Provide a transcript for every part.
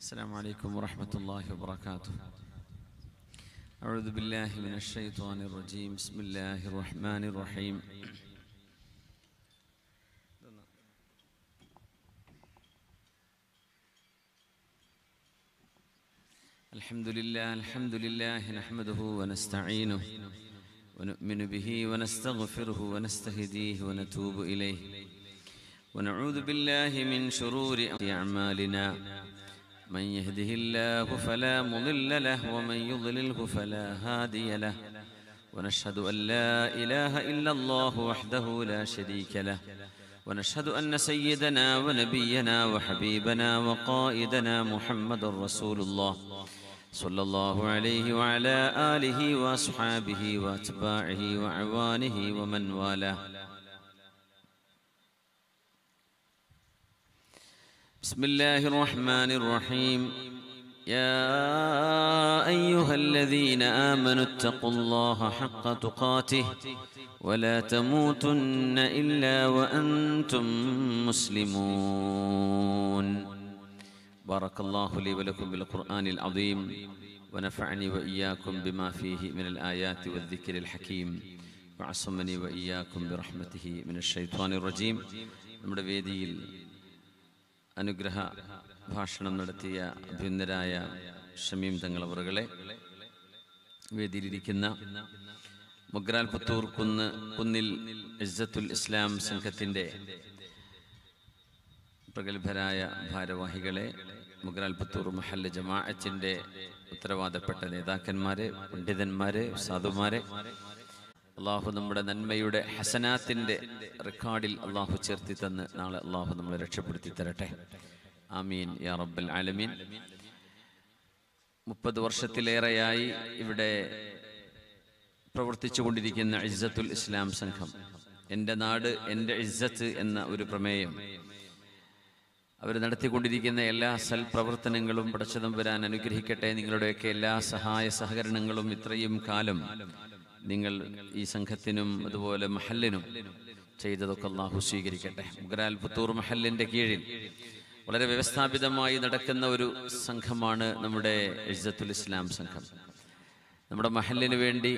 السلام عليكم ورحمة الله وبركاته أعوذ بالله من الشيطان الرجيم بسم الله الرحمن الرحيم الحمد لله الحمد لله نحمده ونستعينه ونؤمن به ونستغفره ونستهديه ونتوب إليه ونعوذ بالله من شرور أعمالنا من يهده الله فلا مضل له ومن يضلله فلا هادي له ونشهد أن لا إله إلا الله وحده لا شريك له ونشهد أن سيدنا ونبينا وحبيبنا وقائدنا محمد رسول الله صلى الله عليه وعلى آله وأصحابه وأتباعه وعوانه ومن والاه بسم الله الرحمن الرحيم يا أيها الذين آمنوا اتقوا الله حق تقاته ولا تموتن إلا وأنتم مسلمون بارك الله لي ولكم بالقرآن العظيم ونفعني وإياكم بما فيه من الآيات والذكر الحكيم وعصمني وإياكم برحمته من الشيطان الرجيم നമ്മുടെ വേദിയിൽ അനുഗ്രഹ ഭാഷണം നടത്തിയ അഭ്യുന്നരായ ഷമീം തങ്ങളവറുകളെ വേദിയിലിരിക്കുന്ന മുഗ്രാൽ പുത്തൂർ കുന്ന് കുന്നിൽ ഇസ്സത്തുൽ ഇസ്ലാം സംഘത്തിൻ്റെ പ്രഗത്ഭരായ ഭാരവാഹികളെ മുഗ്രാൽ പുത്തൂർ മഹല്ല് ജമാഅത്തിൻ്റെ ഉത്തരവാദപ്പെട്ട നേതാക്കന്മാരെ പണ്ഡിതന്മാരെ സാധുമാരെ അള്ളാഹു നമ്മുടെ നന്മയുടെ ഹസനാത്തിൻ്റെ റെക്കോർഡിൽ അള്ളാഹു ചേർത്തി തന്ന് നാളെ അള്ളാഹു നമ്മളെ രക്ഷപ്പെടുത്തി തരട്ടെ ആമീൻ യാ റബ്ബൽ ആലമീൻ മുപ്പത് വർഷത്തിലേറെയായി ഇവിടെ പ്രവർത്തിച്ചു കൊണ്ടിരിക്കുന്ന ഇസ്സത്തുൽ ഇസ്ലാം സംഘം എൻ്റെ നാട് എൻ്റെ ഇസ്സത്ത് എന്ന ഒരു പ്രമേയം അവർ നടത്തിക്കൊണ്ടിരിക്കുന്ന എല്ലാ സൽപ്രവർത്തനങ്ങളും പടച്ചതം വരാൻ അനുഗ്രഹിക്കട്ടെ നിങ്ങളുടെയൊക്കെ എല്ലാ സഹായ സഹകരണങ്ങളും ഇത്രയും കാലം നിങ്ങൾ ഈ സംഘത്തിനും അതുപോലെ മഹല്ലിനും ചെയ്തതൊക്കെ അള്ളാഹു സ്വീകരിക്കട്ടെ മുഗ്രാൽ പുത്തൂർ മഹല്ലിന്റെ കീഴിൽ വളരെ വ്യവസ്ഥാപിതമായി നടക്കുന്ന ഒരു സംഘമാണ് നമ്മുടെ ഇസ്സത്തുൽ ഇസ്ലാം സംഘം നമ്മുടെ മഹല്ലിന് വേണ്ടി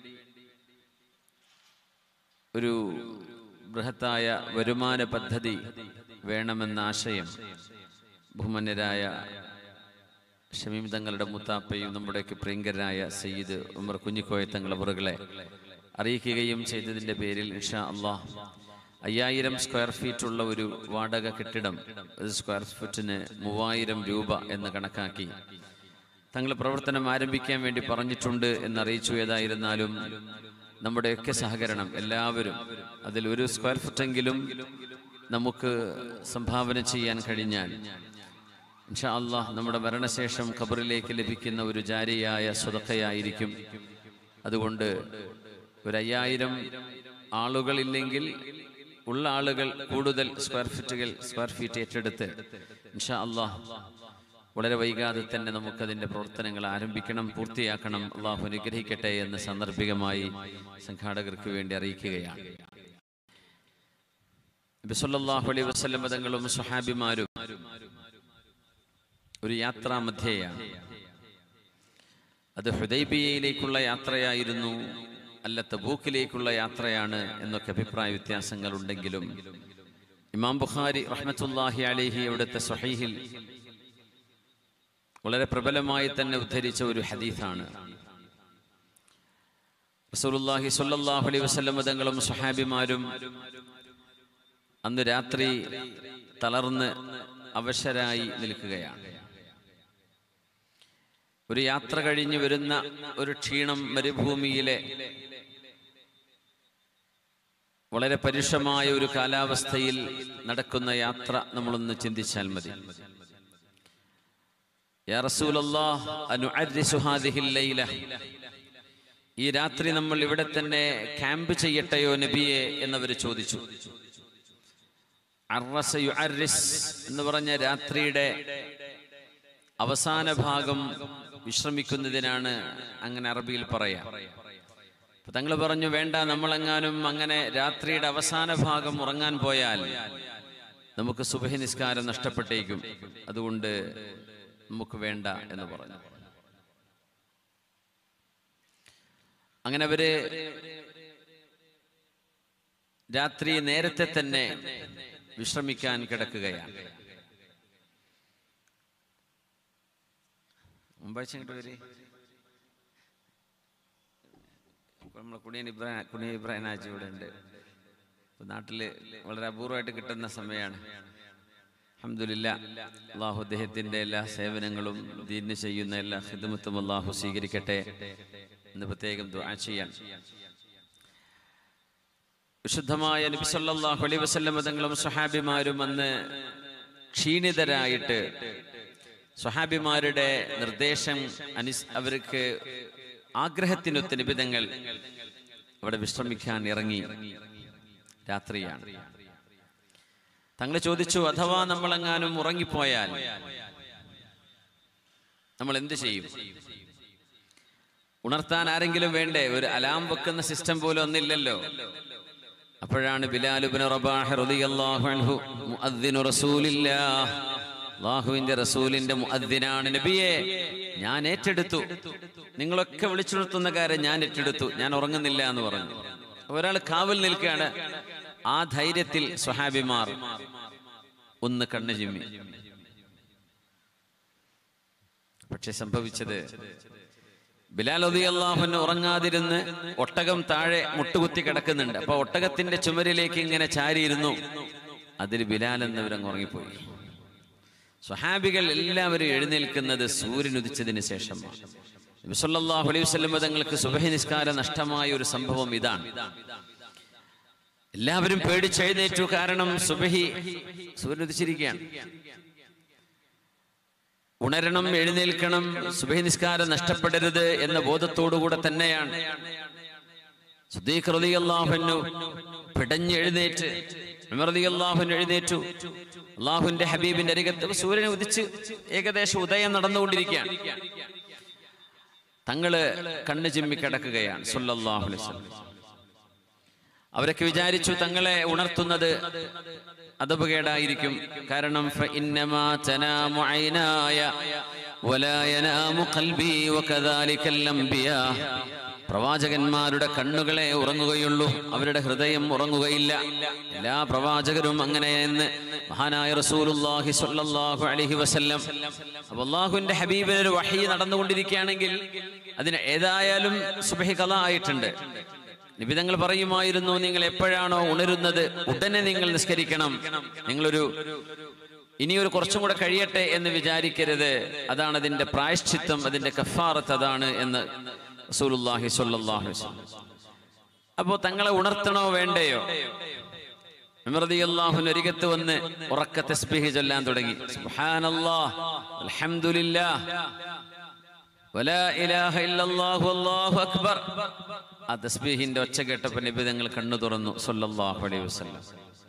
ഒരു ബൃഹത്തായ വരുമാന പദ്ധതി വേണമെന്ന ആശയം ബഹുമാന്യരായ ഷമീം തങ്ങളുടെ മുത്താപ്പയും നമ്മുടെയൊക്കെ പ്രിയങ്കരായ സയ്യിദ് ഉമർ കുഞ്ഞിക്കോയ തങ്ങളവറുകളെ അറിയിക്കുകയും ചെയ്തതിൻ്റെ പേരിൽ ഇൻഷാ അള്ളാഹ് അയ്യായിരം സ്ക്വയർ ഫീറ്റ് ഉള്ള ഒരു വാടക കെട്ടിടം ഒരു സ്ക്വയർ ഫീറ്റിന് മൂവായിരം രൂപ എന്ന് കണക്കാക്കി തങ്ങൾ പ്രവർത്തനം ആരംഭിക്കാൻ വേണ്ടി പറഞ്ഞിട്ടുണ്ട് എന്നറിയിച്ചു ഏതായിരുന്നാലും നമ്മുടെയൊക്കെ സഹകരണം എല്ലാവരും അതിൽ ഒരു സ്ക്വയർ ഫുറ്റെങ്കിലും നമുക്ക് സംഭാവന ചെയ്യാൻ കഴിഞ്ഞാൽ ഇൻഷാ അള്ളാഹ് നമ്മുടെ മരണശേഷം ഖബറിലേക്ക് ലഭിക്കുന്ന ഒരു ജാരിയായ സ്വതക്കയായിരിക്കും അതുകൊണ്ട് ഒരു അയ്യായിരം ആളുകളില്ലെങ്കിൽ ഉള്ള ആളുകൾ കൂടുതൽ സ്ക്വയർ ഫീറ്റുകൾ സ്ക്വയർ ഫീറ്റ് ഏറ്റെടുത്ത് ഇൻഷാ അള്ളാഹ് വളരെ വൈകാതെ തന്നെ നമുക്കതിൻ്റെ പ്രവർത്തനങ്ങൾ ആരംഭിക്കണം പൂർത്തിയാക്കണം അള്ളാഹു അനുഗ്രഹിക്കട്ടെ എന്ന് സാന്ദർഭികമായി സംഘാടകർക്ക് വേണ്ടി അറിയിക്കുകയാണ് ബിസല്ലാഹു അലൈ വസ്ലം പദങ്ങളും സുഹാബിമാരും ഒരു യാത്രാ മധ്യേയാണ് അത് ഹുദൈബിയയിലേക്കുള്ള യാത്രയായിരുന്നു അല്ല തബൂക്കിലേക്കുള്ള യാത്രയാണ് എന്നൊക്കെ അഭിപ്രായ വ്യത്യാസങ്ങൾ ഉണ്ടെങ്കിലും ഇമാം ബുഖാരി റഹ്മത്തുല്ലാഹി അലിഹി അവിടുത്തെ സഹീഹിൽ വളരെ പ്രബലമായി തന്നെ ഉദ്ധരിച്ച ഒരു ഹദീസാണ് റസൂലുള്ളാഹി സ്വല്ലല്ലാഹു അലൈഹി വസല്ലം തങ്ങളും സ്വഹാബിമാരും അന്ന് രാത്രി തളർന്ന് അവശരായി നിൽക്കുകയാണ് ഒരു യാത്ര കഴിഞ്ഞ് വരുന്ന ഒരു ക്ഷീണം മരുഭൂമിയിലെ വളരെ പരുഷമായ ഒരു കാലാവസ്ഥയിൽ നടക്കുന്ന യാത്ര നമ്മളൊന്ന് ചിന്തിച്ചാൽ മതി യാ റസൂലല്ലാഹ് അനുഅർരിസു ഹാദിഹിൽ ലൈല ഈ രാത്രി നമ്മൾ ഇവിടെ തന്നെ ക്യാമ്പ് ചെയ്യട്ടെയോ നബിയെ എന്നവർ ചോദിച്ചു അർറസ യുഅർരിസ് എന്ന് പറഞ്ഞ രാത്രിയുടെ അവസാന ഭാഗം വിശ്രമിക്കുന്നതിനാണ് അങ്ങനെ അറബിയിൽ പറയാ അപ്പൊ തങ്ങൾ പറഞ്ഞു വേണ്ട നമ്മളെങ്ങാനും അങ്ങനെ രാത്രിയുടെ അവസാന ഭാഗം ഉറങ്ങാൻ പോയാൽ നമുക്ക് സുബഹി നിസ്കാരം നഷ്ടപ്പെട്ടേക്കും അതുകൊണ്ട് നമുക്ക് വേണ്ട എന്ന് പറഞ്ഞു അങ്ങനെ അവര് രാത്രി നേരത്തെ തന്നെ വിശ്രമിക്കാൻ കിടക്കുകയാണ് മുമ്പാഴ്ച ഇങ്ങോട്ട് വരെ നമ്മളെ കുണിയൻ ഇബ്രാഹിം കുണിയൻ ഇബ്രാഹിം ആജി ഇവിടെ ഉണ്ട് ഇപ്പൊ നാട്ടില് വളരെ അപൂർവമായിട്ട് കിട്ടുന്ന സമയമാണ് അഹമ്മദില്ല അള്ളാഹു അദ്ദേഹത്തിന്റെ എല്ലാ സേവനങ്ങളും ദീന് ചെയ്യുന്ന എല്ലാ ഹിദമത്തും അള്ളാഹു സ്വീകരിക്കട്ടെ എന്ന് പ്രത്യേകം ദുആ ചെയ്യാൻ വിശുദ്ധമായ നബി സല്ലല്ലാഹു അലൈഹി വസല്ലം തങ്ങളും സ്വഹാബിമാരും അന്ന് ക്ഷീണിതരായിട്ട് സ്വഹാബിമാരുടെ നിർദ്ദേശം അനുസ് അവർക്ക് ആഗ്രഹത്തിനൊത്ത നിബിധങ്ങൾ അവിടെ വിശ്രമിക്കാൻ ഇറങ്ങി രാത്രിയാണ് തങ്ങൾ ചോദിച്ചു അഥവാ നമ്മളെങ്ങാനും ഉറങ്ങിപ്പോയാൽ നമ്മൾ എന്ത് ചെയ്യും ഉണർത്താൻ ആരെങ്കിലും വേണ്ടേ ഒരു അലാം വെക്കുന്ന സിസ്റ്റം പോലും ഒന്നില്ലല്ലോ അപ്പോഴാണ് ബിലാലുബിൻ റബാഹ് റളിയല്ലാഹു അൻഹു മുഅദ്ദിനു റസൂലില്ലാഹ് അള്ളാഹുവിന്റെ റസൂലിന്റെ മുഅദ്ദിനാണ് നബിയെ ഞാൻ ഏറ്റെടുത്തു നിങ്ങളൊക്കെ വിളിച്ചുണർത്തുന്ന കാര്യം ഞാൻ ഏറ്റെടുത്തു ഞാൻ ഉറങ്ങുന്നില്ല എന്ന് പറഞ്ഞു ഒരാൾ കാവൽ നിൽക്കുകയാണ് ആ ധൈര്യത്തിൽ സ്വഹാബിമാർ ഒന്ന് കണ്ണു ചിമ്മി പക്ഷെ സംഭവിച്ചത് ബിലാൽ അലി അള്ളാഹുന് ഉറങ്ങാതിരുന്ന് ഒട്ടകം താഴെ മുട്ടുകുത്തി കിടക്കുന്നുണ്ട് അപ്പൊ ഒട്ടകത്തിന്റെ ചുമരിലേക്ക് ഇങ്ങനെ ചാരിയിരുന്നു അതിൽ ബിലാൽ എന്നവരങ്ങ് ഉറങ്ങിപ്പോയി സ്വഹാബികൾ എല്ലാവരും എഴുന്നേൽക്കുന്നത് സൂര്യൻ ഉദിച്ചതിന് ശേഷമാണ് നബി സല്ലല്ലാഹു അലൈഹി വസല്ലം തങ്ങൾക്ക് സുബഹി നിസ്കാരം നഷ്ടമായ ഒരു സംഭവം ഇതാണ് എല്ലാവരും പേടിച്ചെഴുന്നേറ്റു കാരണം സുബഹി സൂര്യൻ ഉദിച്ചിരിക്കുകയാണ് ഉണരണം എഴുന്നേൽക്കണം സുബഹി നിസ്കാരം നഷ്ടപ്പെടരുത് എന്ന ബോധത്തോടുകൂടെ തന്നെയാണ് സുദ്ദീഖ് റളിയല്ലാഹുവിനു പിടഞ്ഞ് എഴുന്നേറ്റ് ഉമർ റളിയല്ലാഹുവിന് എഴുന്നേറ്റു അള്ളാഹുവിന്റെ ഹബീബിന്റെ അരികത്ത് സൂര്യനെ ഉദിച്ച് ഏകദേശം ഉദയം നടന്നുകൊണ്ടിരിക്കുകയാണ് തങ്ങള് കണ്ണു ചിമ്മി കിടക്കുകയാണ് സല്ലല്ലാഹു അലൈഹി വസല്ലം അവരൊക്കെ വിചാരിച്ചു തങ്ങളെ ഉണർത്തുന്നത് അതപകേടായിരിക്കും കാരണം ഫഇന്നമാ തനാമു ഐനായ വലാ യനാമു ഖൽബി വകദാലിക്കൽ അംബിയാ പ്രവാചകന്മാരുടെ കണ്ണുകളെ ഉറങ്ങുകയുള്ളൂ അവരുടെ ഹൃദയം ഉറങ്ങുകയില്ല എല്ലാ പ്രവാചകരും അങ്ങനെയെന്ന് മഹാനായ റസൂലുള്ളാഹി സ്വല്ലല്ലാഹു അലൈഹി വസല്ലം അപ്പോൾ അള്ളാഹുവിന്റെ ഹബീബിന് ഒരു വഹി നടന്നുകൊണ്ടിരിക്കുകയാണെങ്കിൽ അതിന് ഏതായാലും സുബഹി കഥ ആയിട്ടുണ്ട് നിബിതങ്ങൾ പറയുമായിരുന്നു നിങ്ങൾ എപ്പോഴാണോ ഉണരുന്നത് ഉടനെ നിങ്ങൾ നിസ്കരിക്കണം നിങ്ങളൊരു ഇനിയൊരു കുറച്ചും കൂടെ കഴിയട്ടെ എന്ന് വിചാരിക്കരുത് അതാണ് അതിന്റെ പ്രായശ്ചിത്തം അതിന്റെ കഫാറത്ത് അതാണ് എന്ന് റസൂലുള്ളാഹി സ്വല്ലല്ലാഹു അലൈഹി വസല്ലം അപ്പോ തങ്ങളെ ഉണർത്തണോ വേണ്ടയോ അള്ളാഹുവിന് ഒരികത്ത് വന്ന് ഉറക്ക തസ്ബീഹ് ചൊല്ലാൻ തുടങ്ങി സുബ്ഹാനല്ലാഹ് അൽഹംദുലില്ലാഹ് വലാ ഇലാഹ ഇല്ലല്ലാഹു അല്ലാഹു അക്ബർ ആ തസ്ബീഹിന്റെ ഒച്ച കേട്ടപ്പോൾ നബി തങ്ങൾ കണ്ണു തുറന്നു സല്ലല്ലാഹു അലൈഹി വസല്ലം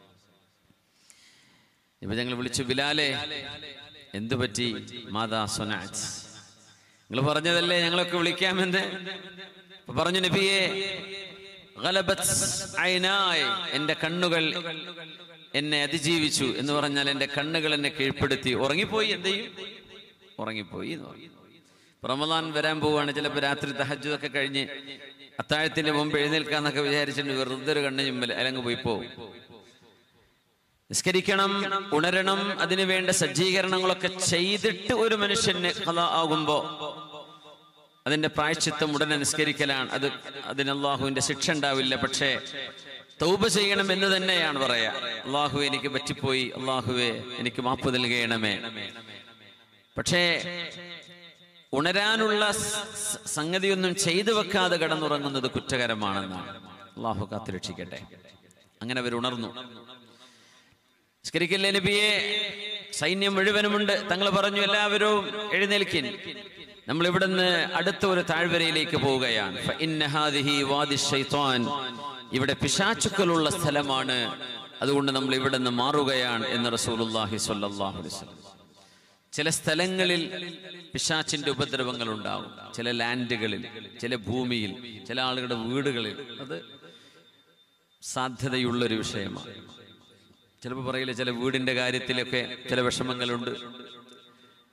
നബി തങ്ങൾ വിളിച്ചു ബിലാലെ എന്തു പറ്റി മാതാ സൊനാറ്റ് നിങ്ങൾ പറഞ്ഞതല്ലേ ഞങ്ങളൊക്കെ വിളിക്കാമെന്ന് അപ്പൊ പറഞ്ഞു നബിയെ ഗലബത് ഐനായ് എന്റെ കണ്ണുകൾ എന്നെ അതിജീവിച്ചു എന്ന് പറഞ്ഞാൽ എന്റെ കണ്ണുകൾ എന്നെ കീഴ്പ്പെടുത്തി ഉറങ്ങിപ്പോയി എന്ത് ചെയ്യും ഉറങ്ങിപ്പോയി എന്ന് പറഞ്ഞു ഇപ്പൊ റമദാൻ വരാൻ പോവുകയാണ് ചിലപ്പോൾ രാത്രി തഹജ്ജുദൊക്കെ കഴിഞ്ഞ് അത്താഴത്തിന്റെ മുമ്പ് എഴുന്നേൽക്കാന്നൊക്കെ വിചാരിച്ചിട്ട് വെറുതെ ഒരു കണ്ണ് ചുമ്പൽ അല്ലെങ്കിൽ പോയി പോവും നിസ്കരിക്കണം ഉണരണം അതിനു വേണ്ട സജ്ജീകരണങ്ങളൊക്കെ ചെയ്തിട്ട് ഒരു മനുഷ്യന് കഥ ആകുമ്പോ അതിന്റെ പ്രായശ്ചിത്തം ഉടനെ നിസ്കരിക്കലാണ് അത് അതിന് അള്ളാഹുവിന്റെ ശിക്ഷ ഉണ്ടാവില്ല പക്ഷേ തൗബ ചെയ്യണം എന്ന് തന്നെയാണ് പറയാ അള്ളാഹു എനിക്ക് പറ്റിപ്പോയി അള്ളാഹുവെ എനിക്ക് മാപ്പ് നൽകണമേ പക്ഷേ ഉണരാനുള്ള സ- സ- സംഗതിയൊന്നും ചെയ്തു വെക്കാതെ കിടന്നുറങ്ങുന്നത് കുറ്റകരമാണെന്നാണ് അള്ളാഹു കാത്തുരക്ഷിക്കട്ടെ അങ്ങനെ അവർ ഉണർന്നു നിസ്കരിക്കല്ലേ നബിയെ സൈന്യം മുഴുവനുമുണ്ട് തങ്ങൾ പറഞ്ഞു എല്ലാവരും എഴുന്നേൽക്കിൻ നമ്മൾ ഇവിടുന്ന് അടുത്ത ഒരു താഴ്വരയിലേക്ക് പോവുകയാണ് ഫഇന്ന ഹാദിഹി വാദി ശൈത്വാൻ. ഇവിടെ പിശാചുക്കളുള്ള സ്ഥലമാണ് അതുകൊണ്ട് നമ്മൾ ഇവിടെ നിന്ന് മാറുകയാണ് എന്ന് റസൂലുള്ളാഹി സ്വല്ലല്ലാഹു അലൈഹി വസല്ലം ചില സ്ഥലങ്ങളിൽ പിശാച്ചിന്റെ ഉപദ്രവങ്ങൾ ഉണ്ടാവും ചില ലാൻഡുകളിൽ ചില ഭൂമിയിൽ ചില ആളുകളുടെ വീടുകളിൽ അത് സാധ്യതയുള്ളൊരു വിഷയമാണ് ചിലപ്പോൾ പറയില്ല ചില വീടിന്റെ കാര്യത്തിലൊക്കെ ചില വിഷമങ്ങളുണ്ട്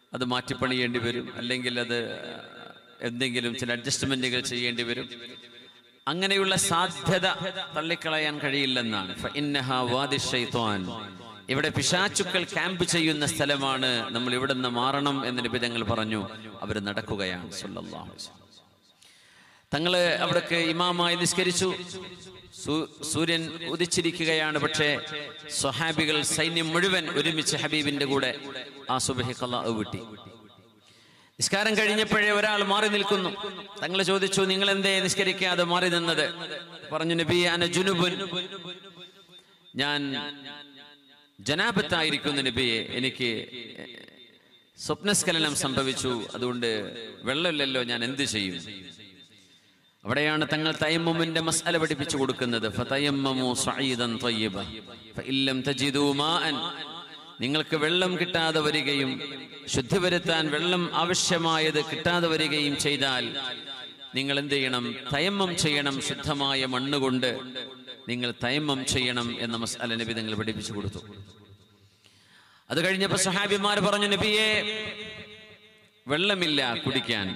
അത് മാറ്റിപ്പണിയേണ്ടി വരും അല്ലെങ്കിൽ അത് എന്തെങ്കിലും ചില അഡ്ജസ്റ്റ്മെന്റുകൾ ചെയ്യേണ്ടി വരും അങ്ങനെയുള്ള സാധ്യത തള്ളിക്കളയാൻ കഴിയില്ലെന്നാണ് ഫഇന്നഹ വാദി ശൈത്വാൻ. ഇവിടെ പിശാചുക്കൾ ക്യാമ്പ് ചെയ്യുന്ന സ്ഥലമാണ് നമ്മൾ ഇവിടെ നിന്ന് മാറണം എന്ന് നിബിധങ്ങൾ പറഞ്ഞു അവർ നടക്കുകയാണ് സല്ലല്ലാഹു അലൈഹി വസല്ലം. തങ്ങള് അവിടേക്ക് ഇമാമായി നിസ്കരിച്ചു സൂ- സൂര്യൻ ഉദിച്ചിരിക്കുകയാണ് പക്ഷേ സ്വഹാബികൾ സൈന്യം മുഴുവൻ ഒരുമിച്ച് ഹബീബിന്റെ കൂടെ ആ സുബഹി കലാ വിട്ടി നിസ്കാരം കഴിഞ്ഞപ്പോഴേ ഒരാൾ മാറി നിൽക്കുന്നു തങ്ങൾ ചോദിച്ചു നിങ്ങൾ എന്തേ നിസ്കരിക്കാതെ മാറി നിന്നത് പറഞ്ഞു നബി അന ജുനുബുൻ ഞാൻ ജനാപത്തായിരിക്കുന്നു നബിയെ എനിക്ക് സ്വപ്നസ്ഖലനം സംഭവിച്ചു അതുകൊണ്ട് വെള്ളമില്ലല്ലോ ഞാൻ എന്ത് ചെയ്യും അവിടെയാണ് തങ്ങൾ തയമ്മുമിന്റെ മസാല പഠിപ്പിച്ചു കൊടുക്കുന്നത് ഫതയമ്മമു സഈദൻ ത്വയ്യിബ ഫഇല്ലം തജിദൂ മാഅൻ നിങ്ങൾക്ക് വെള്ളം കിട്ടാതെ വരികയും ശുദ്ധി വരുത്താൻ വെള്ളം ആവശ്യമായത് കിട്ടാതെ വരികയും ചെയ്താൽ നിങ്ങൾ എന്ത് ചെയ്യണം തയമ്മം ചെയ്യണം ശുദ്ധമായ മണ്ണ് കൊണ്ട് നിങ്ങൾ തയമ്മം ചെയ്യണം എന്ന മസാല നബി നിങ്ങൾ പഠിപ്പിച്ചു കൊടുത്തു അത് കഴിഞ്ഞപ്പോ സഹാബിമാർ പറഞ്ഞു നബിയെ വെള്ളമില്ല കുടിക്കാൻ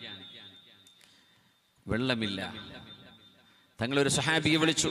വെള്ളമില്ല തങ്ങളൊരു സഹാബിയെ വിളിച്ചു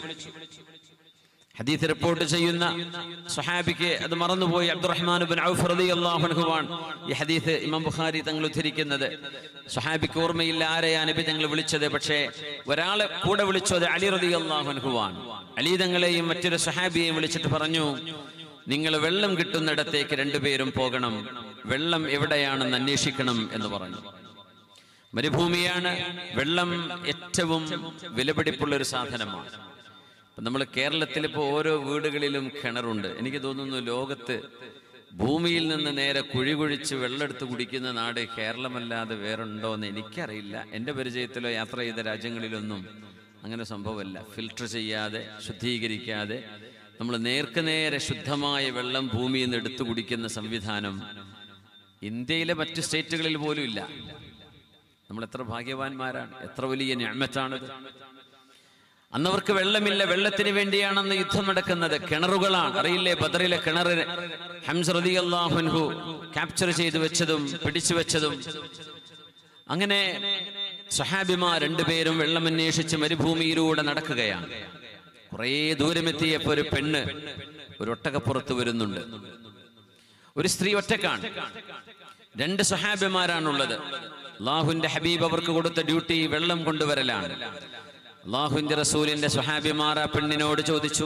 ഹദീത്ത് റിപ്പോർട്ട് ചെയ്യുന്ന സഹാബിക്ക് അത് മറന്നുപോയി അബ്ദുറഹ്മാൻ ബിൻ ഔഫ് റളിയല്ലാഹു അൻഹുവാൻ ഈ ഹദീത്ത് ഇമാം ബുഖാരി തങ്ങൾ ഉദ്ധരിക്കുന്നത് സഹാബിക്ക് ഓർമ്മയില്ല ആരെയാ നബി തങ്ങൾ വിളിച്ചത് പക്ഷേ ഒരാളെ കൂടെ വിളിച്ചത് അലി റളിയല്ലാഹു അൻഹുവാൻ അലി തങ്ങളെയും മറ്റൊരു സഹാബിയെയും വിളിച്ചിട്ട് പറഞ്ഞു നിങ്ങൾ വെള്ളം കിട്ടുന്നിടത്തേക്ക് രണ്ടുപേരും പോകണം വെള്ളം എവിടെയാണെന്ന് അന്വേഷിക്കണം എന്ന് പറഞ്ഞു മരുഭൂമിയാണ് വെള്ളം ഏറ്റവും വിലപിടിപ്പുള്ള ഒരു സാധനമാണ് ഇപ്പൊ നമ്മൾ കേരളത്തിൽ ഇപ്പോൾ ഓരോ വീടുകളിലും കിണറുണ്ട് എനിക്ക് തോന്നുന്നു ലോകത്ത് ഭൂമിയിൽ നിന്ന് നേരെ കുഴി കുഴിച്ച് വെള്ളമെടുത്ത് കുടിക്കുന്ന നാട് കേരളമല്ലാതെ വേറുണ്ടോ എന്ന് എനിക്കറിയില്ല എൻ്റെ പരിചയത്തിലോ യാത്ര ചെയ്ത രാജ്യങ്ങളിലൊന്നും അങ്ങനെ സംഭവമല്ല ഫിൽട്ടർ ചെയ്യാതെ ശുദ്ധീകരിക്കാതെ നമ്മൾ നേർക്ക് നേരെ ശുദ്ധമായ വെള്ളം ഭൂമിയിൽ നിന്ന് എടുത്തു കുടിക്കുന്ന സംവിധാനം ഇന്ത്യയിലെ മറ്റു സ്റ്റേറ്റുകളിൽ പോലും ഇല്ല നമ്മൾ എത്ര ഭാഗ്യവാന്മാരാണ് എത്ര വലിയ ഞാമത്താണിത് അന്നവർക്ക് വെള്ളമില്ല വെള്ളത്തിന് വേണ്ടിയാണെന്ന് യുദ്ധം നടക്കുന്നത് കിണറുകളാണ് അറിയില്ലേ ബദറിലെ കിണർ ഹംസ് റളിയല്ലാഹു ക്യാപ്ചർ ചെയ്തു വെച്ചതും പിടിച്ചു വെച്ചതും അങ്ങനെ സഹാബിമാർ രണ്ടുപേരും വെള്ളം അന്വേഷിച്ച് മരുഭൂമിയിലൂടെ നടക്കുകയാണ് കുറേ ദൂരമെത്തിയപ്പോ ഒരു പെണ്ണ് ഒരു ഒട്ടകപ്പുറത്ത് വരുന്നുണ്ട് ഒരു സ്ത്രീ ഒറ്റക്കാണ് രണ്ട് സഹാബിമാരാണുള്ളത് അള്ളാഹുവിന്റെ ഹബീബ് അവർക്ക് കൊടുത്ത ഡ്യൂട്ടി വെള്ളം കൊണ്ടുവരലാണ് അള്ളാഹുവിന്റെ റസൂലിന്റെ സ്വഹാബിമാർ ആ പെണ്ണിനോട് ചോദിച്ചു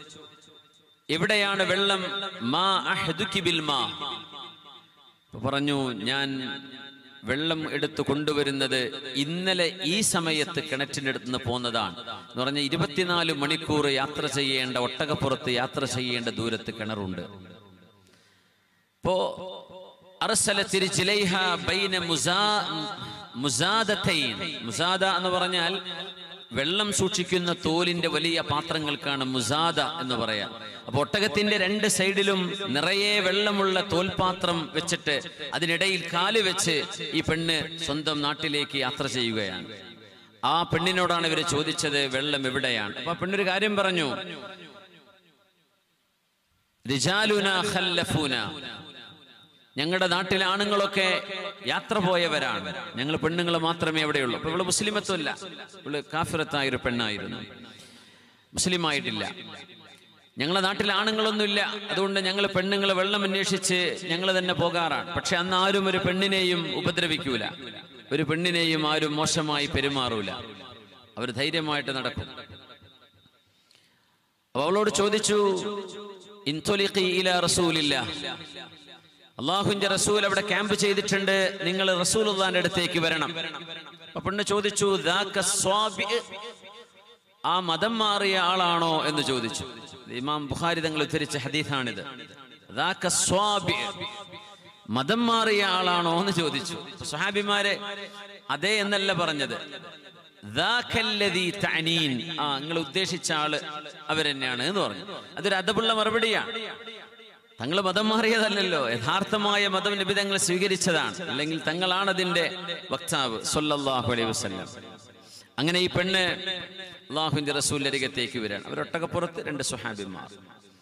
എവിടെയാണ് വെള്ളം മാ അഹ്ദുക്കി ബിൽ മാ അപ്പൊ പറഞ്ഞു ഞാൻ വെള്ളം എടുത്ത് കൊണ്ടുവരുന്നത് ഇന്നലെ ഈ സമയത്ത് കിണറ്റിന്റെ അടുത്ത് നിന്ന് പോന്നതാണ് എന്ന് പറഞ്ഞ ഇരുപത്തിനാല് മണിക്കൂർ യാത്ര ചെയ്യേണ്ട ഒട്ടകപ്പുറത്ത് യാത്ര ചെയ്യേണ്ട ദൂരത്ത് കിണറുണ്ട് ഇപ്പോ അർസലത്ത് രിജ്ലൈഹ ബൈന മുസാ- മുസാദത്തൈൻ. മുസാദ എന്ന് പറഞ്ഞാൽ വെള്ളം സൂക്ഷിക്കുന്ന തോലിന്റെ വലിയ പാത്രങ്ങൾക്കാണ് മുസാദ എന്ന് പറയാ അപ്പൊ ഒട്ടകത്തിന്റെ രണ്ട് സൈഡിലും നിറയെ വെള്ളമുള്ള തോൽപാത്രം വെച്ചിട്ട് അതിനിടയിൽ കാല് വെച്ച് ഈ പെണ്ണ് സ്വന്തം നാട്ടിലേക്ക് യാത്ര ചെയ്യുകയാണ് ആ പെണ്ണിനോടാണ് ഇവര് ചോദിച്ചത് വെള്ളം എവിടെയാണ് അപ്പൊ ആ പെണ്ണൊരു കാര്യം പറഞ്ഞു റിജാലുന ഖല്ലഫൂന ഞങ്ങളുടെ നാട്ടിലെ ആണുങ്ങളൊക്കെ യാത്ര പോയവരാണ് ഞങ്ങൾ പെണ്ണുങ്ങൾ മാത്രമേ എവിടെയുള്ളൂ അപ്പൊ ഇവള് മുസ്ലിമത്വമല്ല ഇവള് കാഫിറത്തായ ഒരു പെണ്ണായിരുന്നു മുസ്ലിം ആയിട്ടില്ല ഞങ്ങളുടെ നാട്ടിൽ ആണുങ്ങളൊന്നുമില്ല അതുകൊണ്ട് ഞങ്ങൾ പെണ്ണുങ്ങൾ വെള്ളം അന്വേഷിച്ച് ഞങ്ങൾ തന്നെ പോകാറാണ് പക്ഷെ അന്ന് ആരും ഒരു പെണ്ണിനെയും ഉപദ്രവിക്കൂല ഒരു പെണ്ണിനെയും ആരും മോശമായി പെരുമാറൂല അവർ ധൈര്യമായിട്ട് നടക്കും അപ്പൊ അവളോട് ചോദിച്ചു ഇൻതൊലിഖി ഇലാ റസൂലില്ല അള്ളാഹുവിന്റെ റസൂൽ അവിടെ ക്യാമ്പ് ചെയ്തിട്ടുണ്ട് നിങ്ങൾ റസൂലുള്ളാന്റെ അടുത്തേക്ക് വരണം അപ്പൊ പെണ്ണ് ചോദിച്ചു "ദാക സ്വാബി" ആ മതം മാറിയ ആളാണോ എന്ന് ചോദിച്ചു ഇത് ഇമാം ബുഖാരി തങ്ങൾ ഉദ്ധരിച്ച ഹദീസാണിത് "ദാക സ്വാബി" മതം മാറിയ ആളാണോ എന്ന് ചോദിച്ചു സ്വഹാബിമാരെ അതേ എന്നല്ല പറഞ്ഞത് "ദാകല്ലദീ തഅനീൻ." ആ നിങ്ങൾ ഉദ്ദേശിച്ച ആള് അവരെന്നെയാണ് എന്ന് പറഞ്ഞു അതൊരു അദബുള്ള മറുപടിയാണ് തങ്ങൾ മതം മാറിയതല്ലല്ലോ യഥാർത്ഥമായ മതം നബി തങ്ങൾ സ്വീകരിച്ചതാണ് അല്ലെങ്കിൽ തങ്ങളാണ് അതിന്റെ വക്താവ് സല്ലല്ലാഹു അലൈഹി വസല്ലം അങ്ങനെ ഈ പെണ്ണ് അള്ളാഹുവിന്റെ റസൂലിന്റെ അരികത്തേക്ക് വരാണ് അവരൊട്ടകപ്പുറത്ത് രണ്ട് സുഹാബിമാർ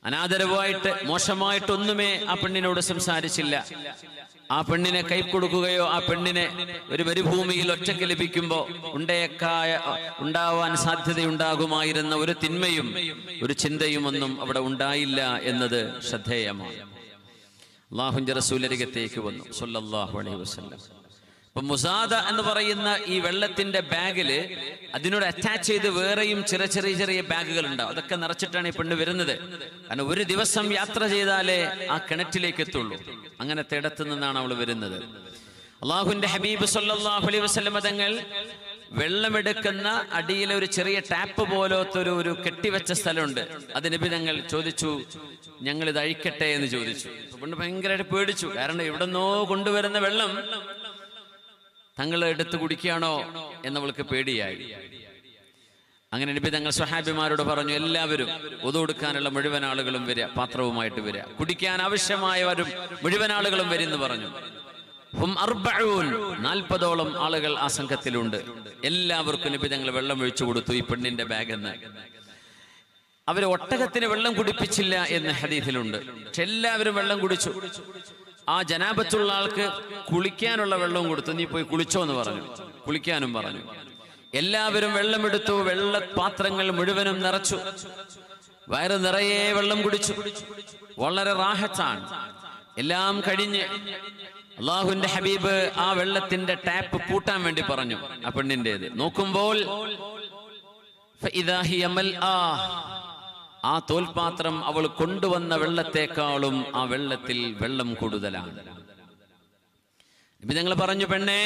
അനാദരവായിട്ട് മോശമായിട്ടൊന്നുമേ ആ പെണ്ണിനോട് സംസാരിച്ചില്ല ആ പെണ്ണിനെ കൈ കൊടുക്കുകയോ ആ പെണ്ണിനെ ഒരു മരുഭൂമിയിൽ ഒറ്റയ്ക്ക് ലഭിക്കുമ്പോ ഉണ്ടേക്കായ ഉണ്ടാവാൻ സാധ്യതയുണ്ടാകുമായിരുന്ന ഒരു തിന്മയും ഒരു ചിന്തയും ഒന്നും അവിടെ ഉണ്ടായില്ല എന്നത് ശ്രദ്ധേയമാണ് അള്ളാഹുന്റെ റസൂലരികത്തേക്ക് വന്നു സല്ലല്ലാഹു അലൈഹി വസല്ലം അപ്പൊ മുസാദ എന്ന് പറയുന്ന ഈ വെള്ളത്തിന്റെ ബാഗില് അതിനോട് അറ്റാച്ച് ചെയ്ത് വേറെയും ചെറിയ ചെറിയ ചെറിയ ബാഗുകൾ ഉണ്ടാവും അതൊക്കെ നിറച്ചിട്ടാണ് ഈ പെണ്ണ് വരുന്നത് കാരണം ഒരു ദിവസം യാത്ര ചെയ്താലേ ആ കിണറ്റിലേക്ക് എത്തുള്ളൂ അങ്ങനത്തെ ഇടത്ത് നിന്നാണ് അവൾ വരുന്നത് അള്ളാഹുന്റെ ഹബീബ് സല്ലല്ലാഹു അലൈഹി വസല്ലം തങ്ങൾ വെള്ളമെടുക്കുന്ന അടിയിലെ ഒരു ചെറിയ ടാപ്പ് പോലത്തെ ഒരു ഒരു കെട്ടിവെച്ച സ്ഥലമുണ്ട് അത് നബി തങ്ങൾ ചോദിച്ചു ഞങ്ങൾ ഇത് അഴിക്കട്ടെ എന്ന് ചോദിച്ചു അപ്പൊ പെണ്ണ് ഭയങ്കരമായിട്ട് പേടിച്ചു കാരണം എവിടെന്നോ കൊണ്ടുവരുന്ന വെള്ളം തങ്ങൾ എടുത്ത് കുടിക്കുകയാണോ എന്നവൾക്ക് പേടിയായി അങ്ങനെ നബി തങ്ങൾ സ്വഹാബിമാരോട് പറഞ്ഞു എല്ലാവരും ഒതു കൊടുക്കാനുള്ള മുഴുവൻ ആളുകളും വരിക പാത്രവുമായിട്ട് വരിക കുടിക്കാൻ ആവശ്യമായവരും മുഴുവൻ ആളുകളും വരും പറഞ്ഞു ഹും അർബഊൻ നാൽപ്പതോളം ആളുകൾ ആ സംഘത്തിലുണ്ട് എല്ലാവർക്കും നബി തങ്ങൾ വെള്ളം ഒഴിച്ചു കൊടുത്തു ഈ പെണ്ണിന്റെ ബാഗ് എന്ന് അവര് ഒട്ടകത്തിന് വെള്ളം കുടിപ്പിച്ചില്ല എന്ന് ഹദീസിലുണ്ട് പക്ഷെ എല്ലാവരും വെള്ളം കുടിച്ചു ആ ജനാപത്തുള്ള ആൾക്ക് കുളിക്കാനുള്ള വെള്ളവും കൊടുത്തു നീ പോയി കുളിച്ചോ എന്ന് പറഞ്ഞു കുളിക്കാനും പറഞ്ഞു എല്ലാവരും വെള്ളമെടുത്തു വെള്ള പാത്രങ്ങൾ മുഴുവനും നിറച്ചു വയറ് നിറയെ വെള്ളം കുടിച്ചു വളരെ റാഹത്താണ് എല്ലാം കഴിഞ്ഞ് അള്ളാഹുവിന്റെ ഹബീബ് ആ വെള്ളത്തിന്റെ ടാപ്പ് പൂട്ടാൻ വേണ്ടി പറഞ്ഞു ആ പെണ്ണിന്റേത് നോക്കുമ്പോൾ فإذا هي ملآ. ആ തോൽപാത്രം അവൾ കൊണ്ടുവന്ന വെള്ളത്തെക്കാളും ആ വെള്ളത്തിൽ വെള്ളം കൂടുതലാണ് നബി ഞങ്ങൾ പറഞ്ഞു പെണ്ണെ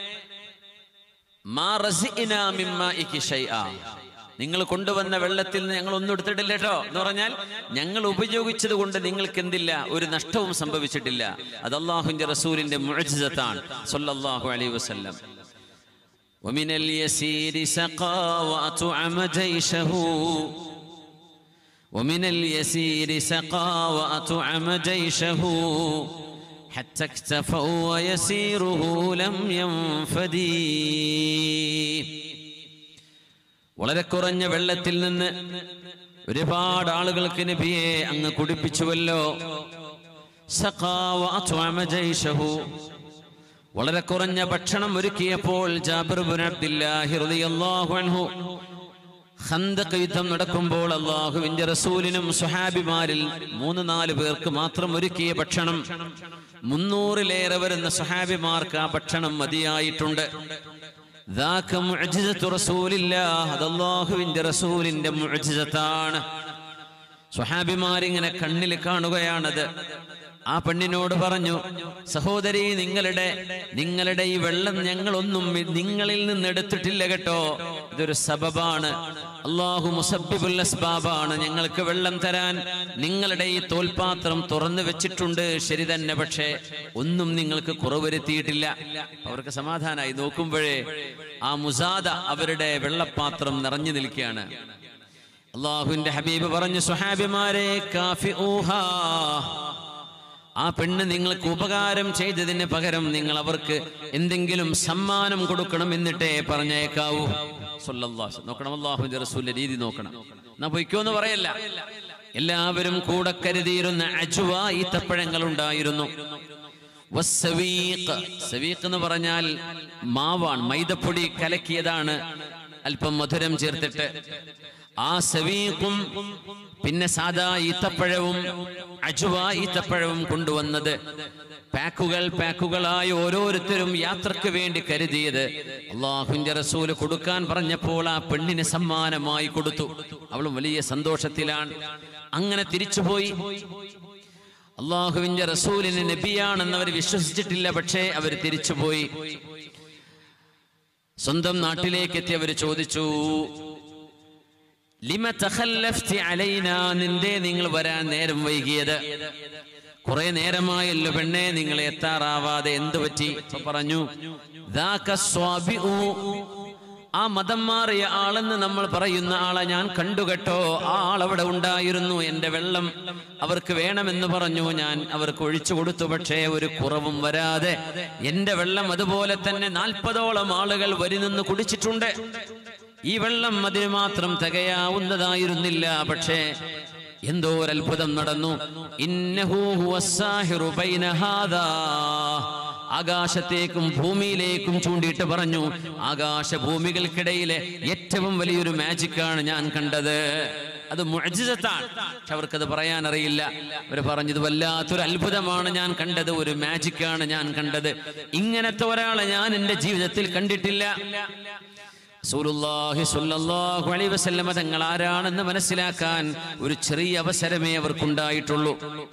മാ റസിഇനാ മിമ്മാഇകി ശൈആ. നിങ്ങൾ കൊണ്ടുവന്ന വെള്ളത്തിൽ നിന്ന് ഞങ്ങൾ ഒന്നും എടുത്തിട്ടില്ല കേട്ടോ എന്ന് പറഞ്ഞാൽ ഞങ്ങൾ ഉപയോഗിച്ചത് കൊണ്ട് നിങ്ങൾക്ക് എന്തില്ല ഒരു നഷ്ടവും സംഭവിച്ചിട്ടില്ല അത് അള്ളാഹുവിന്റെ റസൂലിന്റെ മുഅ്ജിസത്താണ് സല്ലല്ലാഹു അലൈഹി വസല്ലം ومن اليسير سقى وأطعم جيشه ومن اليسير سقى وأطعم جيشه حتى اكتفوا ويسيره لم ينفدي വളരെ കുറഞ്ഞ വെള്ളത്തിൽ നിന്ന് ഒരുപാട് ആളുകൾക്ക് നബിയെ അങ്ങ് കുടിപ്പിച്ചുവല്ലോ സഖാ വഅത്വമ ജയ്ഷഹു. വളരെ കുറഞ്ഞ ഭക്ഷണം ഒരുക്കിയപ്പോൾ ജാബിർ ബിൻ അബ്ദുല്ലാഹി റളിയല്ലാഹു അൻഹു ഖന്തഖ് യുദ്ധം നടക്കുമ്പോൾ അള്ളാഹുവിന്റെ റസൂലിനും സുഹാബിമാരിൽ മൂന്ന് നാല് പേർക്ക് മാത്രം ഒരുക്കിയ ഭക്ഷണം മുന്നൂറിലേറെ വരുന്ന സുഹാബിമാർക്ക് ആ ഭക്ഷണം മതിയായിട്ടുണ്ട് ذاك معجزة رسول الله അത് അള്ളാഹുവിന്റെ റസൂലിന്റെ മുഅ്ജിസത്താണ് സ്വഹാബിമാരിങ്ങനെ കണ്ണിൽ കാണുകയാണത് ആ പെണ്ണിനോട് പറഞ്ഞു സഹോദരി നിങ്ങളുടെ നിങ്ങളുടെ ഈ വെള്ളം ഞങ്ങളൊന്നും ഇ- നിങ്ങളിൽ നിന്ന് എടുത്തിട്ടില്ല കേട്ടോ ഇതൊരു സബബാണ് അള്ളാഹു മുസബിബുൽ അസ്ബാബാണ് ഞങ്ങൾക്ക് വെള്ളം തരാൻ നിങ്ങളുടെ ഈ തോൽപാത്രം തുറന്നു വെച്ചിട്ടുണ്ട് ശരി തന്നെ പക്ഷേ ഒന്നും നിങ്ങൾക്ക് കുറവ് വരുത്തിയിട്ടില്ല അവർക്ക് സമാധാനമായി നോക്കുമ്പോഴേ ആ മുസാദ അവരുടെ വെള്ളപ്പാത്രം നിറഞ്ഞു നിൽക്കുകയാണ് അള്ളാഹുവിന്റെ ഹബീബ് പറഞ്ഞു സുഹാബിമാരെ കാഫി ആ പെണ്ണ് നിങ്ങൾക്ക് ഉപകാരം ചെയ്തതിന് പകരം നിങ്ങൾ അവർക്ക് എന്തെങ്കിലും സമ്മാനം കൊടുക്കണം എന്നിട്ടേ പറഞ്ഞേക്കാവൂ സല്ലല്ലാഹു നോക്കണം അള്ളാഹുവിന്റെ റസൂലിന്റെ രീതി നോക്കണം എന്നാ പൊയ്ക്കോ എന്ന് പറയല്ല എല്ലാവരും കൂടെ കരുതിയിരുന്ന അജുവ ഈത്തപ്പഴങ്ങൾ ഉണ്ടായിരുന്നു വസ്സവീഖ്. സവീഖ് എന്ന് പറഞ്ഞാൽ മാവാണ് മൈദപ്പൊടി കലക്കിയതാണ് അല്പം മധുരം ചേർത്തിട്ട് ആ സവീഖും പിന്നെ സാദാ ഈത്തപ്പഴവും അജുവ ഈത്തപ്പഴവും കൊണ്ടുവന്നത് പാക്കുകൾ പാക്കുകളായി ഓരോരുത്തരും യാത്രക്ക് വേണ്ടി കരുതിയത് അള്ളാഹുവിന്റെ റസൂല് കൊടുക്കാൻ പറഞ്ഞപ്പോൾ ആ പെണ്ണിന് സമ്മാനമായി കൊടുത്തു അവളും വലിയ സന്തോഷത്തിലാണ് അങ്ങനെ തിരിച്ചുപോയി അള്ളാഹുവിന്റെ റസൂലിന് നബിയാണെന്ന് അവർ വിശ്വസിച്ചിട്ടില്ല പക്ഷേ അവർ തിരിച്ചുപോയി സ്വന്തം നാട്ടിലേക്ക് എത്തി അവർ ചോദിച്ചു ലിമ തഖല്ലഫ്തി അലൈന നിന്റെ നിങ്ങൾ വരാൻ നേരം വൈകിയത് കുറെ നേരമായല്ലോ പെണ്ണെ നിങ്ങൾ എത്താറാവാതെ എന്തു പറ്റി അപ്പൊ പറഞ്ഞു "ദാക സ്വാബിഉ." ആ മതം മാറിയ ആളെന്ന് നമ്മൾ പറയുന്ന ആളെ ഞാൻ കണ്ടുകെട്ടോ ആ ആൾ അവിടെ ഉണ്ടായിരുന്നു എന്റെ വെള്ളം അവർക്ക് വേണമെന്ന് പറഞ്ഞു ഞാൻ അവർക്ക് ഒഴിച്ചു കൊടുത്തു പക്ഷേ ഒരു കുറവും വരാതെ എന്റെ വെള്ളം അതുപോലെ തന്നെ നാൽപ്പതോളം ആളുകൾ വരി നിന്ന് കുടിച്ചിട്ടുണ്ട് ഈ വെള്ളം അതിന് മാത്രം തികയാവുന്നതായിരുന്നില്ല പക്ഷേ എന്തോ ഒരു അത്ഭുതം നടന്നു ഇന്നഹു ഹുവസ്സാഹിറു ബൈന ഹാദാ ആകാശത്തേക്കും ഭൂമിയിലേക്കും ചൂണ്ടിയിട്ട് പറഞ്ഞു ആകാശ ഭൂമികൾക്കിടയിലെ ഏറ്റവും വലിയൊരു മാജിക്കാണ് ഞാൻ കണ്ടത് അത് മുഅ്ജിസത്താണ് പക്ഷെ അവർക്കത് പറയാൻ അറിയില്ല അവർ പറഞ്ഞത് വല്ലാത്തൊരു അത്ഭുതമാണ് ഞാൻ കണ്ടത് ഒരു മാജിക്കാണ് ഞാൻ കണ്ടത് ഇങ്ങനത്തെ ഒരാളെ ഞാൻ എൻ്റെ ജീവിതത്തിൽ കണ്ടിട്ടില്ല റസൂലുള്ളാഹി സ്വല്ലല്ലാഹു അലൈഹി വസല്ലമ തങ്ങൾ ആരാണെന്ന് മനസ്സിലാക്കാൻ ഒരു ചെറിയ അവസരമേ അവർക്കുണ്ടായിട്ടുള്ളൂ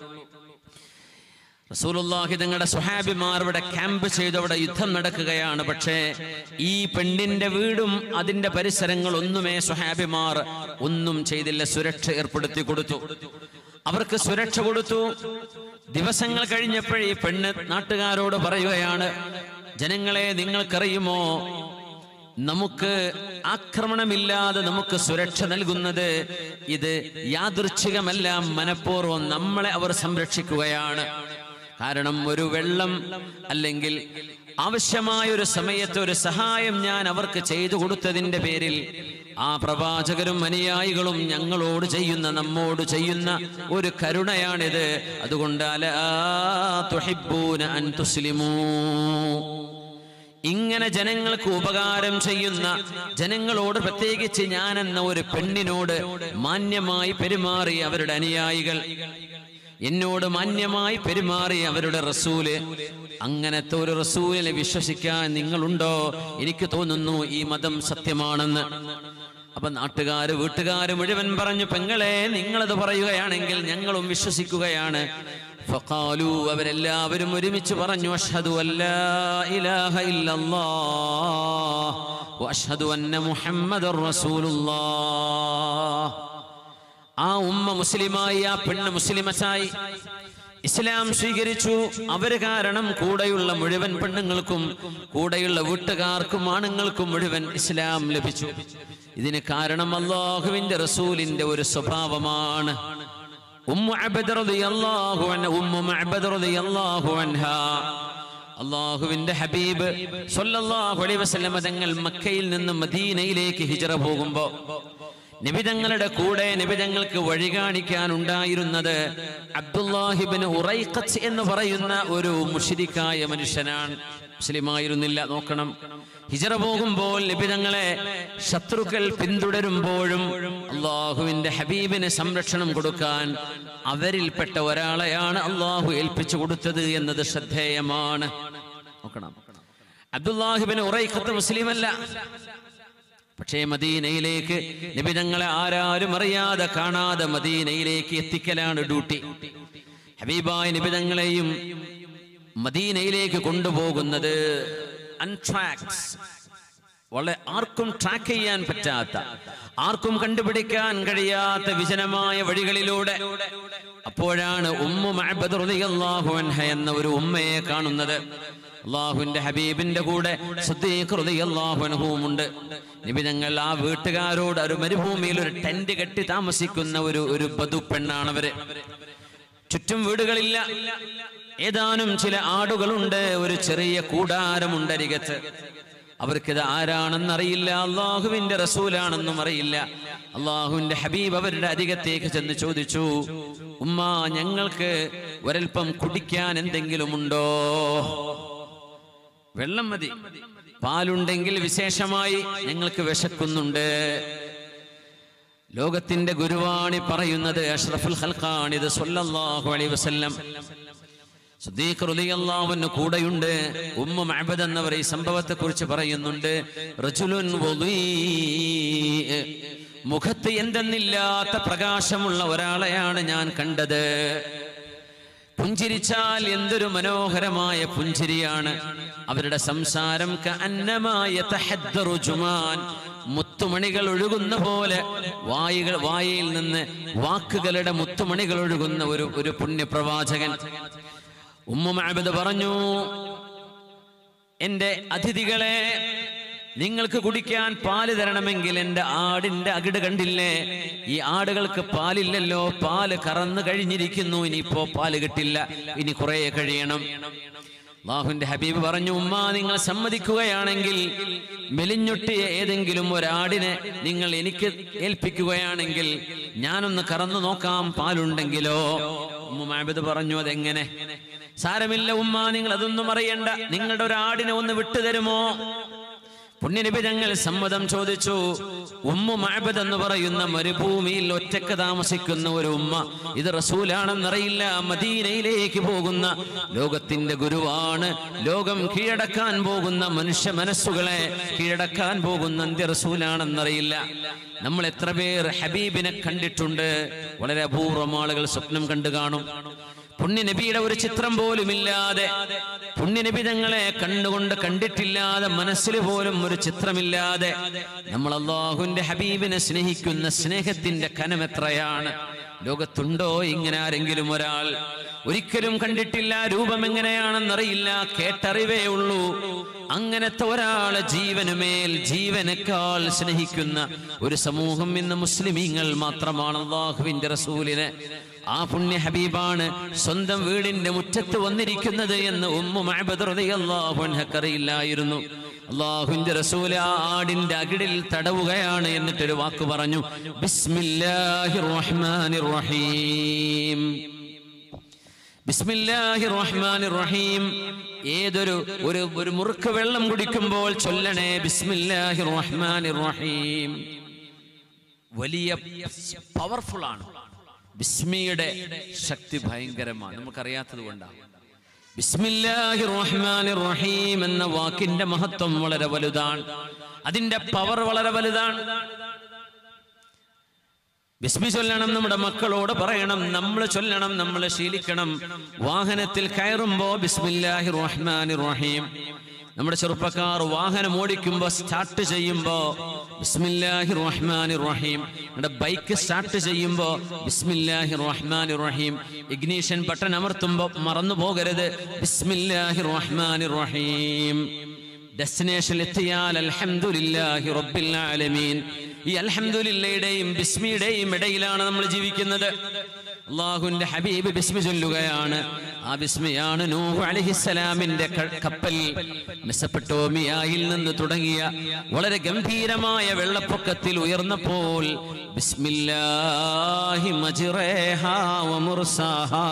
റസൂലുള്ളാഹി തങ്ങളുടെ സുഹാബിമാർ ഇവിടെ ക്യാമ്പ് ചെയ്ത് അവിടെ യുദ്ധം നടക്കുകയാണ് പക്ഷേ ഈ പെണ്ണിന്റെ വീടും അതിന്റെ പരിസരങ്ങൾ ഒന്നുമേ സുഹാബിമാർ ഒന്നും ചെയ്തില്ല സുരക്ഷ ഏർപ്പെടുത്തി കൊടുത്തു അവർക്ക് സുരക്ഷ കൊടുത്തു ദിവസങ്ങൾ കഴിഞ്ഞപ്പോഴേ ഈ പെണ്ണ് നാട്ടുകാരോട് പറയുകയാണ് ജനങ്ങളെ നിങ്ങൾക്കറിയുമോ നമുക്ക് ആക്രമണമില്ലാതെ നമുക്ക് സുരക്ഷ നൽകുന്നത് ഇത് യാദൃച്ഛികമല്ല മനഃപൂർവ്വം നമ്മളെ അവർ സംരക്ഷിക്കുകയാണ് കാരണം ഒരു വെള്ളം അല്ലെങ്കിൽ ആവശ്യമായ ഒരു സമയത്ത് ഒരു സഹായം ഞാൻ അവർക്ക് ചെയ്തു കൊടുത്തതിന്റെ പേരിൽ ആ പ്രവാചകരും അനുയായികളും ഞങ്ങളോട് ചെയ്യുന്ന നമ്മോട് ചെയ്യുന്ന ഒരു കരുണയാണിത് അതുകൊണ്ട് അലാ തുഹിബ്ബൂന അൻ തുസ്ലിമൂ ഇങ്ങനെ ജനങ്ങൾക്ക് ഉപകാരം ചെയ്യുന്ന ജനങ്ങളോട് പ്രത്യേകിച്ച് ഞാൻ എന്ന ഒരു പെണ്ണിനോട് മാന്യമായി പെരുമാറി അവരുടെ അനുയായികൾ എന്നോട് മാന്യമായി പെരുമാറി അവരുടെ റസൂല് അങ്ങനത്തെ ഒരു റസൂലിനെ വിശ്വസിക്കാൻ നിങ്ങളുണ്ടോ എനിക്ക് തോന്നുന്നു ഈ മതം സത്യമാണെന്ന് അപ്പൊ നാട്ടുകാര് വീട്ടുകാര് മുഴുവൻ പറഞ്ഞു പെങ്ങളെ നിങ്ങളത് പറയുകയാണെങ്കിൽ ഞങ്ങളും വിശ്വസിക്കുകയാണ് ഫഖാലു അവരെല്ലാവരും ഒരുമിച്ച് പറഞ്ഞു അഷ്ഹദു അല്ലാ ഇലാഹ ഇല്ലല്ലാഹ് വഅഷ്ഹദു അന്ന മുഹമ്മദർ റസൂലുള്ളാഹ് ആ ഉമ്മ മുസ്ലിമായി ആ പെണ്ണ് മുസ്ലിമസായി ഇസ്ലാം സ്വീകരിച്ചു അവര് കാരണം കൂടെയുള്ള മുഴുവൻ പെണ്ണുങ്ങൾക്കും കൂടെയുള്ള വീട്ടുകാർക്കും ആണുങ്ങൾക്കും മുഴുവൻ ഇസ്ലാം ലഭിച്ചു ഇതിന് കാരണം അള്ളാഹുവിന്റെ റസൂലിന്റെ ഒരു സ്വഭാവമാണ് ഉമ്മു അബദ് റളിയല്ലാഹു അൻഹ ഉമ്മു മഅബദ് റളിയല്ലാഹു അൻഹാ അള്ളാഹുവിന്റെ ഹബീബ് സല്ലല്ലാഹു അലൈഹി വസല്ലമ തങ്ങൾ മക്കയിൽ നിന്ന് മദീനയിലേക്ക് ഹിജറ പോകുമ്പോ നിബിതങ്ങളുടെ കൂടെ നിബിതങ്ങൾക്ക് വഴി കാണിക്കാൻ ഉണ്ടായിരുന്നത് അബ്ദുല്ലാഹിബിന് ഉറൈഖത്ത് എന്ന് പറയുന്ന ഒരു മുഷിരിക്കായ മനുഷ്യനാണ് മുസ്ലിമായിരുന്നില്ല നോക്കണം ഹിജറ പോകുമ്പോൾ നിബിതങ്ങളെ ശത്രുക്കൾ പിന്തുടരുമ്പോഴും അള്ളാഹുവിന്റെ ഹബീബിന് സംരക്ഷണം കൊടുക്കാൻ അവരിൽപ്പെട്ട ഒരാളെയാണ് അള്ളാഹു ഏൽപ്പിച്ചു കൊടുത്തത് എന്നത് ശ്രദ്ധേയമാണ് നോക്കണം അബ്ദുല്ലാഹിബിന് ഉറൈഖത്ത് മുസ്ലിമല്ല പക്ഷേ മദീനയിലേക്ക് നിബിതങ്ങളെ ആരാരും അറിയാതെ കാണാതെ മദീനയിലേക്ക് എത്തിക്കലാണ് ഡ്യൂട്ടി ഹബീബായ നിബിതങ്ങളെയും മദീനയിലേക്ക് കൊണ്ടുപോകുന്നത് അൺട്രാക്സ് വളരെ ആർക്കും ട്രാക്ക് ചെയ്യാൻ പറ്റാത്ത ആർക്കും കണ്ടുപിടിക്കാൻ കഴിയാത്ത വിജനമായ വഴികളിലൂടെ അപ്പോഴാണ് ഉമ്മു മഅബദ് റളിയല്ലാഹു അൻഹ എന്ന ഒരു ഉമ്മയെ കാണുന്നത് അള്ളാഹുവിന്റെ ഹബീബിന്റെ കൂടെ സിദ്ദീഖ് റളിയല്ലാഹു അൻഹുവുമുണ്ട് നിബിതങ്ങൾ ആ വീട്ടുകാരോട് ഒരു മരുഭൂമിയിൽ ഒരു ടെന്റ് കെട്ടി താമസിക്കുന്ന ഒരു ഒരു ബധു പെണ്ണാണ് അവര് ചുറ്റും വീടുകളില്ല ഏതാനും ചില ആടുകളുണ്ട് ഒരു ചെറിയ കൂടാരമുണ്ട് അരികത്ത് അവർക്കിത് ആരാണെന്നറിയില്ല അള്ളാഹുവിന്റെ റസൂലാണെന്നും അറിയില്ല അള്ളാഹുവിന്റെ ഹബീബ് അവരുടെ അരികത്തേക്ക് ചെന്ന് ചോദിച്ചു ഉമ്മ ഞങ്ങൾക്ക് ഒരൽപ്പം കുടിക്കാൻ എന്തെങ്കിലും ഉണ്ടോ വെള്ളം മതി പാലുണ്ടെങ്കിൽ വിശേഷമായി ഞങ്ങൾക്ക് വിശക്കുന്നുണ്ട് ലോകത്തിന്റെ ഗുരുവാണി പറയുന്നത് അഷ്റഫുൽ ഖൽഖാണിത് സല്ലല്ലാഹു അലൈഹി വസല്ലം സുദ്ദീഖ് റളിയല്ലാഹുവിന് കൂടെയുണ്ട് ഉമ്മ മഅബദ് എന്നവർ ഈ സംഭവത്തെ കുറിച്ച് പറയുന്നുണ്ട് റജുലുൻ വദീ മുഖത്ത് എന്തെന്നില്ലാത്ത പ്രകാശമുള്ള ഒരാളെയാണ് ഞാൻ കണ്ടത് പുഞ്ചിരിച്ചാൽ എന്തൊരു മനോഹരമായ പുഞ്ചിരിയാണ് അവരുടെ സംസാരം കഅന്നമായ തഹദ്ദറു ജുമാൻ മുത്തുമണികൾ ഒഴുകുന്ന പോലെ വായുകൾ വായയിൽ നിന്ന് വാക്കുകളുടെ മുത്തുമണികൾ ഒഴുകുന്ന ഒരു ഒരു പുണ്യപ്രവാചകൻ ഉമ്മ മഅബദ് പറഞ്ഞു എന്റെ അതിഥികളെ നിങ്ങൾക്ക് കുടിക്കാൻ പാല് തരണമെങ്കിൽ എന്റെ ആടിന്റെ അകിട് കണ്ടില്ലേ ഈ ആടുകൾക്ക് പാലില്ലല്ലോ പാല് കറന്നു കഴിഞ്ഞിരിക്കുന്നു ഇനിയിപ്പോ പാല് കിട്ടില്ല ഇനി കുറെ കഴിയണം അള്ളാഹുവിന്റെ ഹബീബ് പറഞ്ഞു ഉമ്മ നിങ്ങൾ സമ്മതിക്കുകയാണെങ്കിൽ മെലിഞ്ഞൊട്ടിയ ഏതെങ്കിലും ഒരാടിനെ നിങ്ങൾ എനിക്ക് ഏൽപ്പിക്കുകയാണെങ്കിൽ ഞാനൊന്ന് കറന്നു നോക്കാം പാലുണ്ടെങ്കിലോ ഉമ്മ മാബിദ് പറഞ്ഞു അതെങ്ങനെ സാരമില്ല ഉമ്മ നിങ്ങൾ അതൊന്നും അറിയണ്ട നിങ്ങളുടെ ഒരാടിനെ ഒന്ന് വിട്ടുതരുമോ പുണ്യനബി ഞങ്ങൾ സമ്മതം ചോദിച്ചു ഉമ്മു മഅബദ് എന്ന് പറയുന്ന മരുഭൂമിയിൽ ഒറ്റക്ക് താമസിക്കുന്ന ഒരു ഉമ്മ ഇത് റസൂലാണെന്നറിയില്ല മദീനയിലേക്ക് പോകുന്ന ലോകത്തിന്റെ ഗുരുവാണ് ലോകം കീഴടക്കാൻ പോകുന്ന മനുഷ്യ മനസ്സുകളെ കീഴടക്കാൻ പോകുന്ന അന്ത്യ റസൂലാണെന്നറിയില്ല നമ്മൾ എത്ര പേർ ഹബീബിനെ കണ്ടിട്ടുണ്ട് വളരെ അപൂർവം ആളുകൾ സ്വപ്നം കണ്ടു കാണും പുണ്യനബിയുടെ ഒരു ചിത്രം പോലും ഇല്ലാതെ പുണ്യനബി തങ്ങളെ കണ്ടുകൊണ്ട് കണ്ടിട്ടില്ലാതെ മനസ്സിൽ പോലും ഒരു ചിത്രമില്ലാതെ നമ്മൾ അള്ളാഹുവിന്റെ ഹബീബിനെ സ്നേഹിക്കുന്ന സ്നേഹത്തിന്റെ കനം എത്രയാണ് ലോകത്തുണ്ടോ ഇങ്ങനെ ആരെങ്കിലും ഒരാൾ ഒരിക്കലും കണ്ടിട്ടില്ല രൂപം എങ്ങനെയാണെന്നറിയില്ല കേട്ടറിവേ ഉള്ളൂ അങ്ങനത്തെ ഒരാളെ ജീവനുമേൽ ജീവനേക്കാൾ സ്നേഹിക്കുന്ന ഒരു സമൂഹം ഇന്ന് മുസ്ലിമീങ്ങൾ മാത്രമാണ് അള്ളാഹുവിന്റെ റസൂലിനെ ആ പുണ്യ ഹബീബാണ് സ്വന്തം വീടിന്റെ മുറ്റത്ത് വന്നിരിക്കുന്നത് എന്ന് ഉമ്മു മഅബദ്റിയല്ലാഹുൻഹക്കറിയില്ലായിരുന്നു അള്ളാഹുവിന്റെ റസൂല് ആ ആടിന്റെ അകിടിൽ തടവുകയാണ് എന്നിട്ടൊരു വാക്ക് പറഞ്ഞു ബിസ്മില്ലാഹിർ റഹ്മാനിർ റഹീം ബിസ്മില്ലാഹിർ റഹ്മാനിർ റഹീം ഏതൊരു ഒരു ഒരു മുറുക്ക് വെള്ളം കുടിക്കുമ്പോൾ ചൊല്ലണേ ബിസ്മില്ലാഹിർ റഹ്മാനിർ റഹീം വലിയ പവർഫുൾ ആണ് ബിസ്മിയുടെ ശക്തി ഭയങ്കരമാണ് നമുക്കറിയാത്തത് കൊണ്ടാണ് ബിസ്മില്ലാഹിർ റഹ്മാനിർ റഹീം എന്ന വാക്കിന്റെ മഹത്വം വളരെ വലുതാണ് അതിന്റെ പവർ വളരെ വലുതാണ് ബിസ്മി ചൊല്ലണം നമ്മുടെ മക്കളോട് പറയണം നമ്മൾ ചൊല്ലണം നമ്മൾ ശീലിക്കണം വാഹനത്തിൽ കയറുമ്പോ ബിസ്മില്ലാഹി റഹ്മാനി റഹീം നമ്മുടെ ചെറുപ്പക്കാർ വാഹനം ഓടിക്കുമ്പോ സ്റ്റാർട്ട് ചെയ്യുമ്പോ ബിസ്മില്ലാഹി റഹ്മാനി റഹീം നമ്മുടെ ബൈക്ക് സ്റ്റാർട്ട് ചെയ്യുമ്പോ ബിസ്മില്ലാഹി റഹ്മാനി റഹീം ഇഗ്നീഷൻ ബട്ടൺ അമർത്തുമ്പോ മറന്നു പോകരുത് ബിസ്മില്ലാഹി റഹ്മാനി റഹീം ഡെസ്റ്റിനേഷനിൽ എത്തിയാൽ അൽഹംദുലില്ലാഹി റബ്ബിൽ ആലമീൻ ഈ അൽഹംദുലില്ലയുടെയും ബിസ്മിയുടെയും ഇടയിലാണ് നമ്മൾ ജീവിക്കുന്നത് അള്ളാഹുവിന്റെ ഹബീബ് ബിസ്മി ചൊല്ലുകയാണ് ആ ബിസ്മിയാണ് നൂഹ് അലഹിസ്സലാമിന്റെ ക- കപ്പൽ മെസ്സപ്പെട്ടോമിയായിൽ നിന്ന് തുടങ്ങിയ വളരെ ഗംഭീരമായ വെള്ളപ്പൊക്കത്തിൽ ഉയർന്നപ്പോൾ ബിസ്മില്ലാഹി മജ്റേഹാ വമുർസാഹാ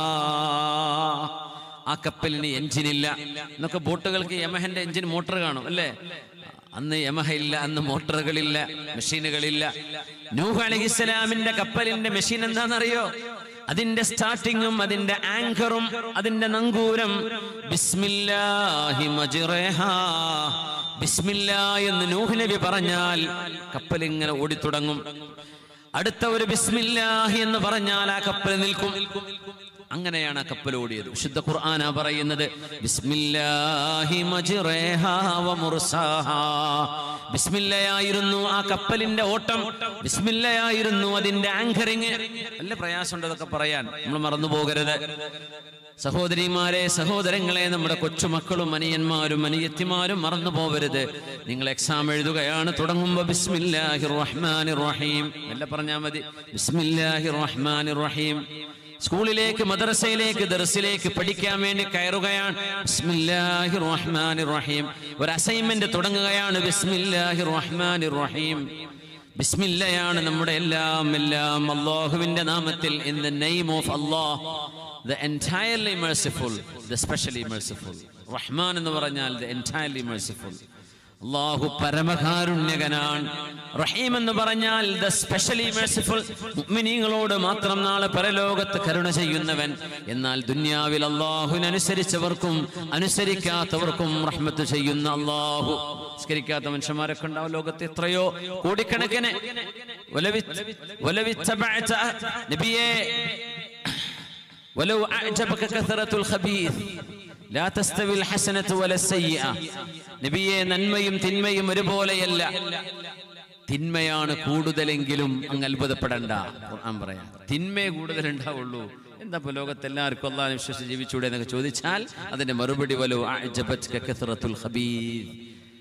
ആ കപ്പലിന് എഞ്ചിനില്ല എന്നൊക്കെ ബോട്ടുകൾക്ക് യമഹന്റെ എഞ്ചിൻ മോട്ടോർ കാണും അല്ലേ അന്ന് യമഹ ഇല്ല അന്ന് മോട്ടോറുകളില്ല മെഷീനുകളില്ല നൂഹ് അലഹിസ്സലാമിന്റെ കപ്പലിന്റെ മെഷീൻ എന്താണെന്നറിയോ അതിന്റെ സ്റ്റാർട്ടിങ്ങും അതിന്റെ ആങ്കറും അതിന്റെ നങ്കൂരം ബിസ്മില്ലാഹി മജ്റേഹാ ബിസ്മില്ലാ എന്ന് നൂഹ് നബി പറഞ്ഞാൽ കപ്പൽ ഇങ്ങനെ ഓടിത്തുടങ്ങും അടുത്ത ഒരു ബിസ്മില്ലാഹി എന്ന് പറഞ്ഞാൽ ആ കപ്പൽ നിൽക്കും അങ്ങനെയാണ് ആ കപ്പൽ ഓടിയത് വിശുദ്ധ ഖുർആനാ പറയുന്നത് ബിസ്മില്ലാഹി മജ്റേഹാ വമുർസാഹാ ബിസ്മില്ലയായിരുന്നു ആ കപ്പലിന്റെ ഓട്ടം ബിസ്മില്ലയായിരുന്നു അതിന്റെ ആങ്കറിങ് നല്ല പ്രയാസമുണ്ട് അതൊക്കെ പറയാൻ നമ്മൾ മറന്നു പോകരുത് സഹോദരിമാരെ സഹോദരങ്ങളെ നമ്മുടെ കൊച്ചുമക്കളും അനിയന്മാരും അനിയത്തിമാരും മറന്നു പോവരുത് നിങ്ങൾ എക്സാം എഴുതുകയാണ് തുടങ്ങുമ്പോ ബിസ്മില്ലാഹി റഹ്മാനി റഹീം എല്ലാം പറഞ്ഞാൽ മതി ബിസ്മില്ലാഹി റഹ്മാനി റഹീം സ്കൂളിലേക്ക് മദ്രസയിലേക്ക് ദർസിലേക്ക് പഠിക്കാൻ വേണ്ടി കയറുകയാണ് ബിസ്മില്ലാഹി റഹ്മാനി റഹീം ഒരു അസൈൻമെന്റ് തുടങ്ങുകയാണ് ബിസ്മില്ലാഹി റഹ്മാനി റഹീം ബിസ്മില്ലയാണ് നമ്മുടെ എല്ലാം എല്ലാം അള്ളാഹുവിന്റെ നാമത്തിൽ in the name of Allah the entirely merciful the specially merciful റഹ്മാൻ എന്ന് പറഞ്ഞാൽ ദ എൻറ്റയർലി merciful അള്ളാഹു പരമകാരുണ്യകനാണ് റഹീം എന്ന് പറഞ്ഞാൽ ദ സ്പെഷ്യലി merciful മുഅ്മിനീങ്ങളോട് മാത്രം നാളെ പരലോകത്ത് കരുണ ചെയ്യുന്നവൻ എന്നാൽ ദുന്യാവിൽ അള്ളാഹുവിനനുസരിച്ചവർക്കും അനുസരിക്കാത്തവർക്കും റഹ്മത്ത് ചെയ്യുന്ന അള്ളാഹു നിസ്കരിക്കാത്ത മനുഷ്യന്മാരൊക്കെ ഉണ്ടാവും ലോകത്ത് എത്രയോ കോടിക്കണക്കിന് വലവി- വലവിത്തബഅത നബിയെ ولو أعجبك كثرة الخبيث لا تستوي الحسنة ولا السيئة നബിയെ നന്മയും തിന്മയും ഒരുപോലെയല്ല തിന്മയാണ് കൂടുതലെങ്കിലും അങ്ങ് അത്ഭുതപ്പെടണ്ട ഖുർആൻ പറയാം തിന്മയെ കൂടുതൽ ഉണ്ടാവുള്ളൂ എന്താ ഇപ്പൊ ലോകത്ത് എല്ലാവർക്കും അള്ളാഹ് വിശ്വസിച്ച് ജീവിച്ചൂടെ എന്നൊക്കെ ചോദിച്ചാൽ അതിന്റെ മറുപടി വലോ അഅ്ജബത്ക കഥറത്തുൽ ഖബീർ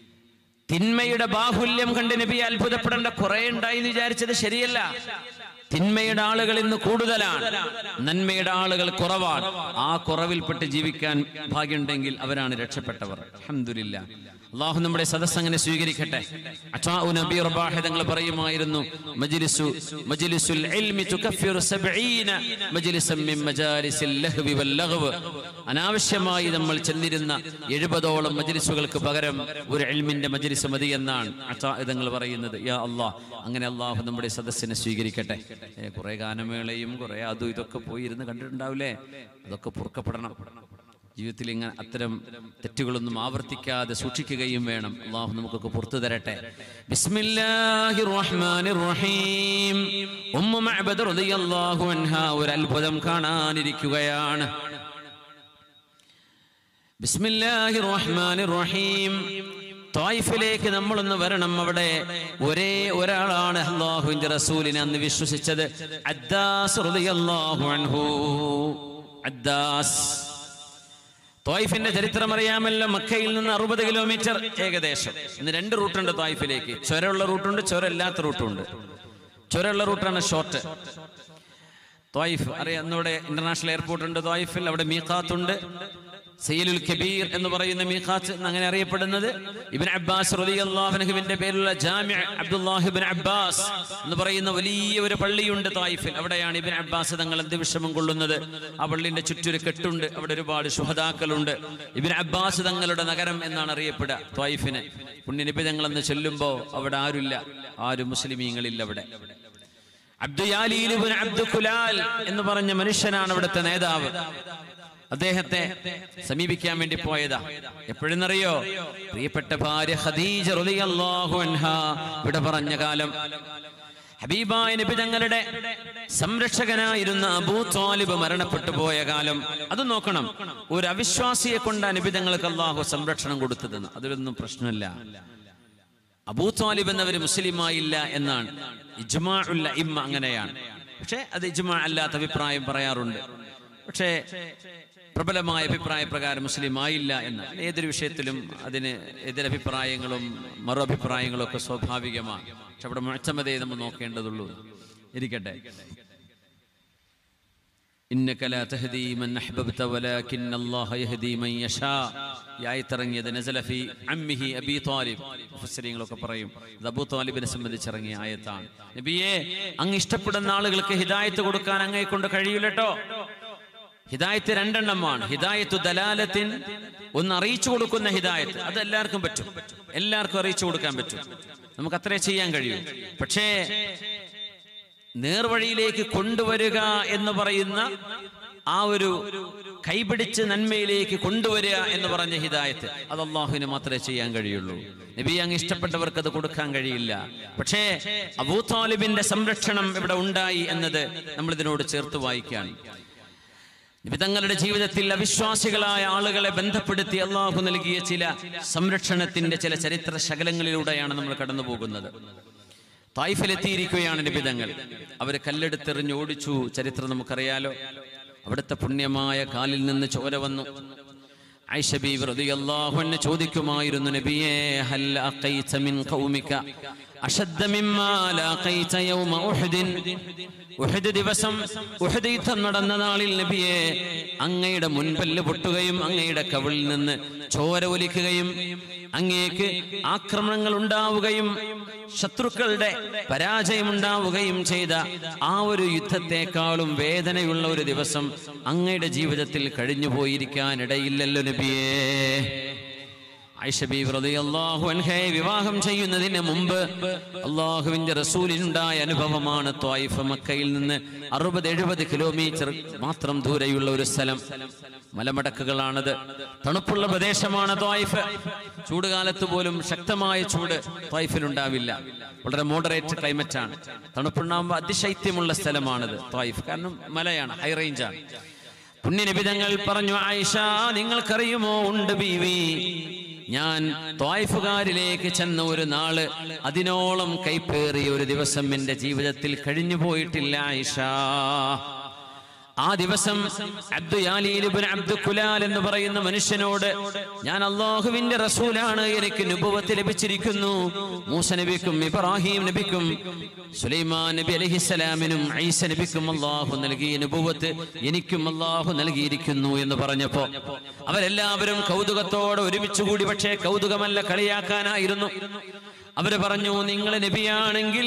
തിന്മയുടെ ബാഹുല്യം കണ്ട് നബി അത്ഭുതപ്പെടേണ്ട കുറെ ഉണ്ടായി എന്ന് വിചാരിച്ചത് ശരിയല്ല തിന്മയുടെ ആളുകൾ ഇന്ന് കൂടുതലാണ് നന്മയുടെ ആളുകൾ കുറവാണ് ആ കുറവിൽപ്പെട്ട് ജീവിക്കാൻ ഭാഗ്യമുണ്ടെങ്കിൽ അവരാണ് രക്ഷപ്പെട്ടവർ അഹമ്മദില്ല അള്ളാഹു നമ്മുടെ സദസ്സ് അങ്ങനെ സ്വീകരിക്കട്ടെ അച്ചാഉ നബി റബാഹ് തങ്ങൾ പറയുമായിരുന്നു മജ്ലിസു മജ്ലിസുൽ ഇൽമി തുകഫിറു സബ്ഈന മജ്ലിസം മിൻ മജാലിസിൽ ലഹ്വി വൽ ലഗ്വ് അനാവശ്യമായി നമ്മൾ ചെന്നിരുന്ന എഴുപതോളം മജ്ലിസുകൾക്ക് പകരം ഒരു ഇൽമിന്റെ മജ്ലിസ് മതി എന്നാണ് അച്ചാ തങ്ങൾ പറയുന്നത് യാ അള്ളാഹ് അങ്ങനെ അള്ളാഹു നമ്മുടെ സദസ്സിനെ സ്വീകരിക്കട്ടെ ഏ, കുറെ ഗാനമേളയും കുറെ അതും ഇതൊക്കെ പോയി ഇരുന്ന് കണ്ടിട്ടുണ്ടാവില്ലേ അതൊക്കെ പൊറുക്കപ്പെടണം ജീവിതത്തിൽ ഇങ്ങനെ അത്തരം തെറ്റുകളൊന്നും ആവർത്തിക്കാതെ സൂക്ഷിക്കുകയും വേണം അള്ളാഹു നമുക്കൊക്കെ പുറത്തു തരട്ടെ ബിസ്മില്ലാഹിർ റഹ്മാനിർ റഹീം ഉമ്മു മഅബദ് റളിയല്ലാഹു അൻഹ ഒരു അത്ഭുതം കാണാനിരിക്കുകയാണ് ബിസ്മില്ലാഹിർ റഹ്മാനിർ റഹീം തായിഫിലേക്ക് നമ്മളൊന്ന് വരണം അവിടെ ഒരേ ഒരാളാണ് അള്ളാഹുവിന്റെ റസൂലിനെ അന്ന് വിശ്വസിച്ചത് അദ്ദാസ് റളിയല്ലാഹു അൻഹു അദ്ദാസ് തോയിഫിന്റെ ചരിത്രം അറിയാമല്ലോ മക്കയിൽ നിന്ന് അറുപത് കിലോമീറ്റർ ഏകദേശം ഇന്ന് രണ്ട് റൂട്ടുണ്ട് തോയിഫിലേക്ക് ചുരമുള്ള റൂട്ടുണ്ട് ചുരമില്ലാത്ത റൂട്ടുണ്ട് ചുരമുള്ള റൂട്ടാണ് ഷോർട്ട് തോയിഫ് അറിയാം ഇന്നിവിടെ ഇന്റർനാഷണൽ എയർപോർട്ട് ഉണ്ട് തോയിഫിൽ അവിടെ മീഖാത്ത് ഉണ്ട് സയ്യിലുൽ കബീർ എന്ന് പറയുന്ന മീഖാത്ത് എന്ന് അങ്ങനെ അറിയപ്പെടുന്നത് ഇബിൻ അബ്ബാസ് റളിയല്ലാഹുവിന്റെ പേരിലുള്ള ജാമി അബ്ദുല്ലാഹിബിൻ അബ്ബാസ് എന്ന് പറയുന്ന വലിയ ഒരു പള്ളിയുണ്ട് തായിഫിൽ അവിടെയാണ് ഇബിൻ അബ്ബാസ് തങ്ങൾ എന്ത് വിഷമം കൊള്ളുന്നത് ആ പള്ളിന്റെ ചുറ്റൊരു കെട്ടുണ്ട് അവിടെ ഒരുപാട് ശുഹതാക്കളുണ്ട് ഇബിൻ അബ്ബാസ് തങ്ങളുടെ നഗരം എന്നാണ് അറിയപ്പെടുക ത്വായിഫിന് പുണ്യനിബി തങ്ങൾ എന്ന് ചൊല്ലുമ്പോ അവിടെ ആരുമില്ല ആരും മുസ്ലിമീങ്ങളില്ല അവിടെ അബ്ദുയാലീൽ ഇബ്നു അബ്ദു കുലാൽ എന്ന് പറഞ്ഞ മനുഷ്യനാണ് അവിടുത്തെ നേതാവ് അദ്ദേഹത്തെ സമീപിക്കാൻ വേണ്ടി പോയതാ എപ്പോഴെന്നറിയോ പ്രിയപ്പെട്ട ഭാര്യ ഖദീജ റളിയല്ലാഹു അൻഹ വിട പറഞ്ഞ കാലം ഹബീബായ നബി തങ്ങളുടെ സംരക്ഷകനായിരുന്ന അബൂ താലിബ് മരണപ്പെട്ടു പോയ കാലം അത് നോക്കണം ഒരു അവിശ്വാസിയെ കൊണ്ട് നബി തങ്ങൾക്ക് അള്ളാഹു സംരക്ഷണം കൊടുത്തതെന്ന് അതിലൊന്നും പ്രശ്നമില്ല അബൂ താലിബ് എന്നവർ മുസ്ലിമായില്ല എന്നാണ് ഇജ്മാഉൽ ഇമ്മ അങ്ങനെയാണ് പക്ഷേ അത് ഇജ്മാ അല്ലാത്ത അഭിപ്രായം പറയാറുണ്ട് പക്ഷേ പ്രബലമായ അഭിപ്രായ പ്രകാരം മുസ്ലിം ആയില്ല എന്ന് ഏതൊരു വിഷയത്തിലും അതിന് എതിരഭിപ്രായങ്ങളും മറു അഭിപ്രായങ്ങളും ഒക്കെ സ്വാഭാവികമാണ് പക്ഷെ അവിടെ മുഴച്ചമതയെ നമ്മൾ നോക്കേണ്ടതുള്ളൂ ഇരിക്കട്ടെ إنك لا تهدي من أحببت ولكن الله يهدي من يشاء ഈ ആയത്തിറങ്ങിയത് നസല ഫി അമ്മിഹി അബി താലിബ് മുഫസ്സിരീങ്ങളൊക്കെ പറയും ഇത് അബൂ താലിബിനെ സംബന്ധിച്ചിറങ്ങിയ ആയത്താണ് നബിയെ അങ്ങ് ഇഷ്ടപ്പെടുന്ന ആളുകൾക്ക് ഹിദായത്ത് കൊടുക്കാൻ അങ്ങേ കൊണ്ട് കഴിയില്ലട്ടോ ഹിദായത്ത് രണ്ടെണ്ണമാണ് ഹിദായത്തു ദലാലത്തിൻ ഒന്ന് അറിയിച്ചു കൊടുക്കുന്ന ഹിദായത്ത് അത് എല്ലാവർക്കും പറ്റും എല്ലാവർക്കും അറിയിച്ചു കൊടുക്കാൻ പറ്റും നമുക്ക് അത്രേ ചെയ്യാൻ കഴിയും പക്ഷേ നേർവഴിയിലേക്ക് കൊണ്ടുവരിക എന്ന് പറയുന്ന ആ ഒരു കൈപിടിച്ച് നന്മയിലേക്ക് കൊണ്ടുവരിക എന്ന് പറഞ്ഞ ഹിദായത്ത് അത് അള്ളാഹുവിന് മാത്രമേ ചെയ്യാൻ കഴിയുള്ളൂ നബി അങ്ങ് ഇഷ്ടപ്പെട്ടവർക്ക് അത് കൊടുക്കാൻ കഴിയില്ല പക്ഷേ അബൂ താലിബിന്റെ സംരക്ഷണം ഇവിടെ ഉണ്ടായി എന്നത് നമ്മൾ ഇതിനോട് ചേർത്ത് വായിക്കുകയാണ് നബി തങ്ങളുടെ ജീവിതത്തിൽ അവിശ്വാസികളായ ആളുകളെ ബന്ധപ്പെടുത്തി അള്ളാഹു നൽകിയ ചില സംരക്ഷണത്തിന്റെ ചില ചരിത്ര ശകലങ്ങളിലൂടെയാണ് നമ്മൾ കടന്നു പോകുന്നത് തായ്ഫിലെത്തിയിരിക്കുകയാണ് നിബിതങ്ങൾ അവർ കല്ലെടുത്തെറിഞ്ഞ് ഓടിച്ചു ചരിത്രം നമുക്കറിയാലോ അവിടുത്തെ പുണ്യമായ കാലിൽ നിന്ന് ചോര വന്നു ഐഷബി റളിയല്ലാഹു അൻഹ ചോദിക്കുമായിരുന്നു നബിയേ ഹൽ അഖൈത മിൻ ഖൗമിക അഷദ്ദ മിമ്മാ ലാഖൈത യൗമ ഉഹദിൻ ഉഹദ് ദിവസം ഉഹദ് യുദ്ധം നടന്ന നാളിൽ നബിയെ അങ്ങയുടെ മുൻപല്ല് പൊട്ടുകയും അങ്ങയുടെ കവിളിൽ നിന്ന് ചോര ഒലിക്കുകയും അങ്ങേക്ക് ആക്രമണങ്ങൾ ഉണ്ടാവുകയും ശത്രുക്കളുടെ പരാജയം ഉണ്ടാവുകയും ചെയ്ത ആ ഒരു യുദ്ധത്തെക്കാളും വേദനയുള്ള ഒരു ദിവസം അങ്ങയുടെ ജീവിതത്തിൽ കഴിഞ്ഞു പോയിരിക്കാൻ ഇടയില്ലല്ലോ നബിയേ ഐഷബീബ് റളിയല്ലാഹു അൻഹയെ വിവാഹം ചെയ്യുന്നതിന് മുമ്പ് അള്ളാഹുവിന്റെ റസൂലിനുണ്ടായ അനുഭവമാണ് ത്വായിഫ് മക്കയിൽ നിന്ന് അറുപത് എഴുപത് കിലോമീറ്റർ മാത്രം ദൂരെയുള്ള ഒരു സ്ഥലം മലമടക്കുകളാണത് തണുപ്പുള്ള പ്രദേശമാണ് ത്വായിഫ് ചൂടുകാലത്ത് പോലും ശക്തമായ ചൂട് ത്വായിഫിൽ ഉണ്ടാവില്ല വളരെ മോഡറേറ്റ് ക്ലൈമറ്റ് ആണ് തണുപ്പുണ്ടാകുമ്പോൾ അതിശൈത്യമുള്ള സ്ഥലമാണിത് ത്വായിഫ് കാരണം മലയാണ് ഹൈ റേഞ്ചാണ് പുണ്യനിബിതങ്ങൾ പറഞ്ഞു ആയിഷ നിങ്ങൾക്കറിയുമോ ഉണ്ട് ബീവി ഞാൻ ത്വായ്ഫുകാരിലേക്ക് ചെന്ന ഒരു നാള് അതിനോളം കൈപ്പേറിയ ഒരു ദിവസം എന്റെ ജീവിതത്തിൽ കഴിഞ്ഞു പോയിട്ടില്ല ആയിഷ ആ ദിവസം അബ്ദു യാലീൽ ഇബ്നു അബ്ദു കുലാൽ എന്ന് പറയുന്ന മനുഷ്യനോട് ഞാൻ അള്ളാഹുവിന്റെ റസൂലാണ് എനിക്ക് നുബുവത്ത് ലഭിച്ചിരിക്കുന്നു മൂസ നബിക്കും ഇബ്രാഹിം നബിക്കും സുലൈമാൻ നബി അലഹിസ്സലാമിനും ഐസ നബിക്കും അള്ളാഹു നൽകിയ നുബുവത്ത് എനിക്കും അള്ളാഹു നൽകിയിരിക്കുന്നു എന്ന് പറഞ്ഞപ്പോ അവരെല്ലാവരും കൗതുകത്തോടെ ഒരുമിച്ച് കൂടി പക്ഷേ കൗതുകമല്ല കളിയാക്കാനായിരുന്നു അവര് പറഞ്ഞു നിങ്ങൾ നബിയാണെങ്കിൽ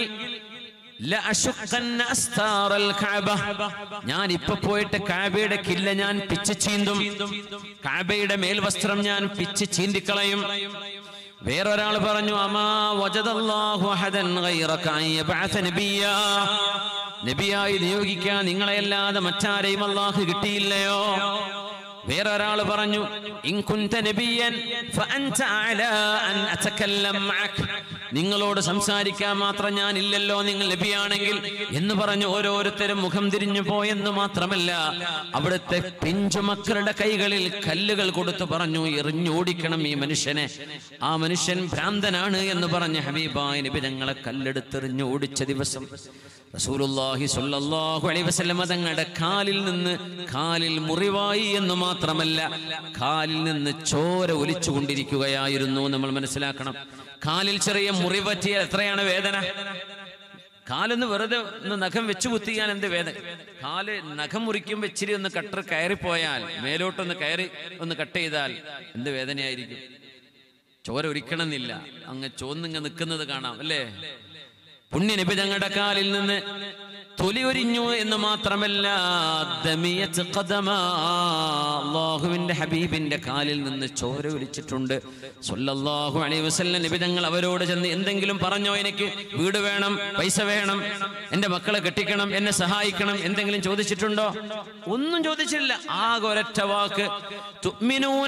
ലഅശുഖന്ന അസ്താറൽ കഅബ. ഞാൻ ഇപ്പൊ പോയിട്ട് കാബയുടെ കില്ല ഞാൻ പിച്ച് ചീന്തും കാബയുടെ മേൽവസ്ത്രം ഞാൻ പിച്ച് ചീന്തിക്കളയും വേറൊരാൾ പറഞ്ഞു അമാ വജദല്ലാഹു അഹദൻ ഗൈറക അൻ യബ്അസ നബിയ്യാ നബിയായി നിയോഗിക്കാൻ നിങ്ങളെയല്ലാതെ മറ്റാരെയും അള്ളാഹു കിട്ടിയില്ലയോ വേറൊരാൾ പറഞ്ഞു ഇൻ കുൻത നബിയൻ ഫഅൻത അഅലാ അൻ അതകല്ലം മഅക് നിങ്ങളോട് സംസാരിക്കാൻ മാത്രം ഞാൻ ഇല്ലല്ലോ നിങ്ങൾ നബിയാണെങ്കിൽ എന്ന് പറഞ്ഞു ഓരോരുത്തരും മുഖം തിരിഞ്ഞു പോയെന്ന് മാത്രമല്ല അവിടുത്തെ പിഞ്ചുമക്കളുടെ കൈകളിൽ കല്ലുകൾ കൊടുത്തു പറഞ്ഞു എറിഞ്ഞോടിക്കണം ഈ മനുഷ്യനെ ആ മനുഷ്യൻ ഭ്രാന്തനാണ് എന്ന് പറഞ്ഞ് ഹബീബായ നബി ഞങ്ങളെ കല്ലെടുത്തെറിഞ്ഞു ഓടിച്ച ദിവസം റസൂലുള്ളാഹി സ്വല്ലല്ലാഹു അലൈഹി വസല്ലമ തങ്ങളുടെ കാലിൽ നിന്ന് കാലിൽ മുറിവായി എന്ന് മാത്രമല്ല കാലിൽ നിന്ന് ചോര ഒലിച്ചു കൊണ്ടിരിക്കുകയായിരുന്നു നമ്മൾ മനസ്സിലാക്കണം കാലിൽ ചെറിയ മുറിവറ്റിയാൽ എത്രയാണ് വേദന കാലൊന്ന് വെറുതെ ഒന്ന് നഖം വെച്ച് കുത്തിയാൽ എന്ത് വേദന കാല് നഖം മുറിക്കുമ്പോൾ ഇച്ചിരി ഒന്ന് കട്ടർ കയറിപ്പോയാൽ മേലോട്ടൊന്ന് കയറി ഒന്ന് കട്ട് ചെയ്താൽ എന്ത് വേദനയായിരിക്കും ചോര ഒരിക്കണമെന്നില്ല അങ്ങ് ചോന്നിങ്ങ് നിൽക്കുന്നത് കാണാം അല്ലേ പുണ്യനബി തങ്ങളുടെ കാലിൽ നിന്ന് തൊലി ഒരിഞ്ഞു എന്ന് മാത്രമല്ല ദമിയത്ത് ഖദമാ. അള്ളാഹുവിന്റെ ഹബീബിന്റെ കാലിൽ നിന്ന് ചോര ഒലിച്ചിട്ടുണ്ട് സല്ലല്ലാഹു അലൈഹി വസല്ലം നബി തങ്ങൾ അവരോട് ചെന്ന് എന്തെങ്കിലും പറഞ്ഞോ എനിക്ക് വീട് വേണം പൈസ വേണം എന്റെ മക്കളെ കെട്ടിക്കണം എന്നെ സഹായിക്കണം എന്തെങ്കിലും ചോദിച്ചിട്ടുണ്ടോ ഒന്നും ചോദിച്ചില്ല ആകെ ഒരൊറ്റ വാക്ക് തുഅ്മിനൂന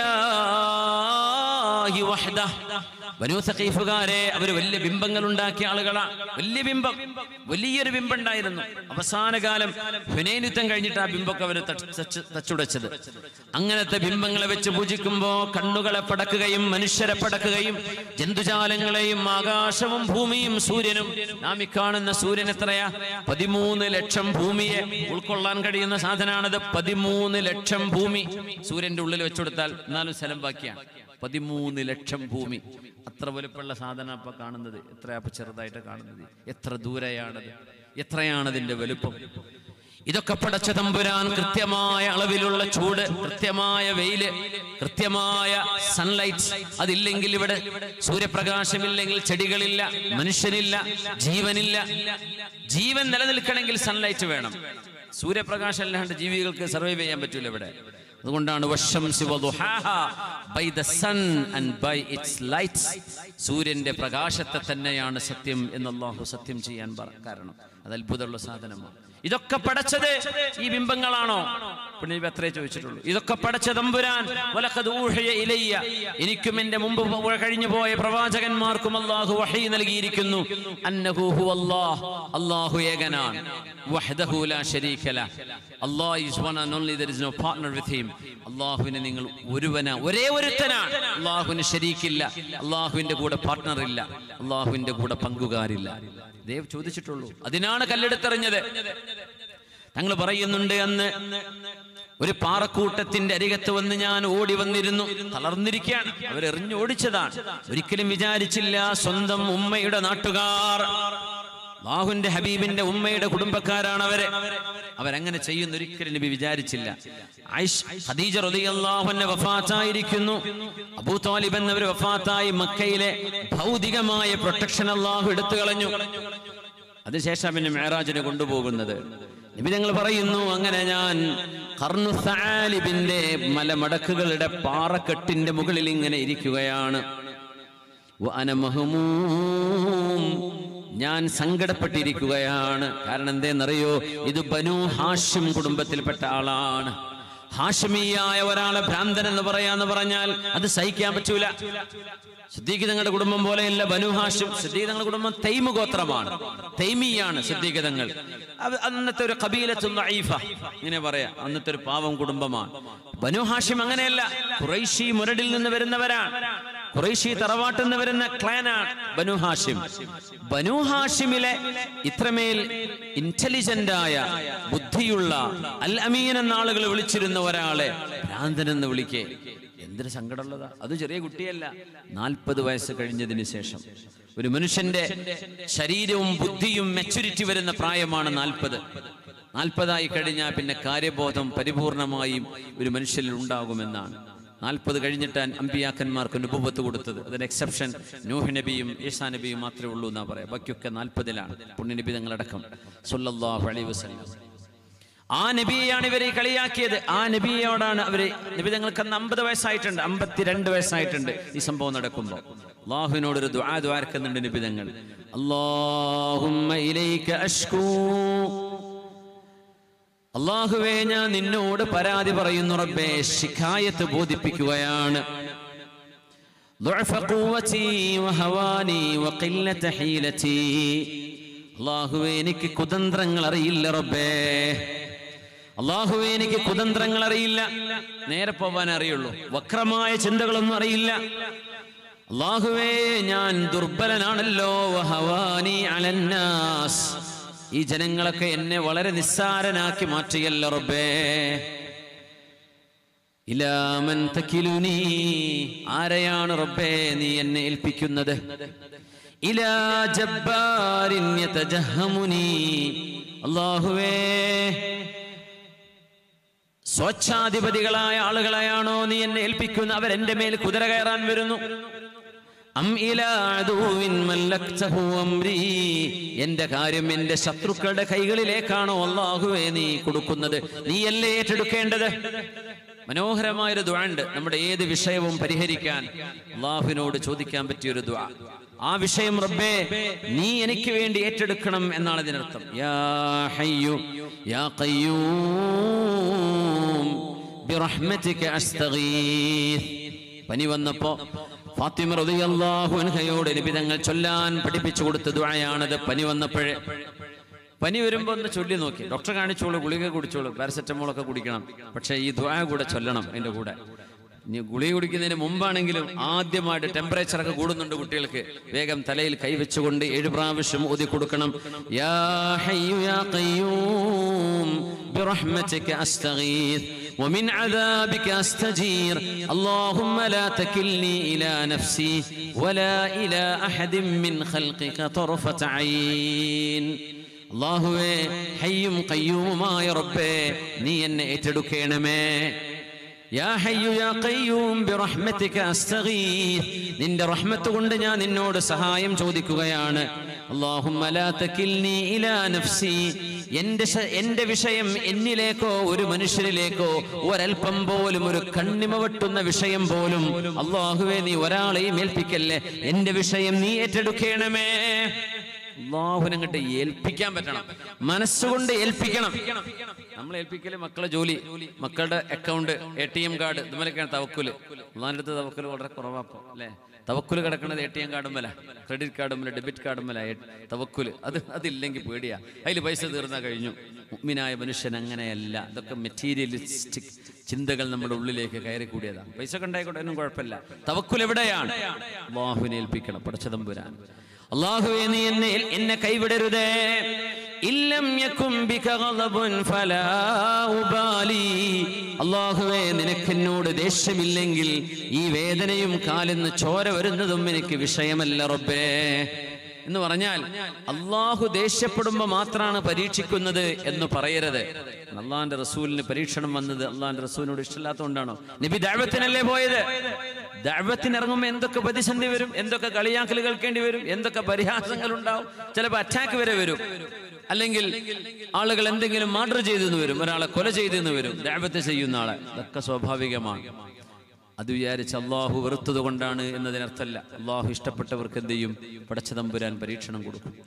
ബില്ലാഹി വഹ്ദഹ് ബനൂ സഖീഫുകാരെ അവര് വലിയ ബിംബങ്ങൾ ഉണ്ടാക്കിയ ആളുകളാണ് വലിയ ബിംബം വലിയൊരു ബിംബം ഉണ്ടായിരുന്നു അവസാന കാലം ഹുനൈൻ യുദ്ധം കഴിഞ്ഞിട്ട് ആ ബിംബമൊക്കെ അവർ തച്ചുടച്ചത് അങ്ങനത്തെ ബിംബങ്ങളെ വെച്ച് പൂജിക്കുമ്പോ കണ്ണുകളെ പടക്കുകയും മനുഷ്യരെ പടക്കുകയും ജന്തുജാലങ്ങളെയും ആകാശവും ഭൂമിയും സൂര്യനും നാം ഈ കാണുന്ന സൂര്യൻ എത്രയാ പതിമൂന്ന് ലക്ഷം ഭൂമിയെ ഉൾക്കൊള്ളാൻ കഴിയുന്ന സാധനമാണത് പതിമൂന്ന് ലക്ഷം ഭൂമി സൂര്യന്റെ ഉള്ളിൽ വെച്ചുകൊടുത്താൽ എന്നാലും സ്ഥലം ബാക്കിയാണ് പതിമൂന്ന് ലക്ഷം ഭൂമി അത്ര വലുപ്പമുള്ള സാധനം അപ്പൊ കാണുന്നത് എത്രയാ അപ്പൊ ചെറുതായിട്ട് കാണുന്നത് എത്ര ദൂരെയാണത് എത്രയാണതിന്റെ വലുപ്പം ഇതൊക്കെ പടച്ച തമ്പുരാൻ കൃത്യമായ അളവിലുള്ള ചൂട് കൃത്യമായ വെയില് കൃത്യമായ സൺലൈറ്റ് അതില്ലെങ്കിൽ ഇവിടെ സൂര്യപ്രകാശമില്ലെങ്കിൽ ചെടികളില്ല മനുഷ്യനില്ല ജീവനില്ല ജീവൻ നിലനിൽക്കണമെങ്കിൽ സൺലൈറ്റ് വേണം സൂര്യപ്രകാശം അല്ലാണ്ട് ജീവികൾക്ക് സർവൈവ് ചെയ്യാൻ പറ്റൂല ഇവിടെ അതുകൊണ്ടാണ് വശംസി വദുഹാഹാ. By the sun and by its lights. സൂര്യന്റെ പ്രകാശത്തെ തന്നെയാണ് സത്യം എന്ന് അള്ളാഹു സത്യം ചെയ്യാൻ പറ- കാരണം അത് അത്ഭുതമുള്ള സാധനമാണ് ഇതൊക്കെ പടച്ചത് ഈ ബിംബങ്ങളാണോ പിന്നെ ഇവ അത്രേ ചോദിച്ചിട്ടുള്ളൂ ഇതൊക്കെ പടച്ച തമ്പുരാൻ വലഖദ് ഊഹിയ ഇലയ്യ എനിക്കും എന്റെ മുമ്പ് പോ- കഴിഞ്ഞു പോയ പ്രവാചകന്മാർക്കും അള്ളാഹു വഹി നൽകിയിരിക്കുന്നു അന്നഹു ഹുവല്ലാഹ് അള്ളാഹു ഏകനാണ് വഹ്ദഹു ലാ ശരീക ലഹ് Allah is one and only there is no partner with him അള്ളാഹുവിനെ നിങ്ങൾ ഒരുവന ഒരേ ഒരുത്തനാണ് അള്ളാഹുവിന് ശരീക്കില്ല അള്ളാഹുവിന്റെ കൂടെ പാർട്ട്ണർ ഇല്ല അള്ളാഹുവിന്റെ കൂടെ പങ്കുകാരില്ല ദേവ് ചോദിച്ചിട്ടുള്ളൂ അതിനാണ് കല്ലെടുത്തെറിഞ്ഞത് തങ്ങൾ പറയുന്നുണ്ട് അന്ന് ഒരു പാറക്കൂട്ടത്തിന്റെ അരികത്ത് വന്ന് ഞാൻ ഓടി വന്നിരുന്നു തളർന്നിരിക്കുകയാണ് അവരെറിഞ്ഞു ഓടിച്ചതാണ് ഒരിക്കലും വിചാരിച്ചില്ല സ്വന്തം ഉമ്മയുടെ നാട്ടുകാർ ബാഹുന്റെ ഹബീബിന്റെ ഉമ്മയുടെ കുടുംബക്കാരാണ് അവര് അവരങ്ങനെ ചെയ്യുന്ന ഒരിക്കലും നബി വിചാരിച്ചില്ല ആയിഷ് ഖദീജ റളിയല്ലാഹുവിന്റെ വഫാത്തായിരിക്കുന്നു അബൂ താലിബ് എന്നവർ വഫാത്തായി മക്കയിലെ ഭൗതികമായ പ്രൊട്ടക്ഷൻ അള്ളാഹു എടുത്തു കളഞ്ഞു അതിനുശേഷം പിന്നെ മേറാജിനെ കൊണ്ടുപോകുന്നത് നബി ഞങ്ങൾ പറയുന്നു അങ്ങനെ ഞാൻ കർണു സാലിബിന്റെ മലമടക്കുകളുടെ പാറക്കെട്ടിന്റെ മുകളിൽ ഇങ്ങനെ ഇരിക്കുകയാണ് വഅന മഹ്മൂം. ഞാൻ സങ്കടപ്പെട്ടിരിക്കുകയാണ് കാരണം എന്തേന്നറിയോ ഇത് ബനു ഹാഷിം കുടുംബത്തിൽപ്പെട്ട ആളാണ് ഹാഷിമിയായ ഒരാളെ ഭ്രാന്തൻ എന്ന് പറയാന്ന് പറഞ്ഞാൽ അത് സഹിക്കാൻ പറ്റൂല സിദ്ദീഖ് തങ്ങളുടെ കുടുംബം പോലെയല്ല ബനു ഹാഷിം സിദ്ദീഖ് തങ്ങളുടെ കുടുംബം തൈമു ഗോത്രമാണ് തൈമിയാണ് സിദ്ദീഖ് തങ്ങൾ അത് അന്നത്തെ ഒരു കബീലത്തും ദഈഫ ഇങ്ങനെ പറയാ അന്നത്തെ ഒരു പാവം കുടുംബമാണ് ബനു ഹാഷിം അങ്ങനെയല്ല ഖുറൈശി മുരടിൽ നിന്ന് വരുന്നവരാണ് ഖുറൈശി തറവാട്ടിൽ നിന്ന് വരുന്ന ക്ലാനാണ് ബനു ഹാഷിം ബനു ഹാഷിമിലെ ഇത്രമേൽ ഇന്റലിജന്റ് ആയ ബുദ്ധിയുള്ള അൽ അമീൻ എന്ന ആളുകൾ വിളിച്ചിരുന്ന ഒരാളെ ഭ്രാന്തൻ എന്ന് വിളിക്കേ എന്തൊരു സങ്കടമുള്ളതാ അത് ചെറിയ കുട്ടിയല്ല നാൽപ്പത് വയസ്സ് കഴിഞ്ഞതിന് ശേഷം ഒരു മനുഷ്യന്റെ ശരീരവും ബുദ്ധിയും മെച്ചുരിറ്റി വരുന്ന പ്രായമാണ് നാൽപ്പത് നാൽപ്പതായി കഴിഞ്ഞാൽ പിന്നെ കാര്യബോധം പരിപൂർണമായും ഒരു മനുഷ്യനിൽ ഉണ്ടാകുമെന്നാണ് നാൽപ്പത് കഴിഞ്ഞിട്ടാണ് അമ്പിയാക്കന്മാർക്ക് നുപുവത്ത് കൊടുത്തത് അതിന് എക്സെപ്ഷൻ നൂഹ് നബിയും ഈസാ നബിയും മാത്രമേ ഉള്ളൂ എന്നാ പറയാം ബാക്കിയൊക്കെ നാൽപ്പതിലാണ് പുണ്യനബി തങ്ങളടക്കം സുല്ലല്ലാഹു അലൈഹി വസല്ലം ആ നബിയെയാണ് ഇവരെ കളിയാക്കിയത് ആ നബിയോടാണ് അവര് നബി തങ്ങൾക്ക് അന്ന് അമ്പത് വയസ്സായിട്ടുണ്ട് അമ്പത്തിരണ്ട് വയസ്സായിട്ടുണ്ട് ഈ സംഭവം നടക്കുമ്പോൾ അള്ളാഹുവിനോട് ഒരു ദ്വാ ദ്വാരക്കുന്നുണ്ട് നബി തങ്ങൾ അല്ലാഹുമ്മ ഇലൈക അഷ്കൂ അള്ളാഹുവേ ഞാൻ നിന്നോട് പരാതി പറയുന്നു റബ്ബേ ശിഖായത്ത് ബോധിപ്പിക്കുകയാണ് ضعف قوتي وهواني وقلة حيلتي അള്ളാഹുവേ എനിക്ക് കുതന്ത്രങ്ങൾ അറിയില്ല റബ്ബേ അള്ളാഹുവേ എനിക്ക് കുതന്ത്രങ്ങൾ അറിയില്ല നേരെ പോവാൻ അറിയുള്ളൂ വക്രമായ ചിന്തകളൊന്നും അറിയില്ല അള്ളാഹുവേ ഞാൻ ദുർബലനാണല്ലോ വഹവാനി അലന്നാസ് ഈ ജനങ്ങളൊക്കെ എന്നെ വളരെ നിസ്സാരനാക്കി മാറ്റിയല്ലോ റബ്ബേ ഇലാമൻ തക്കിലുനി ആരെയാണ് റബ്ബേ നീ എന്നെ ഏൽപ്പിക്കുന്നത് ഇലാ ജബ്ബാരിൻ യതജഹമുനി അല്ലാഹുവേ സ്വച്ഛാധിപതികളായ ആളുകളെയാണോ നീ എന്നെ ഏൽപ്പിക്കുന്നത് അവരെന്റെ മേൽ കുതിര കയറാൻ വരുന്നു അം ഇലാ അദുവിൻ മല്ലക്തഹു അംരി എന്റെ കാര്യം എന്റെ ശത്രുക്കളുടെ കൈകളിലേക്കാണോ അള്ളാഹുവേ നീ കൊടുക്കുന്നത് നീയല്ലേ ഏറ്റെടുക്കേണ്ടത് മനോഹരമായൊരു ദ്വാ ഉണ്ട് നമ്മുടെ ഏത് വിഷയവും പരിഹരിക്കാൻ അള്ളാഹുവിനോട് ചോദിക്കാൻ പറ്റിയ ഒരു ദ്വാ ആ വിഷയം റബ്ബേ നീ എനിക്ക് വേണ്ടി ഏറ്റെടുക്കണം എന്നാണ് ഇതിനർത്ഥം യാ ഹയ്യു യാ ഖയ്യൂം ബിറഹ്മതിക അസ്തഗീസ് പനി വന്നപ്പോ ഫാത്തിമ റളിയല്ലാഹു അൻഹയോട് നബി തങ്ങൾ ചൊല്ലാൻ പഠിപ്പിച്ചു കൊടുത്ത ദുആയാണത് പനി വന്നപ്പോഴേ പനി വരുമ്പോൾ ഒന്ന് ചൊല്ലി നോക്കി ഡോക്ടറെ കാണിച്ചോളൂ ഗുളിക കുടിച്ചോളൂ പാരസെറ്റമോൾ ഒക്കെ കുടിക്കണം പക്ഷേ ഈ ദ്വാ കൂടെ ചൊല്ലണം അതിന്റെ കൂടെ ഇനി ഗുളിക കുടിക്കുന്നതിന് മുമ്പാണെങ്കിലും ആദ്യമായിട്ട് ടെമ്പറേച്ചർ ഒക്കെ കൂടുന്നുണ്ട് കുട്ടികൾക്ക് വേഗം തലയിൽ കൈവച്ചുകൊണ്ട് ഏഴ് പ്രാവശ്യം ഊതി കൊടുക്കണം യാ ഹയ്യു യാ ഖയ്യൂം برحمتك أستغيث ومن عذابك أستجير اللهم لا تكلني إلى نفسي ولا إلى أحد من خلقك طرفة عين അള്ളാഹുവേ ഹയ്യും കയ്യൂമുമായ റബ്ബേ നീ എന്നെ ഏറ്റെടുക്കണമേ യാ ഹയ്യു യാ ഖയ്യൂം ബിറഹ്മതിക അസ്തഗീസ് നിന്റെ റഹ്മത്ത് കൊണ്ട് ഞാൻ നിന്നോട് സഹായം ചോദിക്കുകയാണ് അല്ലാഹുമ്മ ലാ തകിൽനി ഇലാ നഫ്സി എന്റെ ശ- എന്റെ വിഷയം എന്നിലേക്കോ ഒരു മനുഷ്യരിലേക്കോ ഒരൽപ്പം പോലും ഒരു കണ്ണിമ വെട്ടുന്ന വിഷയം പോലും അള്ളാഹുവേ നീ ഒരാളെയും ഏൽപ്പിക്കല്ലേ എന്റെ വിഷയം നീ ഏറ്റെടുക്കണമേ അള്ളാഹുനങ്ങട്ട് ഏൽപ്പിക്കാൻ പറ്റണം മനസ്സുകൊണ്ട് ഏൽപ്പിക്കണം നമ്മൾ ഏൽപ്പിക്കല് മക്കളെ ജോലി മക്കളുടെ account A T M card ഇതുമലൊക്കെയാണ് തവക്കുല് അള്ളാഹിന്റെ അടുത്ത് തവക്കുല് വളരെ കുറവാപ്പോ അല്ലേ തവക്കുല് കിടക്കുന്നത് എ ടി എം കാർഡുമല്ല ക്രെഡിറ്റ് കാർഡുമല്ല ഡെബിറ്റ് കാർഡുമല്ല തവക്കുല് അത് അതില്ലെങ്കിൽ പേടിയാ അതിൽ പൈസ തീർന്നാ കഴിഞ്ഞു മുഗ്മിനായ മനുഷ്യൻ അങ്ങനെയല്ല ഇതൊക്കെ മെറ്റീരിയലിസ്റ്റിക് ചിന്തകൾ നമ്മുടെ ഉള്ളിലേക്ക് കയറി കൂടിയതാണ് പൈസ ഒക്കെ ഉണ്ടായിക്കോട്ടെ ഒന്നും കുഴപ്പമില്ല തവക്കുൽ എവിടെയാണ് അള്ളാഹുവിനെ ഏൽപ്പിക്കണം പടച്ചതമ്പുരാൻ അള്ളാഹുവെ നീ എന്നെ എന്നെ കൈവിടരുതേ ഇല്ലം യകും ബിക ഗളബുൻ ഫലാ ഉബാലി അള്ളാഹുവേ നിനക്കെന്നോട് ദേഷ്യമില്ലെങ്കിൽ ഈ വേദനയും കാലിന്ന് ചോര വരുന്നതും എനിക്ക് വിഷയമല്ല റബ്ബേ എന്ന് പറഞ്ഞാൽ അള്ളാഹു ദേഷ്യപ്പെടുമ്പോ മാത്രമാണ് പരീക്ഷിക്കുന്നത് എന്ന് പറയരുത് അള്ളാന്റെ റസൂലിന് പരീക്ഷണം വന്നത് അള്ളാന്റെ റസൂലിനോട് ഇഷ്ടമില്ലാത്തതുകൊണ്ടാണോ നബി ദൈവത്തിനല്ലേ പോയത് ദൈവത്തിന് ഇറങ്ങുമ്പോൾ എന്തൊക്കെ പ്രതിസന്ധി വരും എന്തൊക്കെ കളിയാക്കൽ കേൾക്കേണ്ടി വരും എന്തൊക്കെ പരിഹാസങ്ങൾ ഉണ്ടാവും ചിലപ്പോൾ അറ്റാക്ക് വരെ വരും അല്ലെങ്കിൽ ആളുകൾ എന്തെങ്കിലും മർഡർ ചെയ്തെന്ന് വരും ഒരാളെ കൊല ചെയ്തെന്ന് വരും ദൈവത്തെ ചെയ്യുന്ന ആളെ ഇതൊക്കെ സ്വാഭാവികമാണ് അത് വിചാരിച്ച് അള്ളാഹു വെറുത്തത് കൊണ്ടാണ് എന്നതിനർത്ഥമല്ല അള്ളാഹു ഇഷ്ടപ്പെട്ടവർക്ക് എന്ത് ചെയ്യും പടച്ചതമ്പുരാൻ പരീക്ഷണം കൊടുക്കും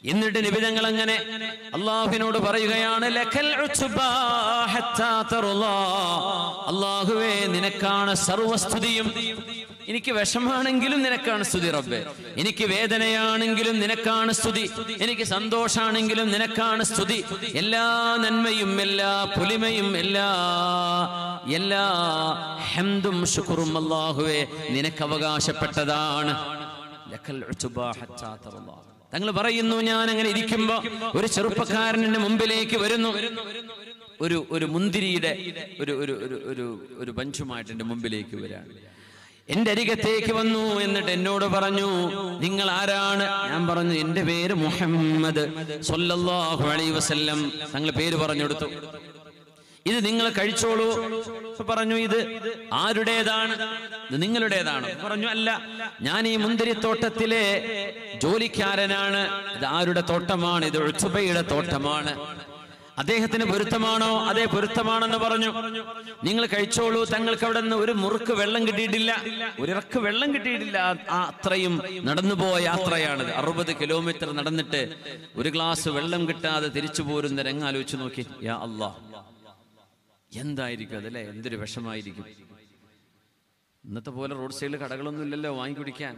എന്നിട്ട് നിബിതങ്ങൾ അങ്ങനെ അള്ളാഹുവിനോട് പറയുകയാണ് ലക്കൽ ഉത്ബാ ഹത്താ തർളാ. അള്ളാഹുവേ നിനക്കാണ് സർവസ്തുതിയും എനിക്ക് വിഷമാണെങ്കിലും നിനക്കാണ് സ്തുതി റബ്ബെ എനിക്ക് വേദനയാണെങ്കിലും നിനക്കാണ് സ്തുതി എനിക്ക് സന്തോഷാണെങ്കിലും നിനക്കാണ് സ്തുതി എല്ലാ നന്മയും എല്ലാ പുലിമയും എല്ലാ എല്ലാ ഹംദും ശുക്റും അല്ലാഹുവേ നിനക്ക് അവകാശപ്പെട്ടതാണ് ലക്കൽ ഉത്ബാ ഹത്താ തർളാ. തങ്ങൾ പറയുന്നു ഞാൻ അങ്ങനെ ഇരിക്കുമ്പോ ഒരു ചെറുപ്പക്കാരൻ എന്റെ മുമ്പിലേക്ക് വരുന്നു ഒരു ഒരു മുന്തിരിയുടെ ഒരു ഒരു ഒരു ഒരു ഒരു ബഞ്ചുമായിട്ട് എന്റെ മുമ്പിലേക്ക് വരാണ് എന്റെ അരികത്തേക്ക് വന്നു എന്നിട്ട് എന്നോട് പറഞ്ഞു നിങ്ങൾ ആരാണ് ഞാൻ പറഞ്ഞു എന്റെ പേര് മുഹമ്മദ് സല്ലല്ലാഹു അലൈഹി വസല്ലം തങ്ങൾ പേര് പറഞ്ഞു കൊടുത്തു ഇത് നിങ്ങൾ കഴിച്ചോളൂ അപ്പൊ പറഞ്ഞു ഇത് ആരുടേതാണ് ഇത് നിങ്ങളുടേതാണ് പറഞ്ഞു അല്ല ഞാൻ ഈ മുന്തിരിത്തോട്ടത്തിലെ ജോലിക്കാരനാണ് ഇത് ആരുടെ തോട്ടമാണ് ഇത് ഉച്ചുബയുടെ തോട്ടമാണ് അദ്ദേഹത്തിന് പൊരുത്തമാണോ അതേ പൊരുത്തമാണെന്ന് പറഞ്ഞു നിങ്ങൾ കഴിച്ചോളൂ തങ്ങൾക്ക് അവിടെ നിന്ന് ഒരു മുറുക്ക് വെള്ളം കിട്ടിയിട്ടില്ല ഒരിറക്ക് വെള്ളം കിട്ടിയിട്ടില്ല ആ അത്രയും നടന്നുപോയ യാത്രയാണിത് അറുപത് കിലോമീറ്റർ നടന്നിട്ട് ഒരു ഗ്ലാസ് വെള്ളം കിട്ടാതെ തിരിച്ചു പോരുന്ന രംഗം ആലോചിച്ച് നോക്കി യാ അള്ളാഹ് എന്തായിരിക്കും അതല്ലേ എന്തൊരു വിഷമായിരിക്കും ഇന്നത്തെ പോലെ റോഡ് സൈഡിൽ കടകളൊന്നും ഇല്ലല്ലോ വാങ്ങി കുടിക്കാൻ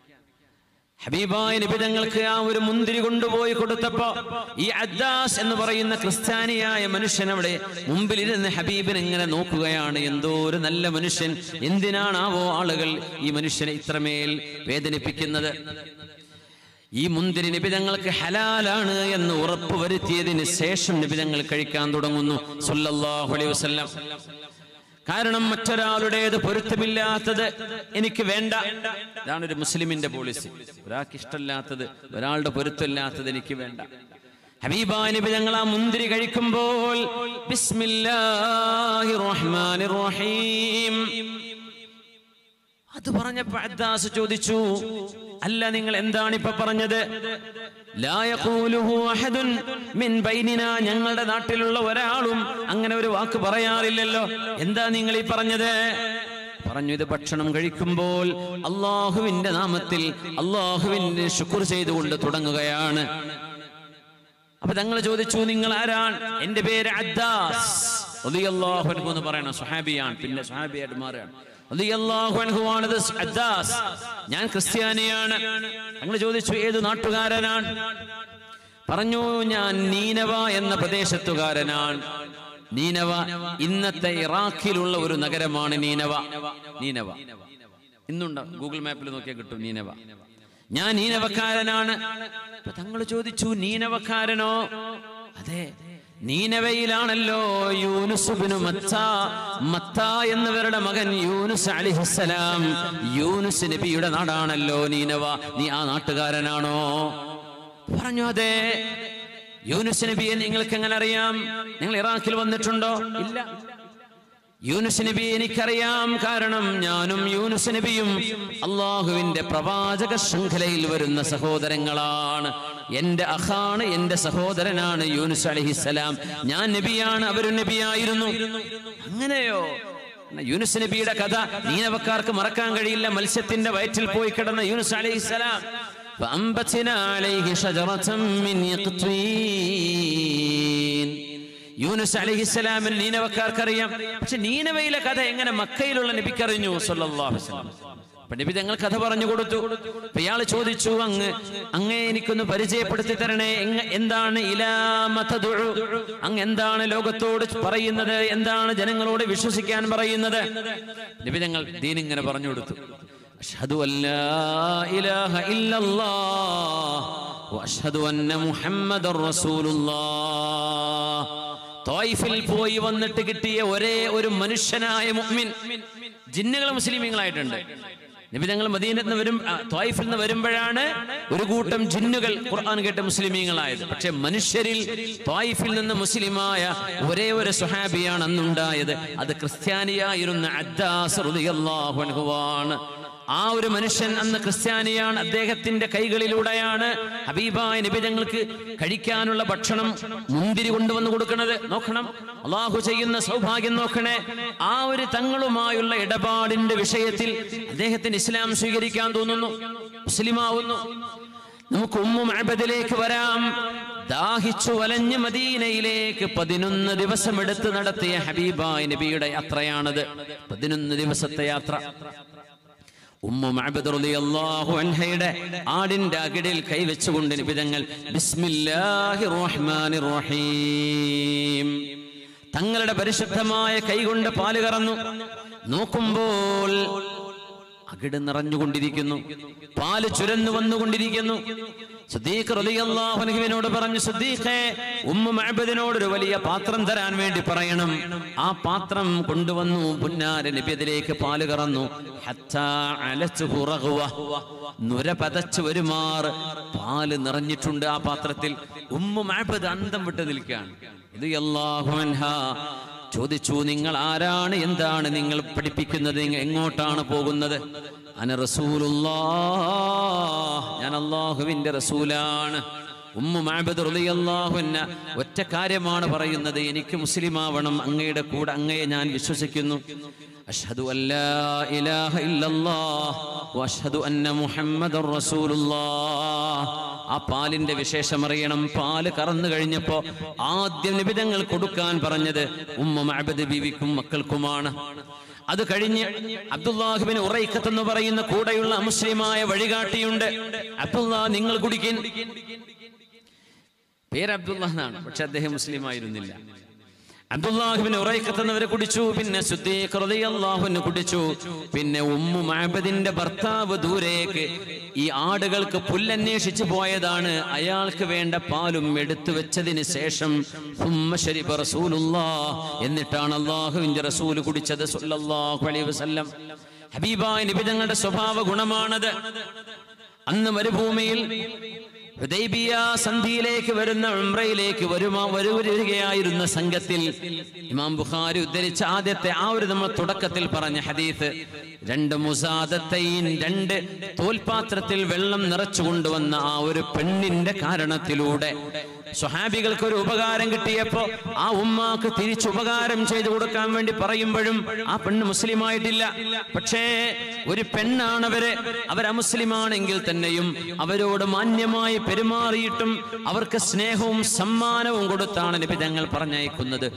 ഹബീബായ നിബിതങ്ങൾക്ക് ആ ഒരു മുന്തിരി കൊണ്ടുപോയി കൊടുത്തപ്പോ ഈ അദ്ദാസ് എന്ന് പറയുന്ന ക്രിസ്ത്യാനിയായ മനുഷ്യൻ അവിടെ മുമ്പിലിരുന്ന് ഹബീബിനെ ഇങ്ങനെ നോക്കുകയാണ് എന്തോ ഒരു നല്ല മനുഷ്യൻ എന്തിനാണാവോ ആളുകൾ ഈ മനുഷ്യനെ ഇത്രമേൽ വേദനിപ്പിക്കുന്നത് ഈ മുന്തിരി നിബിതങ്ങൾക്ക് ഹലാലാണ് എന്ന് ഉറപ്പ് വരുത്തിയതിന് ശേഷം നിബിതങ്ങൾ കഴിക്കാൻ തുടങ്ങുന്നു സല്ലല്ലാഹു അലൈഹി വസല്ലം കാരണം മറ്റൊരാളുടേത് പൊരുത്തമില്ലാത്തത് എനിക്ക് വേണ്ട ഇതാണ് ഒരു മുസ്ലിമിന്റെ പോളിസി ഒരാൾക്ക് ഇഷ്ടമില്ലാത്തത് ഒരാളുടെ പൊരുത്തമില്ലാത്തത് എനിക്ക് വേണ്ട ഹബീബാ നബി ഞങ്ങൾ ആ മുന്തിരി കഴിക്കുമ്പോൾ ബിസ്മില്ലാഹിർ റഹ്മാനിർ റഹീം അത് പറഞ്ഞപ്പോ അദ്ദാസ് ചോദിച്ചു അല്ല നിങ്ങൾ എന്താണ് ഇപ്പൊ പറഞ്ഞത് ലാ യഖൂലുഹു അഹദുൻ മിൻ ബൈനിനാ ഞങ്ങളുടെ നാട്ടിലുള്ള ഒരാളും അങ്ങനെ ഒരു വാക്ക് പറയാറില്ലല്ലോ എന്താ നിങ്ങൾ ഈ പറഞ്ഞത് പറഞ്ഞു ഇത് ഭക്ഷണം കഴിക്കുമ്പോൾ അള്ളാഹുവിന്റെ നാമത്തിൽ അള്ളാഹുവിന്റെ ശുക്ർ ചെയ്തുകൊണ്ട് തുടങ്ങുകയാണ് അപ്പൊ തങ്ങൾ ചോദിച്ചു നിങ്ങൾ ആരാണ് എന്റെ പേര് അദ്ദാസ് റളിയല്ലാഹു അൻഹു എന്ന് പറയണം സുഹാബിയാണ് പിന്നെ സുഹാബിയായിട്ട് മാറുകയാണ് റളിയല്ലാഹു അൻഹു ആണിത് അദ്ദാസ് ഞാൻ ക്രിസ്ത്യാനിയാണ് തങ്ങൾ ചോദിച്ചു ഏത് നാട്ടുകാരനാണ് പറഞ്ഞു ഞാൻ നീനവ എന്ന പ്രദേശത്തുകാരനാണ് നീനവ ഇന്നത്തെ ഇറാഖിലുള്ള ഒരു നഗരമാണ് നീനവ നീനവ ഇന്നുണ്ട് ഗൂഗിൾ മാപ്പിൽ നോക്കിയാൽ കിട്ടും നീനവ ഞാൻ നീനവക്കാരനാണ് അപ്പൊ തങ്ങൾ ചോദിച്ചു നീനവക്കാരനോ അതെ നീനവയിലാണല്ലോ യൂനുസുബിനു മത്ത മത്ത എന്നവരുടെ മകൻ യൂനുസ് അലിഹുസലാം യൂനുസ് നബിയുടെ നാടാണല്ലോ നീനവ നീ ആ നാട്ടുകാരനാണോ പറഞ്ഞു അതെ യൂനുസ് നബിയെ നിങ്ങൾക്ക് എങ്ങനെ അറിയാം നിങ്ങൾ ഇറാഖിൽ വന്നിട്ടുണ്ടോ ഇല്ല യൂനുസ് നബി എനിക്കറിയാം കാരണം ഞാനും യൂനുസ് നബിയും അള്ളാഹുവിന്റെ പ്രവാചക ശൃംഖലയിൽ വരുന്ന സഹോദരങ്ങളാണ് എന്റെ അഹാണ് എന്റെ സഹോദരനാണ് യൂനുസ് അലഹിസലാം ഞാൻ നബിയാണ് അവരും നബിയായിരുന്നു അങ്ങനെയോ യൂനുസ് നബിയുടെ കഥ നീനവക്കാർക്ക് മറക്കാൻ കഴിയില്ല മത്സ്യത്തിന്റെ വയറ്റിൽ പോയി കിടന്ന യൂനുസ് അലഹിസലാം فأنبتنا عليه شجرة من يقطين യൂനുസ് അലഹിസ്സലാമിൽ നീനവക്കാർക്കറിയാം പക്ഷെ നീനവയിലെ കഥ എങ്ങനെ മക്കയിലുള്ള നബിക്കറിഞ്ഞു സല്ലല്ലാഹു അലൈഹി വസല്ലം അപ്പൊ നബി തങ്ങൾ കഥ പറഞ്ഞു കൊടുത്തു അപ്പൊ ഇയാൾ ചോദിച്ചു അങ്ങ് അങ്ങേ എനിക്കൊന്ന് പരിചയപ്പെടുത്തി തരണേ എങ്ങ- എന്താണ് ഇലാമതദുഉ അങ്ങ് എന്താണ് ലോകത്തോട് പറയുന്നത് എന്താണ് ജനങ്ങളോട് വിശ്വസിക്കാൻ പറയുന്നത് നബി തങ്ങൾ ദീൻ ഇങ്ങനെ പറഞ്ഞു കൊടുത്തു അഷ്ഹദു അല്ലാ ഇലാഹ ഇല്ലല്ലാഹ് വഅഷ്ഹദു അന്ന മുഹമ്മദർ റസൂലുള്ളാഹ് തോയിഫിൽ പോയി വന്നിട്ട് കിട്ടിയ ഒരേ ഒരു മനുഷ്യനായ മുഅ്മിൻ ജിന്നുകൾ മുസ്ലിമീങ്ങളായിട്ടുണ്ട് നബി ഞങ്ങൾ മദീനത്ത് നിന്ന് വരും ആ, തോയിഫിൽ നിന്ന് വരുമ്പോഴാണ് ഒരു കൂട്ടം ജിന്നുകൾ ഖുർആൻ കേട്ട മുസ്ലിമീങ്ങളായത് പക്ഷെ മനുഷ്യരിൽ തോയിഫിൽ നിന്ന് മുസ്ലിമായ ഒരേ ഒരു സുഹാബിയാണ് അന്നുണ്ടായത് അത് ക്രിസ്ത്യാനിയായിരുന്ന അദ്ദാസ് റളിയല്ലാഹു അൻഹുവാണ് ആ ഒരു മനുഷ്യൻ അന്ന് ക്രിസ്ത്യാനിയാണ് അദ്ദേഹത്തിന്റെ കൈകളിലൂടെയാണ് ഹബീബായ നബി ഞങ്ങൾക്ക് കഴിക്കാനുള്ള ഭക്ഷണം മുന്തിരി കൊണ്ടുവന്ന് കൊടുക്കുന്നത് നോക്കണം അള്ളാഹു ചെയ്യുന്ന സൗഭാഗ്യം നോക്കണേ ആ ഒരു തങ്ങളുമായുള്ള ഇടപാടിന്റെ വിഷയത്തിൽ അദ്ദേഹത്തിന് ഇസ്ലാം സ്വീകരിക്കാൻ തോന്നുന്നു മുസ്ലിമാവുന്നു നമുക്ക് ഉമ്മു മഅബദിലേക്ക് വരാം ദാഹിച്ചു വലഞ്ഞ് മദീനയിലേക്ക് പതിനൊന്ന് ദിവസം എടുത്ത് നടത്തിയ ഹബീബായ നബിയുടെ യാത്രയാണത് പതിനൊന്ന് ദിവസത്തെ യാത്ര ഉമ്മു മഅബദ് റളിയല്ലാഹു അൻഹയുടെ ആടിന്റെ അകിടിൽ കൈവച്ചുകൊണ്ട് നിബിതങ്ങൾ ബിസ്മില്ലാഹിർ റഹ്മാനിർ റഹീം തങ്ങളുടെ പരിശുദ്ധമായ കൈകൊണ്ട് പാല് കറന്നു നോക്കുമ്പോൾ അകിട് നിറഞ്ഞുകൊണ്ടിരിക്കുന്നു പാല് ചുരന്നു വന്നുകൊണ്ടിരിക്കുന്നു സുദ്ദീഖ് റളിയല്ലാഹു അൻഹുവിനോട് പറഞ്ഞു സുദ്ദീഖേ ഉമ്മ മഅബദിനോട് ഒരു വലിയ പാത്രം തരാൻ വേണ്ടി പറയണം ആ പാത്രം കൊണ്ടുവന്നു പുന്നാര നബി അതിലേക്ക് പാല് കറന്നു ഹത്താ അലച്ചുഹു റഗ്വ. നുര പതച്ചു വരുമാർ പാല് നിറഞ്ഞിട്ടുണ്ട് ആ പാത്രത്തിൽ ഉമ്മ മഅബദ് അന്തം വിട്ട് നിൽക്കുകയാണ് ഇത് അല്ലാഹു അൻഹാ ചോദിച്ചു നിങ്ങൾ ആരാണ് എന്താണ് നിങ്ങൾ പഠിപ്പിക്കുന്നത് നിങ്ങൾ എങ്ങോട്ടാണ് പോകുന്നത് അന റസൂലുള്ളാ ഞാൻ അള്ളാഹുവിന്റെ റസൂലാണ് ഉമ്മു മഅബദ് റളിയല്ലാഹു അൻഹ ഒറ്റ കാര്യമാണ് പറയുന്നത് എനിക്ക് മുസ്ലിമാവണം അങ്ങയുടെ കൂടെ അങ്ങയെ ഞാൻ വിശ്വസിക്കുന്നു അഷ്ഹദു അല്ലാ ഇലാഹ ഇല്ലല്ലാഹ് വഅഷ്ഹദു അന്ന മുഹമ്മദർ റസൂലുള്ളാഹ് ആ പാലിന്റെ വിശേഷം അറിയണം പാല് കറന്നു കഴിഞ്ഞപ്പോ ആദ്യം നിബിധങ്ങൾ കൊടുക്കാൻ പറഞ്ഞത് ഉമ്മ മഅബദ് ബീവിക്കും മക്കൾക്കുമാണ് അത് കഴിഞ്ഞ് അബ്ദുല്ലാഹിബിന് ഉറൈക്കത്ത് എന്ന് പറയുന്ന കൂടെയുള്ള മുസ്ലിമായ വഴികാട്ടിയുണ്ട് അബ്ദുല്ലാ നിങ്ങൾ കുടിക്കിൻ പേര് അബ്ദുള്ള എന്നാണ് പക്ഷെ അദ്ദേഹം മുസ്ലിം ആയിരുന്നില്ല അബ്ദുല്ലാഹിബിന് ഉറൈക്കത്തുന്നവരെ കുടിച്ചു പിന്നെ സുദ്ദീഖ് റളിയല്ലാഹുവിന് കുടിച്ചു പിന്നെ ഉമ്മു മഅബദിന്റെ ഭർത്താവ് ദൂരേക്ക് ഈ ആടുകൾക്ക് പുല്ലന്വേഷിച്ചു പോയതാണ് അയാൾക്ക് വേണ്ട പാലും എടുത്തു വെച്ചതിന് ശേഷം ഉമ്മ ശരിബ റസൂലുള്ളാഹ് എന്നിട്ടാണ് അള്ളാഹുവിന്റെ റസൂൽ കുടിച്ചത് സല്ലല്ലാഹു അലൈഹി വസല്ലം ഹബീബായ നിബിതങ്ങളുടെ സ്വഭാവ ഗുണമാണത് അന്ന് മരുഭൂമിയിൽ ഹുദൈബിയ സന്ധിയിലേക്ക് വരുന്ന ഉംറയിലേക്ക് വരുമാ വരികയായിരുന്ന സംഘത്തിൽ ഇമാം ബുഖാരി ഉദ്ധരിച്ച ആദ്യത്തെ ആ ഒരു നമ്മൾ തുടക്കത്തിൽ പറഞ്ഞ ഹദീസ് രണ്ട് മുസാദത്തൈൻ രണ്ട് തോൽപാത്രത്തിൽ വെള്ളം നിറച്ചു കൊണ്ടുവന്ന ആ ഒരു പെണ്ണിന്റെ കാരണത്തിലൂടെ സ്വഹാബികൾക്ക് ഒരു ഉപകാരം കിട്ടിയപ്പോ ആ ഉമ്മാക്ക് തിരിച്ചു ഉപകാരം ചെയ്തു കൊടുക്കാൻ വേണ്ടി പറയുമ്പോഴും ആ പെണ്ണ് മുസ്ലിം ആയിട്ടില്ല പക്ഷേ ഒരു പെണ്ണാണവര് അവർ അമുസ്ലിമാണെങ്കിൽ തന്നെയും അവരോട് മാന്യമായി പെരുമാറിയിട്ടും അവർക്ക് സ്നേഹവും സമ്മാനവും കൊടുത്താണ് നബി തങ്ങൾ പറഞ്ഞയക്കുന്നത്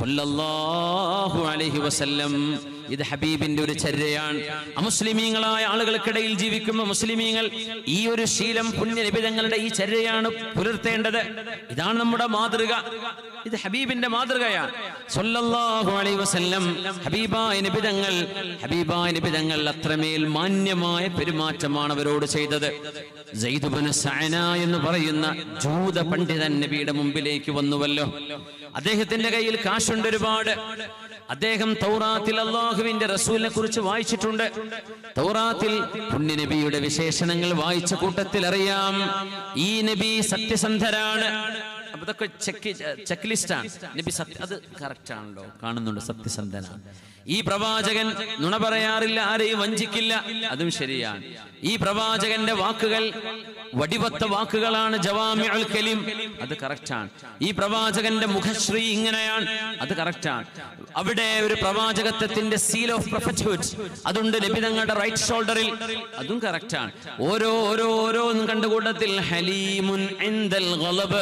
സ്വല്ലല്ലാഹു അലൈഹി വസല്ലം ഇത് ഹബീബിന്റെ ഒരു ചര്യയാണ് അമുസ്ലിമീങ്ങളായ ആളുകൾക്കിടയിൽ ജീവിക്കുന്ന മുസ്ലിമീങ്ങൾ ഈ ഒരു ശീലം പുണ്യ നിബിതങ്ങളുടെ ഈ ചര്യയാണ് പുലർത്തേണ്ടത് ഇതാണ് നമ്മുടെ മാതൃക ഇത് ഹബീബിന്റെ മാതൃകയാണ് സ്വല്ലല്ലാഹു അലൈഹി വസല്ലം ഹബീബായ നിബിതങ്ങൾ ഹബീബായ നിബിതങ്ങൾ അത്രമേൽ മാന്യമായ പെരുമാറ്റമാണ് അവരോട് ചെയ്തത് സയ്യിദുബ്നു സഅന എന്ന് പറയുന്ന ജൂത പണ്ഡിതൻ നബിയുടെ മുമ്പിലേക്ക് വന്നുവല്ലോ അദ്ദേഹത്തിന്റെ കയ്യിൽ കാശുണ്ട് ഒരുപാട് അദ്ദേഹം തൗറാത്തിൽ അള്ളാഹുവിന്റെ റസൂലിനെ കുറിച്ച് വായിച്ചിട്ടുണ്ട് തൗറാത്തിൽ പുണ്യ നബിയുടെ വിശേഷണങ്ങൾ വായിച്ച കൂട്ടത്തിൽ അറിയാം ഈ നബി സത്യസന്ധരാണ് അപ്പൊ ഇതൊക്കെ ചെക്ക് ചെക്ക് ലിസ്റ്റാണ് നബി സത്യ അത് കറക്റ്റ് ആണല്ലോ കാണുന്നുണ്ട് സത്യസന്ധനാണ് ഈ പ്രവാചകൻ നുണ പറയാറില്ല ആരെയും വഞ്ചിക്കില്ല അതും ശരിയാണ് ഈ പ്രവാചകന്റെ വാക്കുകൾ വടിവത്ത വാക്കുകളാണ് ജവാമിഉൽ കലിം അത് കറക്റ്റാണ് ഈ പ്രവാചകന്റെ മുഖശ്രീ ഇങ്ങനെയാണ് അത് കറക്റ്റാണ് അവിടെ ഒരു പ്രവാചകത്വത്തിന്റെ സീൽ ഓഫ് പ്രൊഫറ്റ്ഹുഡ് അതുണ്ട് നബി തങ്ങളുടെ റൈറ്റ് ഷോൾഡറിൽ അതും കറക്റ്റാണ് ഓരോ ഓരോ ഓരോന്നും കണ്ടുകൂട്ടത്തിൽ ഹലീമുൻ ഇൻദൽ ഗളബ്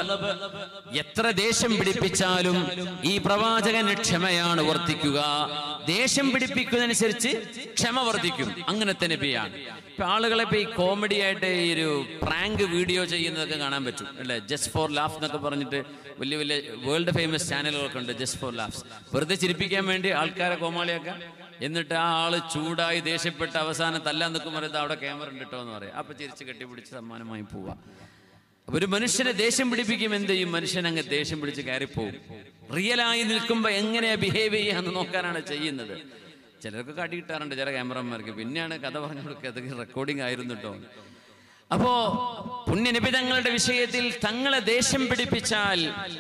എത്ര ദേഷ്യം പിടിപ്പിച്ചാലും ഈ പ്രവാചകന് ക്ഷമയാണ് വർദ്ധിക്കുക ദേഷ്യം പിടിപ്പിക്കുന്നതനുസരിച്ച് ക്ഷമ വർദ്ധിക്കും അങ്ങനത്തെ നബിയാണ് ഇപ്പൊ ആളുകളെ ഇപ്പൊ ഈ കോമഡി ആയിട്ട് ഈ ഒരു പ്രാങ്ക് വീഡിയോ ചെയ്യുന്നതൊക്കെ കാണാൻ പറ്റും അല്ലെ ജസ്റ്റ് ഫോർ ലാഫ് എന്നൊക്കെ പറഞ്ഞിട്ട് വലിയ വലിയ വേൾഡ് ഫേമസ് ചാനലുകളൊക്കെ ഉണ്ട് ജസ്റ്റ് ഫോർ ലാഫ്സ് വെറുതെ ചിരിപ്പിക്കാൻ വേണ്ടി ആൾക്കാരെ കോമാളിയാക്കാം എന്നിട്ട് ആ ആള് ചൂടായി ദേഷ്യപ്പെട്ട് അവസാനം തല്ലാൻ നിൽക്കുമ്പോൾ ഇത് അവിടെ ക്യാമറ ഉണ്ട് കേട്ടോ എന്ന് പറയാം അപ്പൊ ചിരിച്ച് കെട്ടിപ്പിടിച്ച് സമ്മാനമായി പോവാ അപ്പൊ ഒരു മനുഷ്യനെ ദേഷ്യം പിടിപ്പിക്കും എന്ത് ചെയ്യും മനുഷ്യൻ അങ്ങ് ദേഷ്യം പിടിച്ച് കയറിപ്പോവും റിയലായി നിൽക്കുമ്പോ എങ്ങനെയാ ബിഹേവ് ചെയ്യാന്ന് നോക്കാനാണ് ചെയ്യുന്നത് ചിലർക്ക് കടി കിട്ടാറുണ്ട് ചില ക്യാമറമാർക്ക് പിന്നെയാണ് കഥ പറഞ്ഞു കൊടുക്കുക അത് റെക്കോർഡിംഗ് ആയിരുന്നു കേട്ടോ അപ്പോ പുണ്യനിബിതങ്ങളുടെ വിഷയത്തിൽ തങ്ങളെ ദേഷ്യം പിടിപ്പിച്ചാൽ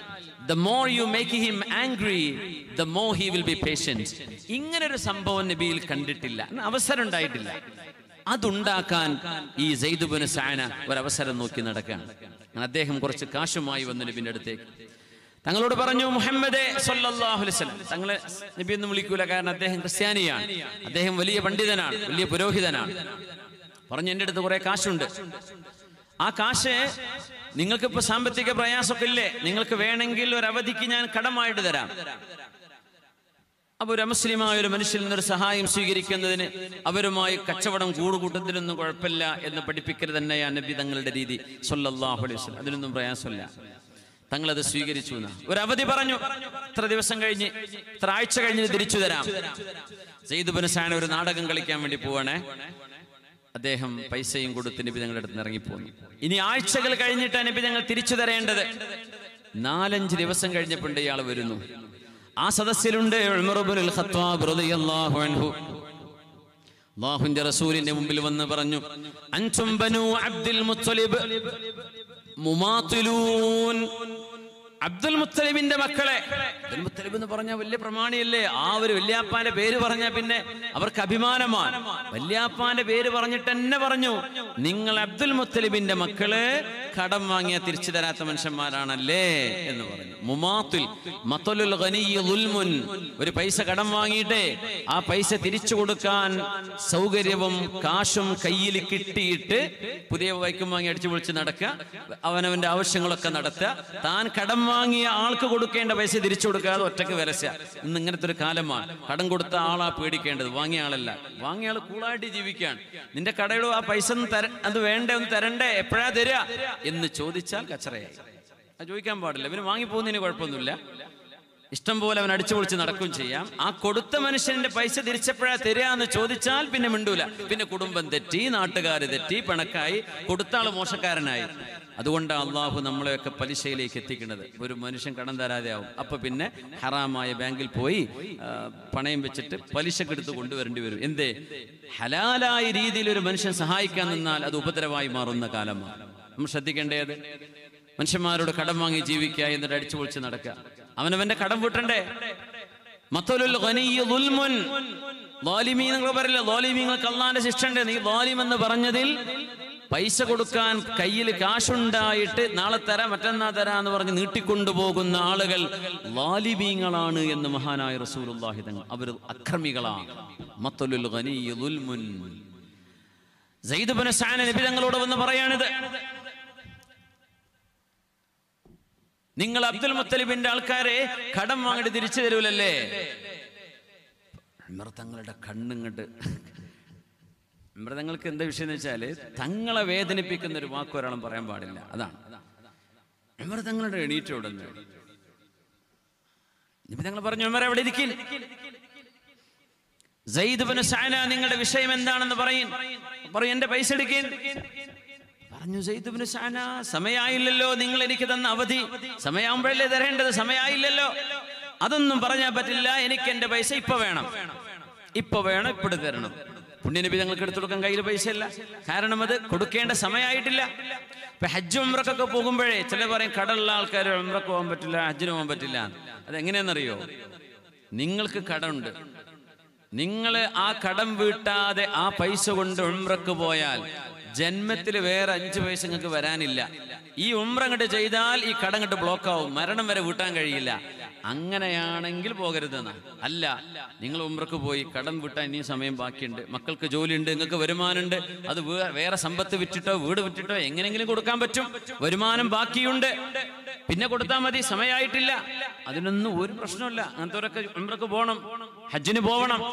the more you make him angry the more he will be patience ഇങ്ങനൊരു സംഭവം നബിയിൽ കണ്ടിട്ടില്ല അവസരം ഉണ്ടായിട്ടില്ല അതുണ്ടാക്കാൻ ഈ സെയ്ദുബിന് സാന ഒരവസരം നോക്കി നടക്കുകയാണ് അങ്ങനെ അദ്ദേഹം കുറച്ച് കാശുമായി വന്നു നബിന്റെ അടുത്തേക്ക് തങ്ങളോട് പറഞ്ഞു മുഹമ്മദേ സല്ലല്ലാഹു അലൈഹി വസല്ലം തങ്ങളെ നബി എന്ന് വിളിക്കൂല കാരണം അദ്ദേഹം ക്രിസ്ത്യാനിയാണ് അദ്ദേഹം വലിയ പണ്ഡിതനാണ് വലിയ പുരോഹിതനാണ് പറഞ്ഞു എൻ്റെ അടുത്ത് കുറെ കാശുണ്ട് ആ കാശ് നിങ്ങൾക്കിപ്പോ സാമ്പത്തിക പ്രയാസമൊക്കെ ഇല്ലേ നിങ്ങൾക്ക് വേണമെങ്കിൽ ഒരു അവധിക്ക് ഞാൻ കടമായിട്ട് തരാം അപ്പൊ ഒരു അമുസ്ലിമായ ഒരു മനുഷ്യനിൽ നിന്നൊരു സഹായം സ്വീകരിക്കുന്നതിന് അവരുമായി കച്ചവടം കൂടുകൂട്ടത്തിനൊന്നും കുഴപ്പമില്ല എന്ന് പഠിപ്പിക്കരുത് തന്നെയാ നബി തങ്ങളുടെ രീതി സല്ലല്ലാഹു അലൈഹി വസല്ലം അതിനൊന്നും പ്രയാസമില്ല തങ്ങളത് സ്വീകരിച്ചു എന്ന് ഒരു അവധി പറഞ്ഞു ഇത്ര ദിവസം കഴിഞ്ഞ് ഇത്ര ആഴ്ച കഴിഞ്ഞ് തിരിച്ചു തരാം സെയ്ദ് സാന ഒരു നാടകം കളിക്കാൻ വേണ്ടി പോവാണേ അദ്ദേഹം പൈസയും കൊടുത്ത് നബി തങ്ങളുടെ അടുത്ത് നിന്ന് ഇറങ്ങിപ്പോന്നു ഇനി ആഴ്ചകൾ കഴിഞ്ഞിട്ടാണ് നബി ഞങ്ങൾ തിരിച്ചു തരേണ്ടത് നാലഞ്ച് ദിവസം കഴിഞ്ഞപ്പോൾ ഇയാൾ വരുന്നു ആ സദസ്സിലുണ്ട് ഉമർ ഇബ്നുൽ ഖത്താബ് റളിയല്ലാഹു അൻഹു അല്ലാഹുവിന്റെ റസൂലിന്റെ മുമ്പിൽ വന്ന് പറഞ്ഞു അൻതും ബനു അബ്ദുൽ മുത്തലിബ് മുമാത്തിലൂൻ അബ്ദുൽ മുത്തലിബിന്റെ മക്കളെ അബ്ദുൽ മുത്തലിബ് എന്ന് പറഞ്ഞ വലിയ പ്രമാണിയല്ലേ ആ ഒരു വല്യാപ്പാന്റെ പേര് പറഞ്ഞ പിന്നെ അവർക്ക് അഭിമാനമാണ് വല്യാപ്പാന്റെ പേര് പറഞ്ഞിട്ട് തന്നെ പറഞ്ഞു നിങ്ങൾ അബ്ദുൽ മുത്തലിബിന്റെ മക്കള് കടം വാങ്ങിയ തിരിച്ചു തരാത്ത മനുഷ്യന്മാരാണല്ലേ എന്ന് പറഞ്ഞു മുമാത്തുൽ മത്തലുൽ ഖനിയ്യ ദുൽമുൻ ഒരു പൈസ കടം വാങ്ങിയിട്ടേ ആ പൈസ തിരിച്ചു കൊടുക്കാൻ സൗകര്യവും കാശും കയ്യിൽ കിട്ടിയിട്ട് പുതിയ വൈക്കും വാങ്ങി അടിച്ചു പൊളിച്ച് നടക്കുക അവനവന്റെ ആവശ്യങ്ങളൊക്കെ നടത്തുക താൻ കടം വാങ്ങിയ ആൾക്ക് കൊടുക്കേണ്ട പൈസ തിരിച്ചു കൊടുക്കാതെ ഒറ്റക്ക് വരച്ച ഇന്ന് ഇങ്ങനത്തെ ഒരു കാലമാണ് കടം കൊടുത്ത ആളാ പേടിക്കേണ്ടത് വാങ്ങിയ ആളല്ല വാങ്ങിയ ആൾ കൂളായിട്ട് ജീവിക്കുകയാണ് നിന്റെ കടയുടെ ആ പൈസ ഒന്ന് തര അത് വേണ്ടേ ഒന്ന് തരണ്ടേ എപ്പോഴാ തരിക എന്ന് ചോദിച്ചാൽ കച്ചറയായി അത് ചോദിക്കാൻ പാടില്ല ഇവന് വാങ്ങിപ്പോകുന്നതിന് കുഴപ്പമൊന്നുമില്ല ഇഷ്ടം പോലെ അവൻ അടിച്ചു പൊളിച്ച് നടക്കുകയും ചെയ്യാം ആ കൊടുത്ത മനുഷ്യന്റെ പൈസ തിരിച്ചപ്പോഴാ തരിക എന്ന് ചോദിച്ചാൽ പിന്നെ മിണ്ടൂല പിന്നെ കുടുംബം തെറ്റി നാട്ടുകാർ തെറ്റി പിണക്കായി കൊടുത്ത ആള് മോശക്കാരനായി അതുകൊണ്ട് അള്ളാഹു നമ്മളെയൊക്കെ പലിശയിലേക്ക് എത്തിക്കുന്നത് ഒരു മനുഷ്യൻ കടം തരാതെ ആവും അപ്പൊ പിന്നെ ഹറാമായ ബാങ്കിൽ പോയി ആ, പണയം വെച്ചിട്ട് പലിശക്കെടുത്ത് കൊണ്ടുവരേണ്ടി വരും എന്തേ ഹലാലായ രീതിയിൽ ഒരു മനുഷ്യൻ സഹായിക്കാൻ നിന്നാൽ അത് ഉപദ്രവമായി മാറുന്ന കാലമാണ് നമ്മൾ ശ്രദ്ധിക്കേണ്ടത് മനുഷ്യന്മാരോട് കടം വാങ്ങി ജീവിക്കുക എന്നിട്ട് അടിച്ചു പൊളിച്ച് നടക്കുക അവനവന്റെ കടം വീട്ടണ്ടേ മത്തലുൽ ഖനിയ്യ ദുൽമുൻ ലാലിമീ നിങ്ങൾ പറയില്ല ലാലിമീങ്ങൾക്ക് അള്ളാന്റെ ശിക്ഷ ഉണ്ട് നീ ലാലിം എന്ന് പറഞ്ഞതിൽ പൈസ കൊടുക്കാൻ കയ്യിൽ കാശുണ്ടായിട്ട് നാളെ തരാം മറ്റന്നാ തരാം എന്ന് പറഞ്ഞ് നീട്ടിക്കൊണ്ടുപോകുന്ന ആളുകൾ ലാലിബീങ്ങളാണ് എന്ന് മഹാനായ റസൂലുള്ളാഹി തങ്ങൾ അവർ അക്രമികളാണ് മത്തലുൽ ഖനിയ്യ ദുൽമുൻ സയ്യിദ് ഇബ്നു സഅന നബി തങ്ങളോട് വന്ന് പറയാണിത് നിങ്ങൾ അബ്ദുൽ മുത്തലിബിന്റെ ആൾക്കാരെ കടം വാങ്ങിട്ട് തിരിച്ചു തരൂലല്ലേ ഉമർ തങ്ങളുടെ കണ്ണിങ്ങട്ട് ഉമർ തങ്ങൾക്ക് എന്താ വിഷയം എന്ന് വെച്ചാല് തങ്ങളെ വേദനിപ്പിക്കുന്ന ഒരു വാക്ക് ഒരാളും പറയാൻ പാടില്ല അതാണ് ഉമർ തങ്ങളുടെ എണീറ്റ് ഉടനെ നബി തങ്ങൾ പറഞ്ഞു ഉമർ അവിടെ ഇരിക്കിൻ സയ്യിദ് ഇബ്നു സഅന നിങ്ങളുടെ വിഷയം എന്താണെന്ന് പറയും പറയും എന്റെ പൈസ എടുക്കേൻ പറഞ്ഞു സെയ്ദ് ഇബ്നു സഅന സമയായില്ലല്ലോ നിങ്ങൾ എനിക്ക് തന്ന അവധി സമയാകുമ്പോഴല്ലേ തരേണ്ടത് സമയായില്ലല്ലോ അതൊന്നും പറഞ്ഞാൽ പറ്റില്ല എനിക്ക് എന്റെ പൈസ ഇപ്പൊ വേണം ഇപ്പൊ വേണം ഇപ്പോഴും തരണം പുണ്യനബി ഞങ്ങൾക്ക് എടുത്തു കൊടുക്കാൻ കയ്യിൽ പൈസ ഇല്ല കാരണം അത് കൊടുക്കേണ്ട സമയമായിട്ടില്ല ഇപ്പൊ ഹജ്ജ് ഉംറക്കൊക്കെ പോകുമ്പോഴേ ചില പറയും കടമുള്ള ആൾക്കാർ ഉംറക്ക് പോകാൻ പറ്റില്ല ഹജ്ജിന് പോകാൻ പറ്റില്ല അതെങ്ങനെയാണെന്നറിയോ നിങ്ങൾക്ക് കടമുണ്ട് നിങ്ങൾ ആ കടം വീട്ടാതെ ആ പൈസ കൊണ്ട് ഉംറക്ക് പോയാൽ ജന്മത്തിൽ വേറെ അഞ്ച് പൈസ നിങ്ങൾക്ക് വരാനില്ല ഈ ഉംറ അങ്ങോട്ട് ചെയ്താൽ ഈ കടം അങ്ങോട്ട് ബ്ലോക്ക് ആവും മരണം വരെ വീട്ടാൻ കഴിയില്ല അങ്ങനെയാണെങ്കിൽ പോകരുതെന്ന അല്ല നിങ്ങൾ ഉംറക്ക് പോയി കടം വീട്ടാൻ ഇനിയും സമയം ബാക്കിയുണ്ട് മക്കൾക്ക് ജോലിയുണ്ട് നിങ്ങൾക്ക് വരുമാനമുണ്ട് അത് വേ- വേറെ സമ്പത്ത് വിറ്റിട്ടോ വീട് വിറ്റിട്ടോ എങ്ങനെങ്കിലും കൊടുക്കാൻ പറ്റും വരുമാനം ബാക്കിയുണ്ട് പിന്നെ കൊടുത്താൽ മതി സമയമായിട്ടില്ല അതിനൊന്നും ഒരു പ്രശ്നമില്ല അങ്ങനത്തെ ഉംറക്ക് പോകണം ഹജ്ജിന് പോകണം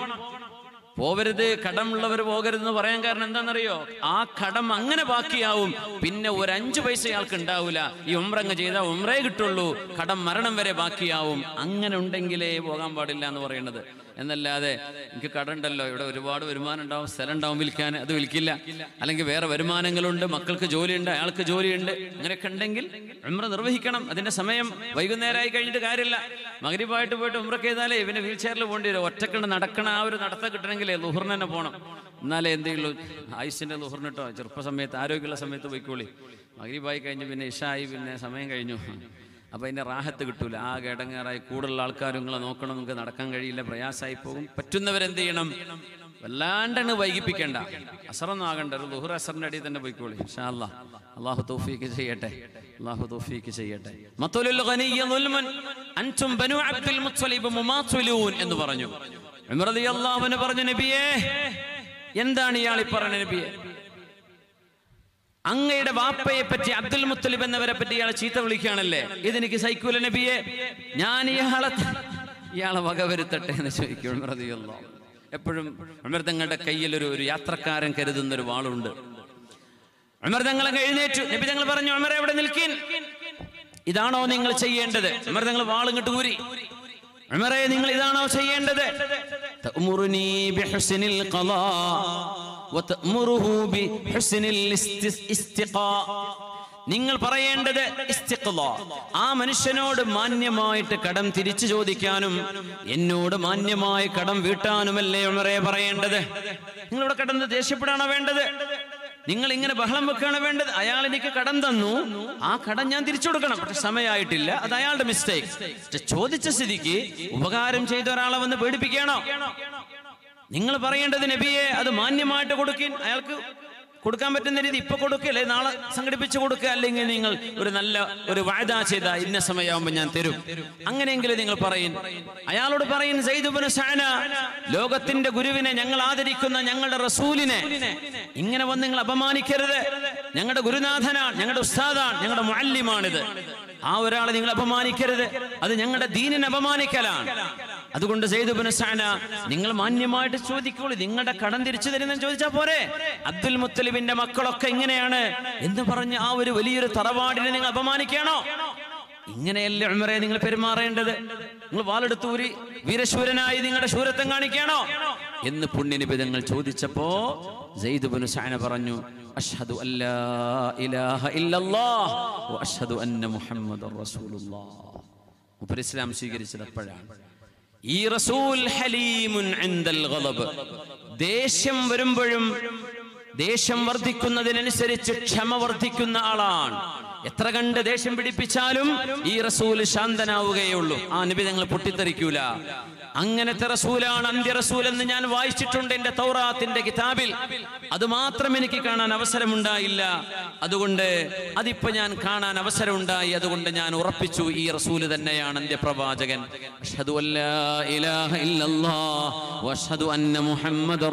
പോവരുത് കടമുള്ളവർ പോകരുതെന്ന് പറയാൻ കാരണം എന്താണെന്നറിയോ ആ കടം അങ്ങനെ ബാക്കിയാവും പിന്നെ ഒരു അഞ്ചു പൈസ അയാൾക്ക് ഉണ്ടാവില്ല ഈ ഉമ്രങ്ങ് ചെയ്താൽ ഉമ്രേ കിട്ടുള്ളൂ കടം മരണം വരെ ബാക്കിയാവും അങ്ങനെ ഉണ്ടെങ്കിലേ പോകാൻ പാടില്ല എന്ന് പറയുന്നത് എന്നല്ലാതെ എനിക്ക് കടമുണ്ടല്ലോ ഇവിടെ ഒരുപാട് വരുമാനം ഉണ്ടാവും സ്ഥലം ഉണ്ടാവും വിൽക്കാൻ അത് വിൽക്കില്ല അല്ലെങ്കിൽ വേറെ വരുമാനങ്ങളുണ്ട് മക്കൾക്ക് ജോലിയുണ്ട് അയാൾക്ക് ജോലിയുണ്ട് അങ്ങനെയൊക്കെ ഉണ്ടെങ്കിൽ ഉമ്ര നിർവഹിക്കണം അതിന്റെ സമയം വൈകുന്നേരമായി കഴിഞ്ഞിട്ട് കാര്യമില്ല മകരിപ്പായിട്ട് പോയിട്ട് ഉമ്രക്ക് ചെയ്താലേ ഇവന് വീൽ ചെയറിൽ പോകേണ്ടി വരും ഒറ്റക്കണ്ട് നടക്കണ ആ ഒരു നടത്തം കിട്ടണമെങ്കിലേ ലുഹറിന് തന്നെ പോകണം എന്നാലേ എന്തെങ്കിലും ആയുസിന്റെ ലുഹറിന് കേട്ടോ ചെറുപ്പ സമയത്ത് ആരോഗ്യമുള്ള സമയത്ത് പോയിക്കോളി മകരിപ്പായി കഴിഞ്ഞ് പിന്നെ ഇഷായി പിന്നെ സമയം കഴിഞ്ഞു അപ്പൊ അതിന്റെ റാഹത്ത് കിട്ടൂല ആ കിടങ്ങാറായി കൂടുതലുള്ള ആൾക്കാരും നിങ്ങളെ നോക്കണം നിങ്ങൾക്ക് നടക്കാൻ കഴിയില്ല പ്രയാസമായി പോകും പറ്റുന്നവരെന്ത് ചെയ്യണം വല്ലാണ്ടങ്ങ് വൈകിപ്പിക്കേണ്ട അസറൊന്നും ആകണ്ട ഒരു ലുഹർ അസറിന്റെ അടിയിൽ തന്നെ പോയിക്കോളി ഇൻഷാ അല്ലാ അള്ളാഹു തൗഫീക്ക് ചെയ്യട്ടെ അള്ളാഹു തൗഫീക്ക് ചെയ്യട്ടെ മത്തുലുൽ ഖനിയ്യ ദുൽമൻ അൻതും ബനു അബ്ദുൽ മുത്തലിബ് മുമാത്തുലൂൻ എന്ന് പറഞ്ഞു ഉമർ റളിയല്ലാഹു അൻഹു പറഞ്ഞു നബിയേ എന്താണ് ഇയാൾ ഈ പറഞ്ഞ നബിയെ അങ്ങയുടെ വാപ്പയെ പറ്റി അബ്ദുൽ മുത്തലിബ് എന്നവരെ പറ്റി ഇയാളെ ചീത്ത വിളിക്കുകയാണല്ലേ ഇതെനിക്ക് സൈക്കൂല നബിയെ ഞാൻ ഇയാളെ ഇയാളെ വകവരുത്തട്ടെ എന്ന് ചോദിക്കും റളിയല്ലാഹു അൻഹു. എപ്പോഴും ഉമർ തങ്ങളുടെ കയ്യിൽ ഒരു ഒരു യാത്രക്കാരൻ കരുതുന്ന ഒരു വാളുണ്ട് ഉമർ തങ്ങൾ അങ്ങ് എഴുന്നേറ്റു നബി തങ്ങൾ പറഞ്ഞു ഉമർ എവിടെ നിൽക്കീൻ ഇതാണോ നിങ്ങൾ ചെയ്യേണ്ടത് ഉമർ തങ്ങൾ വാളിങ്ങോട്ട് ഊരി ഉമറെ നിങ്ങൾ ഇതാണോ ചെയ്യേണ്ടത് തഅ്മുറുനീ ബിഹുസ്നിൽ ഖളാ വതഅ്മുറുഹു ബിഹുസ്നിൽ ഇസ്തി- ഇസ്തിഖാ നിങ്ങൾ പറയേണ്ടത് ഇസ്തിഖ്ളാ. ആ മനുഷ്യനോട് മാന്യമായിട്ട് കടം തിരിച്ചു ചോദിക്കാനും എന്നോട് മാന്യമായി കടം വീട്ടാനുമല്ലേ ഉമറെ പറയേണ്ടത് നിങ്ങളിവിടെ കടന്ന് ദേഷ്യപ്പെടാണോ വേണ്ടത് നിങ്ങൾ ഇങ്ങനെ ബഹളം വെക്കുകയാണ് വേണ്ടത് അയാൾ എനിക്ക് കടം തന്നു ആ കടം ഞാൻ തിരിച്ചു കൊടുക്കണം പക്ഷെ സമയമായിട്ടില്ല അത് അയാളുടെ മിസ്റ്റേക്ക് പക്ഷെ ചോദിച്ച സ്ഥിതിക്ക് ഉപകാരം ചെയ്ത ഒരാളെ വന്ന് പേടിപ്പിക്കുകയാണോ നിങ്ങൾ പറയേണ്ടത് നബിയെ അത് മാന്യമായിട്ട് കൊടുക്കിൻ അയാൾക്ക് കൊടുക്കാൻ പറ്റുന്ന രീതി ഇപ്പൊ കൊടുക്കല്ലേ നാളെ സംഘടിപ്പിച്ച് കൊടുക്കുക അല്ലെങ്കിൽ നിങ്ങൾ ഒരു നല്ല ഒരു വായ്ദ ചെയ്ത ഇന്ന സമയമാകുമ്പോൾ ഞാൻ തരും അങ്ങനെയെങ്കിലും നിങ്ങൾ പറയും അയാളോട് പറയും സൈദുബിന് സാന ലോകത്തിന്റെ ഗുരുവിനെ ഞങ്ങൾ ആദരിക്കുന്ന ഞങ്ങളുടെ റസൂലിനെ ഇങ്ങനെ വന്ന് നിങ്ങൾ അപമാനിക്കരുത് ഞങ്ങളുടെ ഗുരുനാഥനാണ് ഞങ്ങളുടെ ഉസ്താദാണ് ഞങ്ങളുടെ മുഅല്ലിമാണിത് ആ ഒരാളെ നിങ്ങൾ അപമാനിക്കരുത് അത് ഞങ്ങളുടെ ദീനിനെ അപമാനിക്കലാണ് അതുകൊണ്ട് സെയ്ദുബിന് സാന നിങ്ങൾ മാന്യമായിട്ട് ചോദിക്കോളൂ നിങ്ങളുടെ കടം തിരിച്ചു തരുന്നെന്ന് ചോദിച്ചാ പോരെ അബ്ദുൽ മുത്തലിബിന്റെ മക്കളൊക്കെ ഇങ്ങനെയാണ് എന്ന് പറഞ്ഞ് ആ ഒരു വലിയൊരു തറവാടിനെ നിങ്ങൾ അപമാനിക്കുകയാണോ ഇങ്ങനെയല്ലേ ഉമറെ നിങ്ങൾ പെരുമാറേണ്ടത് നിങ്ങൾ വാലെടുത്തൂരി വീരശൂരനായി നിങ്ങളുടെ ശൂരത്വം കാണിക്കുകയാണോ എന്ന് പുണ്യനിബിതങ്ങൾ ചോദിച്ചപ്പോ സെയ്ദുബിന് സാന പറഞ്ഞു അഷ്ഹദു അല്ലാ ഇലാഹ ഇല്ലല്ലാഹ് വ അഷ്ഹദു അന്ന മുഹമ്മദർ റസൂലുള്ളാഹ് മുപ്പര് ഇസ്ലാം സ്വീകരിച്ചത് അപ്പോഴാണ് ഈ റസൂൽ ഹലീമുൻ ഇൻദൽ ഗളബ് ദേഷ്യം വരുമ്പോഴും ദേഷ്യം വർദ്ധിക്കുന്നതിനനുസരിച്ച് ക്ഷമ വർദ്ധിക്കുന്ന ആളാണ് എത്ര കണ്ട് ദേഷ്യം പിടിപ്പിച്ചാലും ഈ റസൂൽ ശാന്തനാവുകയുള്ളൂ ആ നബി ഞങ്ങൾ പൊട്ടിത്തെറിക്കൂല അങ്ങനത്തെ റസൂലാണ് അന്ത്യ റസൂൽ എന്ന് ഞാൻ വായിച്ചിട്ടുണ്ട് എന്റെ തൗറാത്തിന്റെ കിതാബിൽ അത് മാത്രം എനിക്ക് കാണാൻ അവസരമുണ്ടായില്ല അതുകൊണ്ട് അതിപ്പോ ഞാൻ കാണാൻ അവസരമുണ്ടായി അതുകൊണ്ട് ഞാൻ ഉറപ്പിച്ചു ഈ റസൂല് തന്നെയാണ് അന്ത്യപ്രവാചകൻ അഷ്ഹദു അല്ലാ ഇലാഹ ഇല്ലല്ലാഹ് വഅഷ്ഹദു അന്ന മുഹമ്മദർ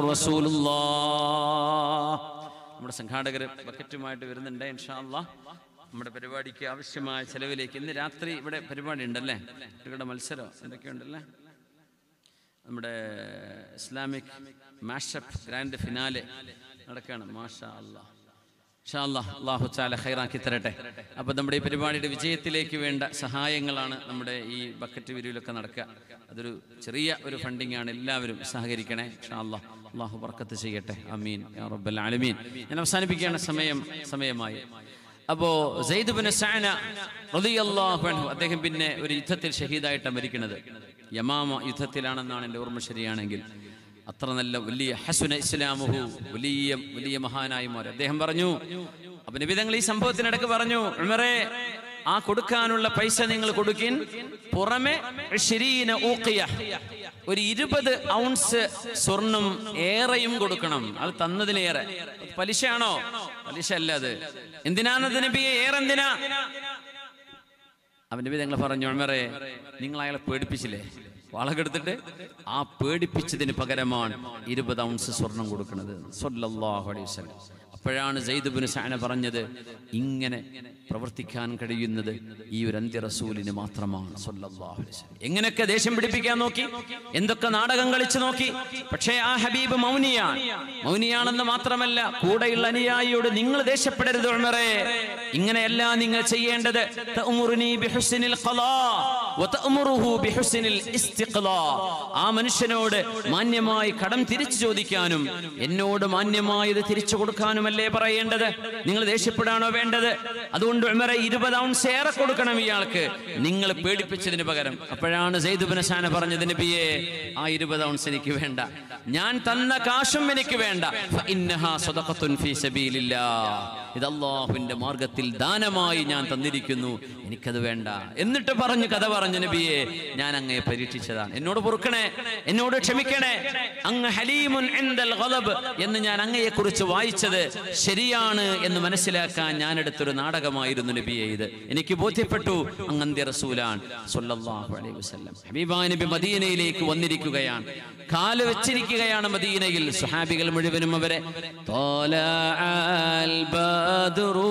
റസൂലുള്ളാഹ് നമ്മുടെ സംഘാടകർ ബക്കറ്റുമായിട്ട് വരുന്നുണ്ട് ഇൻഷാ അല്ലാഹ് നമ്മുടെ പരിപാടിക്ക് ആവശ്യമായ ചെലവിലേക്ക് ഇന്ന് രാത്രി ഇവിടെ പരിപാടി ഉണ്ടല്ലേ കുട്ടികളുടെ മത്സരം എന്തൊക്കെയുണ്ടല്ലേ നമ്മുടെ ഇസ്ലാമിക് മാഷപ്പ് ഗ്രാൻഡ് ഫിനാലെ നടക്കുകയാണ് മാഷാ അല്ലാഹ് ഇൻഷാ അല്ലാഹ് അള്ളാഹു ചാല ഹൈറാക്കി തരട്ടെ അപ്പൊ നമ്മുടെ ഈ പരിപാടിയുടെ വിജയത്തിലേക്ക് വേണ്ട സഹായങ്ങളാണ് നമ്മുടെ ഈ ബക്കറ്റ് വിരിവിലൊക്കെ നടക്കുക അതൊരു ചെറിയ ഒരു ഫണ്ടിങ് ആണ് എല്ലാവരും സഹകരിക്കണേ ഇൻഷാ അല്ലാഹ് അള്ളാഹു ബർക്കത്ത് ചെയ്യട്ടെ അമീൻ യാ റബ്ബൽ ആലമീൻ ഞാൻ അവസാനിപ്പിക്കുകയാണ് സമയം സമയമായി അപ്പോ സെയ്ദ് ബിൻ സഅന റളിയല്ലാഹു അൻഹു അദ്ദേഹം പിന്നെ ഒരു യുദ്ധത്തിൽ ഷഹീദായിട്ട് മരിക്കുന്നത് യമാമ യുദ്ധത്തിലാണെന്നാണ് എൻ്റെ ഓർമ്മ ശരിയാണെങ്കിൽ അത്ര നല്ല വലിയ ഹസുന ഇസ്ലാമുഹു വലിയ വലിയ മഹാനായി മാറി അദ്ദേഹം പറഞ്ഞു അപ്പൊ നിബിതങ്ങൾ ഈ സംഭവത്തിനിടക്ക് പറഞ്ഞു ഉമറേ ആ കൊടുക്കാനുള്ള പൈസ നിങ്ങൾ കൊടുക്കിൻ പുറമെ ഇശ്രീന ഊഖിയ. ഒരു ഇരുപത് ഔൺസ് സ്വർണം ഏറെയും കൊടുക്കണം അത് തന്നതിലേറെ പലിശയാണോ പലിശ അല്ല അത് എന്തിനാണത് നബിയെ ഏറെ എന്തിനാ അവൻ നബി ഞങ്ങൾ പറഞ്ഞു ഉമറേ നിങ്ങൾ അയാളെ പേടിപ്പിച്ചില്ലേ വളകെടുത്തിട്ട് ആ പേടിപ്പിച്ചതിന് പകരമാണ് ഇരുപത് ഔൺസ് സ്വർണം കൊടുക്കുന്നത് സ്വല്ലല്ലാഹു അലൈഹി വസല്ലം അപ്പോഴാണ് സെയ്ദുബിന് സാന പറഞ്ഞത് ഇങ്ങനെ പ്രവർത്തിക്കാൻ കഴിയുന്നത് ഈ ഒരു അന്ത്യ റസൂലിന് മാത്രമാണ് സ്വല്ലല്ലാഹു അലൈഹി വസല്ലം എങ്ങനെയൊക്കെ ദേഷ്യം പിടിപ്പിക്കാൻ നോക്കി എന്തൊക്കെ നാടകം കളിച്ചു നോക്കി പക്ഷേ ആ ഹബീബ് മൗനിയാണ് മൗനിയാണെന്ന് മാത്രമല്ല കൂടെയുള്ള അനുയായിയോട് നിങ്ങൾ ദേഷ്യപ്പെടരുത് ഉമറേ ഇങ്ങനെയല്ല നിങ്ങൾ ചെയ്യേണ്ടത് തഅ്മുറുനി ബിഹുസ്നിൽ ഖലാ വതഅ്മുറുഹു ബിഹുസ്നിൽ ഇസ്തിഖ്ലാ ആ മനുഷ്യനോട് മാന്യമായി കടം തിരിച്ചു ചോദിക്കാനും എന്നോട് മാന്യമായി ഇത് തിരിച്ചു കൊടുക്കാനുമല്ലേ പറയേണ്ടത് നിങ്ങൾ ദേഷ്യപ്പെടാണോ വേണ്ടത് അതുകൊണ്ട് ഉമറെ ഇരുപത് ഔൺസ് ഏറെ കൊടുക്കണം ഇയാൾക്ക് നിങ്ങൾ പേടിപ്പിച്ചതിന് പകരം അപ്പോഴാണ് സെയ്ദുബിന് ഷാന പറഞ്ഞത് നബിയെ ആ ഇരുപത് ഔൺസ് എനിക്ക് വേണ്ട ഞാൻ തന്ന കാശും എനിക്ക് വേണ്ട ഫഇന്നഹാ സദഖത്തുൻ ഫീ സബീലില്ലാഹ് ഇത് അള്ളാഹുവിന്റെ മാർഗത്തിൽ ദാനമായി ഞാൻ തന്നിരിക്കുന്നു എനിക്കത് വേണ്ട എന്നിട്ട് പറഞ്ഞു കഥ പറഞ്ഞു നബിയെ ഞാൻ അങ്ങയെ പരീക്ഷിച്ചതാണ് എന്നോട് പൊറുക്കണേ എന്നോട് ക്ഷമിക്കണേ അങ്ങ് ഹലീമുൻ ഇൻദൽ ഗളബ് എന്ന് ഞാൻ അങ്ങയെ കുറിച്ച് വായിച്ചത് ശരിയാണ് എന്ന് മനസ്സിലാക്കാൻ ഞാൻ എടുത്തൊരു നാടകമായിരുന്നു നബിയെ ഇത് എനിക്ക് ബോധ്യപ്പെട്ടു അങ്ങന്ത്യ റസൂലാൻ സല്ലല്ലാഹു അലൈഹി വസല്ലം ഹബീബാ നബി മദീനയിലേക്ക് വന്നിരിക്കുകയാണ് കാല് വെച്ചിരിക്കുകയാണ് മദീനയിൽ സുഹാബികൾ മുഴുവനും അവരെ ത്വലഅൽ ബദ്റു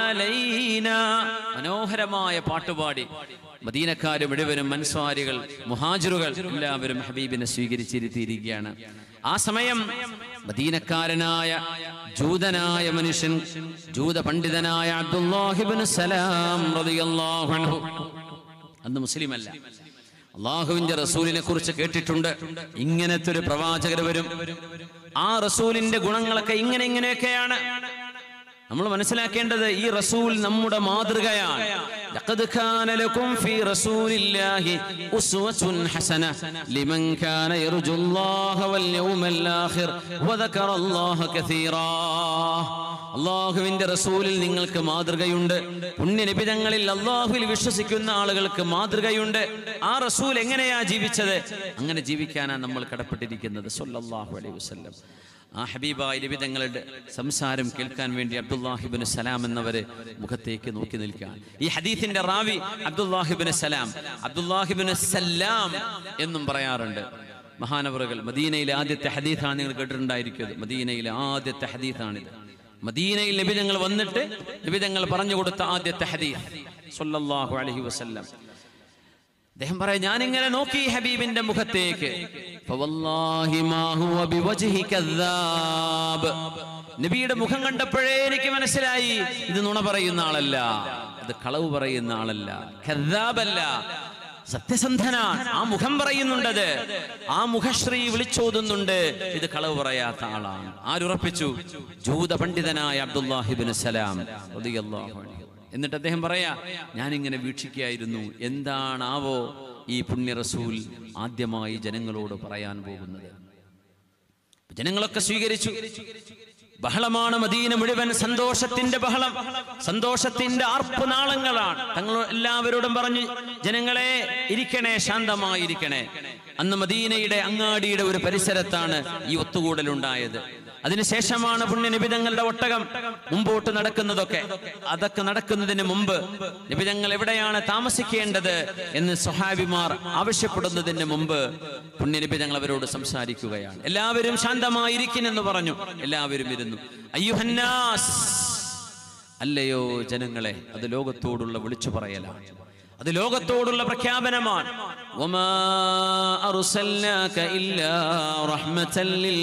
അലൈനാ മനോഹരമായ പാട്ടുപാടി മദീനക്കാര് മുഴുവനും മൻസ്വാരികൾ മുഹാജിറുകൾ എല്ലാവരും ഹബീബിനെ സ്വീകരിച്ചിരുത്തിയിരിക്കുകയാണ് ആ സമയം മദീനക്കാരനായ ജൂതനായ മനുഷ്യൻ ജൂത പണ്ഡിതനായ അബ്ദുല്ലാഹിബ്നു സലാം റളിയല്ലാഹു അൻഹു അന്ന് മുസ്ലിം അല്ല അള്ളാഹുവിന്റെ റസൂലിനെ കുറിച്ച് കേട്ടിട്ടുണ്ട് ഇങ്ങനത്തെ ഒരു പ്രവാചകർ വരും ആ റസൂലിന്റെ ഗുണങ്ങളൊക്കെ ഇങ്ങനെ ഇങ്ങനെയൊക്കെയാണ് നമ്മൾ മനസ്സിലാക്കേണ്ടത് ഈ റസൂൽ നമ്മുടെ മാതൃകയാണ് لقد كان لكم في رسول الله أسوة حسنة لمن كان يرجو الله واليوم الآخر وذكر الله كثيرا അള്ളാഹുവിന്റെ റസൂലിൽ നിങ്ങൾക്ക് മാതൃകയുണ്ട് പുണ്യനിബിതങ്ങളിൽ അള്ളാഹുവിൽ വിശ്വസിക്കുന്ന ആളുകൾക്ക് മാതൃകയുണ്ട് ആ റസൂൽ എങ്ങനെയാ ജീവിച്ചത് അങ്ങനെ ജീവിക്കാനാണ് നമ്മൾ കടപ്പെട്ടിരിക്കുന്നത് സല്ലല്ലാഹു അലൈഹി വസല്ലം ആ ഹബീബായ ലഭിതങ്ങളുടെ സംസാരം കേൾക്കാൻ വേണ്ടി അബ്ദുല്ലാഹിബിന് സലാം എന്നവര് മുഖത്തേക്ക് നോക്കി നിൽക്കുകയാണ് ഈ ഹദീസിന്റെ റാവി അബ്ദുല്ലാഹിബിന് സലാം അബ്ദുല്ലാഹിബിന് സലാം എന്നും പറയാറുണ്ട് മഹാനവറുകൾ മദീനയിലെ ആദ്യത്തെ ഹദീസാണ് നിങ്ങൾ കേട്ടിട്ടുണ്ടായിരിക്കും മദീനയിലെ ആദ്യത്തെ ഹദീസാണിത് മദീനയിൽ ലഭിതങ്ങൾ വന്നിട്ട് ലഭിതങ്ങൾ പറഞ്ഞു കൊടുത്ത ആദ്യത്തെ ഹദീസ് സല്ലല്ലാഹു അലൈഹി വസല്ലം അദ്ദേഹം പറയാം ഞാൻ ഇങ്ങനെ നോക്കി ഹബീബിന്റെ മുഖത്തേക്ക് ഫവല്ലാഹി മാ ഹുവ ബിവജ്ഹി കദ്ദാബ്. നബിയുടെ മുഖം കണ്ടപ്പോഴേ എനിക്ക് മനസ്സിലായി ഇത് നുണ പറയുന്ന ആളല്ല ഇത് കളവ് പറയുന്ന ആളല്ല കദ്ദാബല്ല സത്യസന്ധനാണ് ആ മുഖം പറയുന്നുണ്ടത് ആ മുഖശ്രീ വിളിച്ചോതുന്നുണ്ട് ഇത് കളവ് പറയാത്ത ആളാണ് ആരുറപ്പിച്ചു ജൂത പണ്ഡിതനായ അബ്ദുല്ലാഹിബിൻ സലാം റളിയല്ലാഹു അൻഹു. എന്നിട്ട് അദ്ദേഹം പറയാ ഞാനിങ്ങനെ വീക്ഷിക്കുകയായിരുന്നു എന്താണാവോ ഈ പുണ്യ റസൂൽ ആദ്യമായി ജനങ്ങളോട് പറയാൻ പോകുന്നത് ജനങ്ങളൊക്കെ സ്വീകരിച്ചു ബഹളമാണ് മദീന മുഴുവൻ സന്തോഷത്തിന്റെ ബഹളം സന്തോഷത്തിന്റെ ആർപ്പനാളങ്ങളാണ് തങ്ങൾ എല്ലാവരോടും പറഞ്ഞു ജനങ്ങളെ ഇരിക്കണേ ശാന്തമായിരിക്കണേ അന്ന് മദീനയുടെ അങ്ങാടിയുടെ ഒരു പരിസരത്താണ് ഈ ഒത്തുകൂടലുണ്ടായത് അതിനുശേഷമാണ് പുണ്യനിബിതങ്ങളുടെ ഒട്ടകം മുമ്പോട്ട് നടക്കുന്നതൊക്കെ അതൊക്കെ നടക്കുന്നതിന് മുമ്പ് നിബിതങ്ങൾ എവിടെയാണ് താമസിക്കേണ്ടത് എന്ന് സ്വഹാബിമാർ ആവശ്യപ്പെടുന്നതിന് മുമ്പ് പുണ്യനിബിതങ്ങൾ അവരോട് സംസാരിക്കുകയാണ് എല്ലാവരും ശാന്തമായിരിക്കുന്നെന്ന് പറഞ്ഞു എല്ലാവരും ഇരുന്നു അയ്യുഹന്നാസ് അല്ലയോ ജനങ്ങളെ അത് ലോകത്തോടുള്ള വിളിച്ചു പറയലാണ് അത് ലോകത്തോടുള്ള പ്രഖ്യാപനമാണ് വമാ അർസൽനാക ഇല്ലാ റഹ്മത്തൻ ലിൽ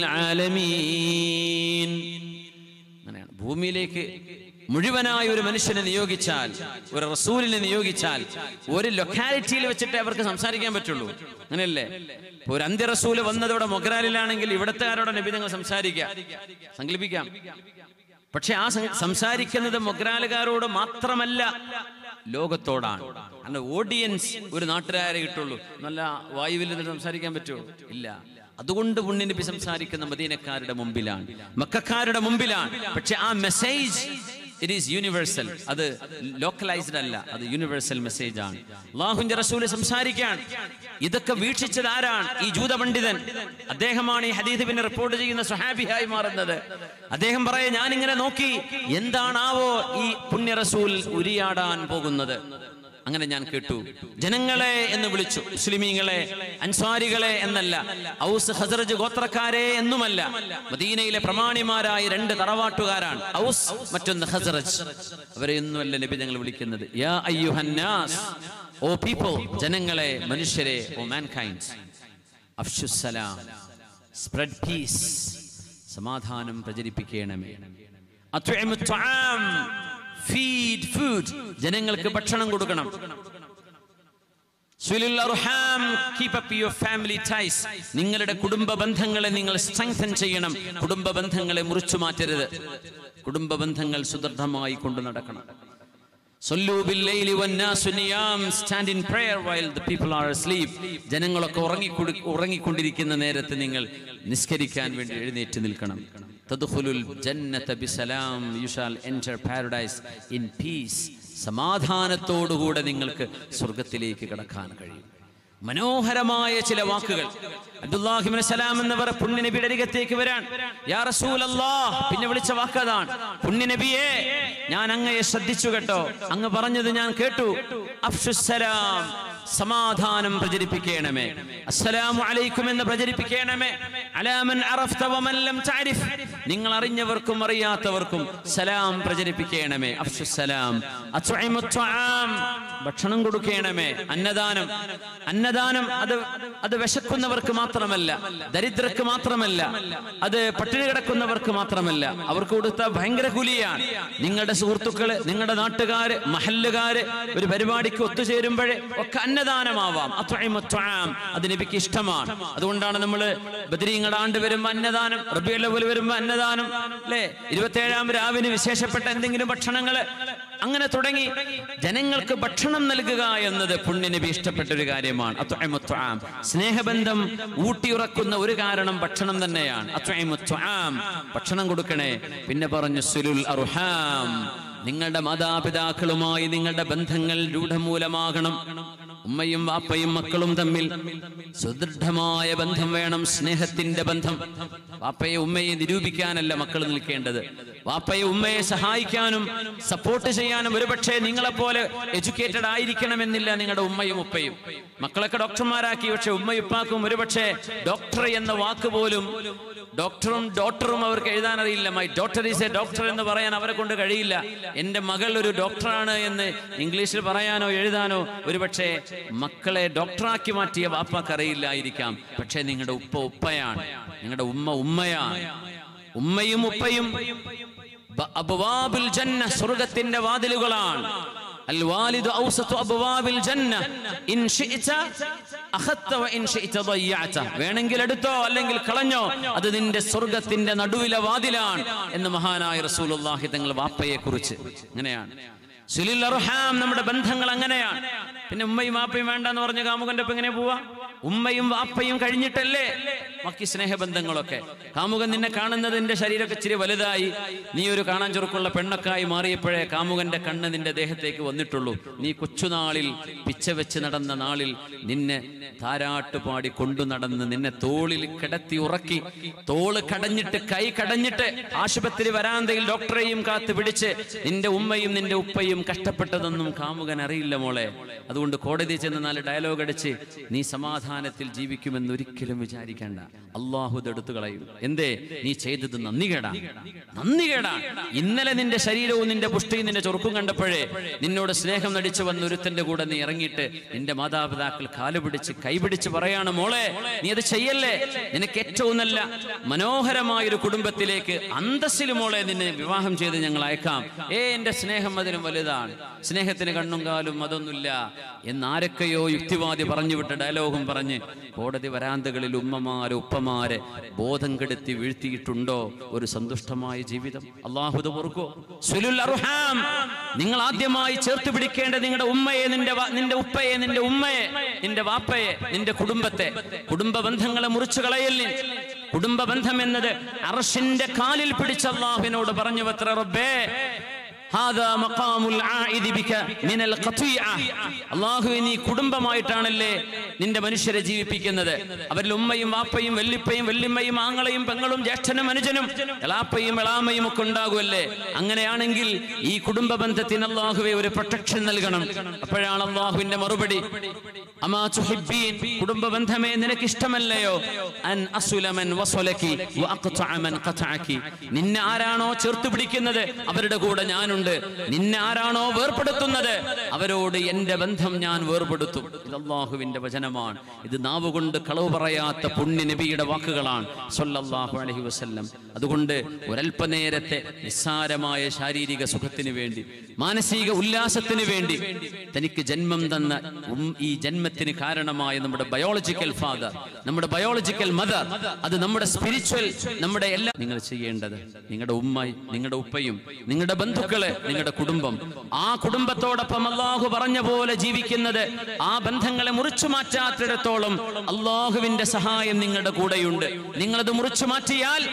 ആലമീൻ അങ്ങനെയാണ് ഭൂമിയിലേക്ക് മുഴുവനായ ഒരു മനുഷ്യനെ നിയോഗിച്ചാൽ ഒരു റസൂലിനെ നിയോഗിച്ചാൽ ഒരു ലൊക്കാലിറ്റിയിൽ വെച്ചിട്ട് അവർക്ക് സംസാരിക്കാൻ പറ്റുള്ളൂ അങ്ങനെയല്ലേ ഇപ്പൊ ഒരു അന്ത്യ റസൂല് വന്നതോടെ മൊഗ്രാലിലാണെങ്കിൽ ഇവിടത്തുകാരോടെ നബി നിങ്ങൾ സംസാരിക്കാം സങ്കല്പിക്കാം പക്ഷെ ആ സം- സംസാരിക്കുന്നത് മൊഗ്രാലുകാരോട് മാത്രമല്ല ലോകത്തോടാണ് കാരണം ഓഡിയൻസ് ഒരു നാട്ടുകാരെ കിട്ടുള്ളൂ നല്ല വായുവിൽ നിന്ന് സംസാരിക്കാൻ പറ്റുമോ ഇല്ല അതുകൊണ്ട് പുണ്യനബി സംസാരിക്കുന്ന മദീനക്കാരുടെ മുമ്പിലാണ് മക്കാരുടെ മുമ്പിലാണ് പക്ഷെ ആ മെസ്സേജ് ഇറ്റ് ഈസ് യൂണിവേഴ്സൽ അത് ലോക്കലൈസ്ഡ് അല്ല അത് യൂണിവേഴ്സൽ മെസ്സേജ് ആണ് അള്ളാഹുന്റെ റസൂല് സംസാരിക്കാൻ ഇതൊക്കെ വീക്ഷിച്ചത് ആരാണ് ഈ ജൂത പണ്ഡിതൻ അദ്ദേഹമാണ് ഈ ഹദീദ് പിന്നെ റിപ്പോർട്ട് ചെയ്യുന്ന സുഹാബിയായി മാറുന്നത് അദ്ദേഹം പറയാ ഞാൻ ഇങ്ങനെ നോക്കി എന്താണാവോ ഈ പുണ്യ റസൂൽ ഉരിയാടാൻ പോകുന്നത് അങ്ങനെ ഞാൻ കേട്ടു ജനങ്ങളെ എന്ന് വിളിച്ചു മുസ്ലിമീങ്ങളെ അൻസ്വാരികളെ എന്നല്ല ഔസ് ഹസറജ് ഗോത്രക്കാരെ എന്നുമല്ല മദീനയിലെ പ്രമാണിമാരായ രണ്ട് തറവാട്ടുകാരാണ് ഔസ് മറ്റൊന്ന് ഹസറജ് അവരെ ഒന്നുമല്ല നബി ഞങ്ങൾ വിളിക്കുന്നത് യാ അയ്യുഹന്നാസ് ഓ പീപ്പിൾ ജനങ്ങളെ മനുഷ്യരെ ഓ മാൻകൈൻഡ്സ് അഫ്ഷുസലാം സ്പ്രെഡ് പീസ് സമാധാനം പ്രചരിപ്പിക്കണമേ അത്വഇമു ത്വആം ഫീഡ് ഫുഡ് ജനങ്ങൾക്ക് ഭക്ഷണം കൊടുക്കണം സുലുൽ അർഹാം keep up your family ties നിങ്ങളുടെ കുടുംബ ബന്ധങ്ങളെ നിങ്ങൾ സ്ട്രെങ്തൻ ചെയ്യണം കുടുംബ ബന്ധങ്ങളെ മുറിച്ചു മാറ്റരുത് കുടുംബ ബന്ധങ്ങൾ സുദൃഢമായി കൊണ്ടു നടക്കണം صلوا بالليل والناس نيام stand in prayer while the people are asleep ജനങ്ങളൊക്കെ ഉറങ്ങിക്കൊടു ഉറങ്ങിക്കൊണ്ടിരിക്കുന്ന നേരത്ത് നിങ്ങൾ നിസ്കരിക്കാൻ വേണ്ടി എഴുന്നേറ്റ് നിൽക്കണം തദ്ഖുലുൽ ജന്നത ബിസലാം you shall enter paradise in peace സമാധാനത്തോടുകൂടെ നിങ്ങൾക്ക് സ്വർഗത്തിലേക്ക് കടക്കാൻ കഴിയും മനോഹരമായ ചില വാക്കുകൾ അബ്ദുല്ലാഹിബിൻ സലാം എന്നവർ പുണ്യനബിയുടെ അരികത്തേക്ക് വരാൻ യാ റസൂലല്ലാഹ് പിന്നെ വിളിച്ച വാക്കതാണ് പുണ്യനബിയെ ഞാൻ അങ്ങയെ ശ്രദ്ധിച്ചു കേട്ടോ അങ്ങ് പറഞ്ഞത് ഞാൻ കേട്ടു അഫ്ഷുസലാം സമാധാനം പ്രചരിപ്പിക്കണമേ അസ്സലാമു അലൈക്കും എന്ന് പ്രചരിപ്പിക്കണമേ അലാമൻ അറഫ്ത വമൻ ലം തഅരിഫ് നിങ്ങൾ അറിഞ്ഞവർക്കും അറിയാത്തവർക്കും സലാം പ്രചരിപ്പിക്കണമേ അഫ്ഷുസലാം അത്വഇമു ത്വആം ഭക്ഷണം കൊടുക്കണമേ അന്നദാനം അന്നദാനം അത് അത് വിശക്കുന്നവർക്ക് മാത്രമല്ല ദരിദ്രർക്ക് മാത്രമല്ല അത് പട്ടിണി കിടക്കുന്നവർക്ക് മാത്രമല്ല അവർക്ക് കൊടുത്ത ഭയങ്കര കൂലിയാണ് നിങ്ങളുടെ സുഹൃത്തുക്കള് നിങ്ങളുടെ നാട്ടുകാര് മഹല്ലുകാര് ഒരു പരിപാടിക്ക് ഒത്തുചേരുമ്പോഴേ ഒക്കെ അന്നദാനമാവാം അത്വഇമു ത്വആം അത് നബിക്ക് ഇഷ്ടമാണ് അതുകൊണ്ടാണ് നമ്മൾ ബദരീങ്ങളുടെ ആണ്ട് വരുമ്പോ അന്നദാനം റബിയുൽ അവ്വൽ വരുമ്പോ അന്നദാനം അല്ലേ ഇരുപത്തേഴാം രാവിന് വിശേഷപ്പെട്ട എന്തെങ്കിലും ഭക്ഷണങ്ങള് അങ്ങനെ തുടങ്ങി ജനങ്ങൾക്ക് ഭക്ഷണം നൽകുക എന്നത് പുണ്യനബി ഇഷ്ടപ്പെട്ട ഒരു കാര്യമാണ് അത്വഇമു ത്വആം. സ്നേഹബന്ധം ഊട്ടിയുറക്കുന്ന ഒരു കാരണം ഭക്ഷണം തന്നെയാണ് അത്വഇമു ത്വആം. ഭക്ഷണം കൊടുക്കണേ പിന്നെ പറഞ്ഞു സുലുൽ അർഹാം നിങ്ങളുടെ മാതാപിതാക്കളുമായി നിങ്ങളുടെ ബന്ധങ്ങൾ രൂഢമൂലമാകണം ഉമ്മയും വാപ്പയും മക്കളും തമ്മിൽ സുദൃഢമായ ബന്ധം വേണം സ്നേഹത്തിന്റെ ബന്ധം വാപ്പയെ ഉമ്മയെ നിരൂപിക്കാനല്ല മക്കൾ നിൽക്കേണ്ടത് വാപ്പയെ ഉമ്മയെ സഹായിക്കാനും സപ്പോർട്ട് ചെയ്യാനും ഒരുപക്ഷെ നിങ്ങളെപ്പോലെ എഡ്യൂക്കേറ്റഡ് ആയിരിക്കണമെന്നില്ല നിങ്ങളുടെ ഉമ്മയും ഉപ്പയും മക്കളൊക്കെ ഡോക്ടർമാരാക്കി പക്ഷെ ഉമ്മയും ഉപ്പാക്കും ഒരുപക്ഷെ ഡോക്ടർ എന്ന വാക്ക് പോലും ഡോക്ടറും ഡോക്ടറും അവർക്ക് എഴുതാൻ അറിയില്ല my doctor is a doctor എന്ന് പറയാൻ അവരെ കൊണ്ട് കഴിയില്ല എൻ്റെ മകൾ ഒരു ഡോക്ടറാണ് എന്ന് ഇംഗ്ലീഷിൽ പറയാനോ എഴുതാനോ ഒരുപക്ഷെ മക്കളെ ഡോക്ടറാക്കി മാറ്റിയ വാപ്പാക്ക് അറിയില്ലായിരിക്കാം പക്ഷേ നിങ്ങളുടെ ഉപ്പ ഉപ്പയാണ് നിങ്ങളുടെ ഉമ്മ ഉമ്മയാണ് ഉമ്മയും ഉപ്പയും ബ- അബ്വാബുൽ ജന്ന സ്വർഗത്തിന്റെ വാതിലുകളാണ് അൽ വാലിദു ഔസതു അബ്വാബിൽ ജന്ന ഇൻ ശിഅത അഖത്ത വ ഇൻ ശിഅത ضيعت വേണമെങ്കിൽ എടുത്തോ അല്ലെങ്കിൽ കളഞ്ഞോ അത് നിന്റെ സ്വർഗത്തിന്റെ നടുവിലെ വാതിലാണ് എന്ന് മഹാനായ റസൂലുള്ളാഹി തങ്ങൾ വാപ്പയെ കുറിച്ച് അങ്ങനെയാണ് സുലിൽ അർഹാം നമ്മുടെ ബന്ധങ്ങൾ അങ്ങനെയാണ് പിന്നെ ഉമ്മയും വാപ്പയും വേണ്ടെന്ന് പറഞ്ഞ കാമുകന്റെ ഒപ്പം എങ്ങനെ പോവാ ഉമ്മയും വാപ്പയും കഴിഞ്ഞിട്ടല്ലേ ബാക്കി സ്നേഹബന്ധങ്ങളൊക്കെ കാമുകൻ നിന്നെ കാണുന്നത് നിന്റെ ശരീരമൊക്കെ ഇച്ചിരി വലുതായി നീ ഒരു കാണാൻ ചുരുക്കുള്ള പെണ്ണൊക്കായി മാറിയപ്പോഴേ കാമുകന്റെ കണ്ണ് നിന്റെ ദേഹത്തേക്ക് വന്നിട്ടുള്ളൂ നീ കൊച്ചുനാളിൽ പിച്ച വെച്ച് നടന്ന നാളിൽ നിന്നെ താരാട്ട് പാടി കൊണ്ടു നടന്ന് നിന്നെ തോളിൽ കിടത്തി ഉറക്കി തോള് കടഞ്ഞിട്ട് കൈ കടഞ്ഞിട്ട് ആശുപത്രി വരാന്തയിൽ ഡോക്ടറെയും കാത്ത് പിടിച്ച് നിന്റെ ഉമ്മയും നിന്റെ ഉപ്പയും കഷ്ടപ്പെട്ടതൊന്നും കാമുകൻ അറിയില്ല മോളെ അതുകൊണ്ട് കോടതി ചെന്ന് നാല് ഡയലോഗ് അടിച്ച് നീ സമാധാനത്തിൽ ജീവിക്കുമെന്ന് ഒരിക്കലും വിചാരിക്കേണ്ട അള്ളാഹു എടുത്തു കളയും എന്തേ നീ ചെയ്തത് നന്ദി കേടാ നന്ദി കേടാ ഇന്നലെ നിന്റെ ശരീരവും നിന്റെ പുഷ്ടിയും നിന്റെ ചൊറുക്കും കണ്ടപ്പോഴേ നിന്നോട് സ്നേഹം നടിച്ചു വന്ന ഒരുത്തന്റെ കൂടെ നീ ഇറങ്ങിയിട്ട് നിന്റെ മാതാപിതാക്കൾ കാല് പിടിച്ച് കൈപിടിച്ച് പറയാണ് മോളെ നീ അത് ചെയ്യല്ലേ നിനക്ക് ഏറ്റവും നല്ല മനോഹരമായ ഒരു കുടുംബത്തിലേക്ക് അന്തസ്സിൽ മോളെ നിന്നെ വിവാഹം ചെയ്ത് ഞങ്ങൾ അയക്കാം ഏ എന്റെ സ്നേഹം അതിനും വലുതാണ് സ്നേഹത്തിന് കണ്ണും കാലും അതൊന്നുമില്ല എന്നാരൊക്കെയോ യുക്തിവാദി പറഞ്ഞു വിട്ട ഡയലോഗും പറഞ്ഞ് കോടതി വരാന്തകളിൽ ഉമ്മമാര് ഉപ്പമാരെ ബോധം കെടുത്തി വീഴ്ത്തിയിട്ടുണ്ടോ ഒരു സന്തുഷ്ടമായ ജീവിതം അള്ളാഹുദ പൊറുക്കോ സുലുൽ അർഹാം നിങ്ങൾ ആദ്യമായി ചേർത്ത് പിടിക്കേണ്ട നിങ്ങളുടെ ഉമ്മയെ നിന്റെ വാ- നിന്റെ ഉപ്പയെ നിന്റെ ഉമ്മയെ നിന്റെ വാപ്പയെ നിന്റെ കുടുംബത്തെ കുടുംബ ബന്ധങ്ങളെ മുറിച്ചു കളയല്ലേ കുടുംബ ബന്ധം എന്നത് അർഷിന്റെ കാലിൽ പിടിച്ച അള്ളാഹുവിനോട് പറഞ്ഞു അത്ര റബ്ബേ ഹാദാ മഖാമുൽ ആഇദി ബിക മിനൽ ഖത്വീഅ. അള്ളാഹുവേ നീ കുടുംബമായിട്ടാണല്ലേ നിന്റെ മനുഷ്യരെ ജീവിപ്പിക്കുന്നത് അവരിൽ ഉമ്മയും വാപ്പയും വെല്ലിപ്പയും വെല്ലിമ്മയും ആങ്ങളയും പെങ്ങളും ജ്യേഷ്ഠനും അനുജനും എളാപ്പയും എളാമയും ഒക്കെ ഉണ്ടാകുമല്ലേ അങ്ങനെയാണെങ്കിൽ ഈ കുടുംബ ബന്ധത്തിന് അള്ളാഹുവെ ഒരു പ്രൊട്ടക്ഷൻ നൽകണം അപ്പോഴാണ് അള്ളാഹുവിന്റെ മറുപടി അമാ തുഹിബ്ബീൻ കുടുംബ ബന്ധമേ നിനക്ക് ഇഷ്ടമല്ലയോ അൻ അസുലമൻ വസ്വലക്കി വഅഖ്തഅ മൻ ഖതഅക്കി നിന്നെ ആരാണോ ചേർത്ത് പിടിക്കുന്നത് അവരുടെ കൂടെ ഞാനുണ്ട് നിന്നെ ആരാണോ വേർപെടുത്തുന്നത് അവരോട് എന്റെ ബന്ധം ഞാൻ വേർപെടുത്തും ഇത് അള്ളാഹുവിന്റെ വചനമാണ് ഇത് നാവ് കൊണ്ട് കളവ് പറയാത്ത പുണ്യ നബിയുടെ വാക്കുകളാണ് സല്ലല്ലാഹു അലൈഹി വസല്ലം അതുകൊണ്ട് ഒരല്പനേരത്തെ നിസ്സാരമായ ശാരീരിക സുഖത്തിന് വേണ്ടി മാനസിക ഉല്ലാസത്തിന് വേണ്ടി തനിക്ക് ജന്മം തന്ന ഉം- ഈ ജന്മത്തിന് കാരണമായ നമ്മുടെ ബയോളജിക്കൽ ഫാദർ നമ്മുടെ ബയോളജിക്കൽ മദർ അത് നമ്മുടെ സ്പിരിച്വൽ നമ്മുടെ എല്ലാ നിങ്ങൾ ചെയ്യേണ്ടത് നിങ്ങളുടെ ഉമ്മയും നിങ്ങളുടെ ഉപ്പയും നിങ്ങളുടെ ബന്ധുക്കള് നിങ്ങളുടെ കുടുംബം ആ കുടുംബത്തോടൊപ്പം അള്ളാഹു പറഞ്ഞ പോലെ ജീവിക്കുന്നത് ആ ബന്ധങ്ങളെ മുറിച്ചു മാറ്റാത്തിടത്തോളം അള്ളാഹുവിന്റെ സഹായം നിങ്ങളുടെ കൂടെയുണ്ട് നിങ്ങളത് മുറിച്ചു മാറ്റിയാൽ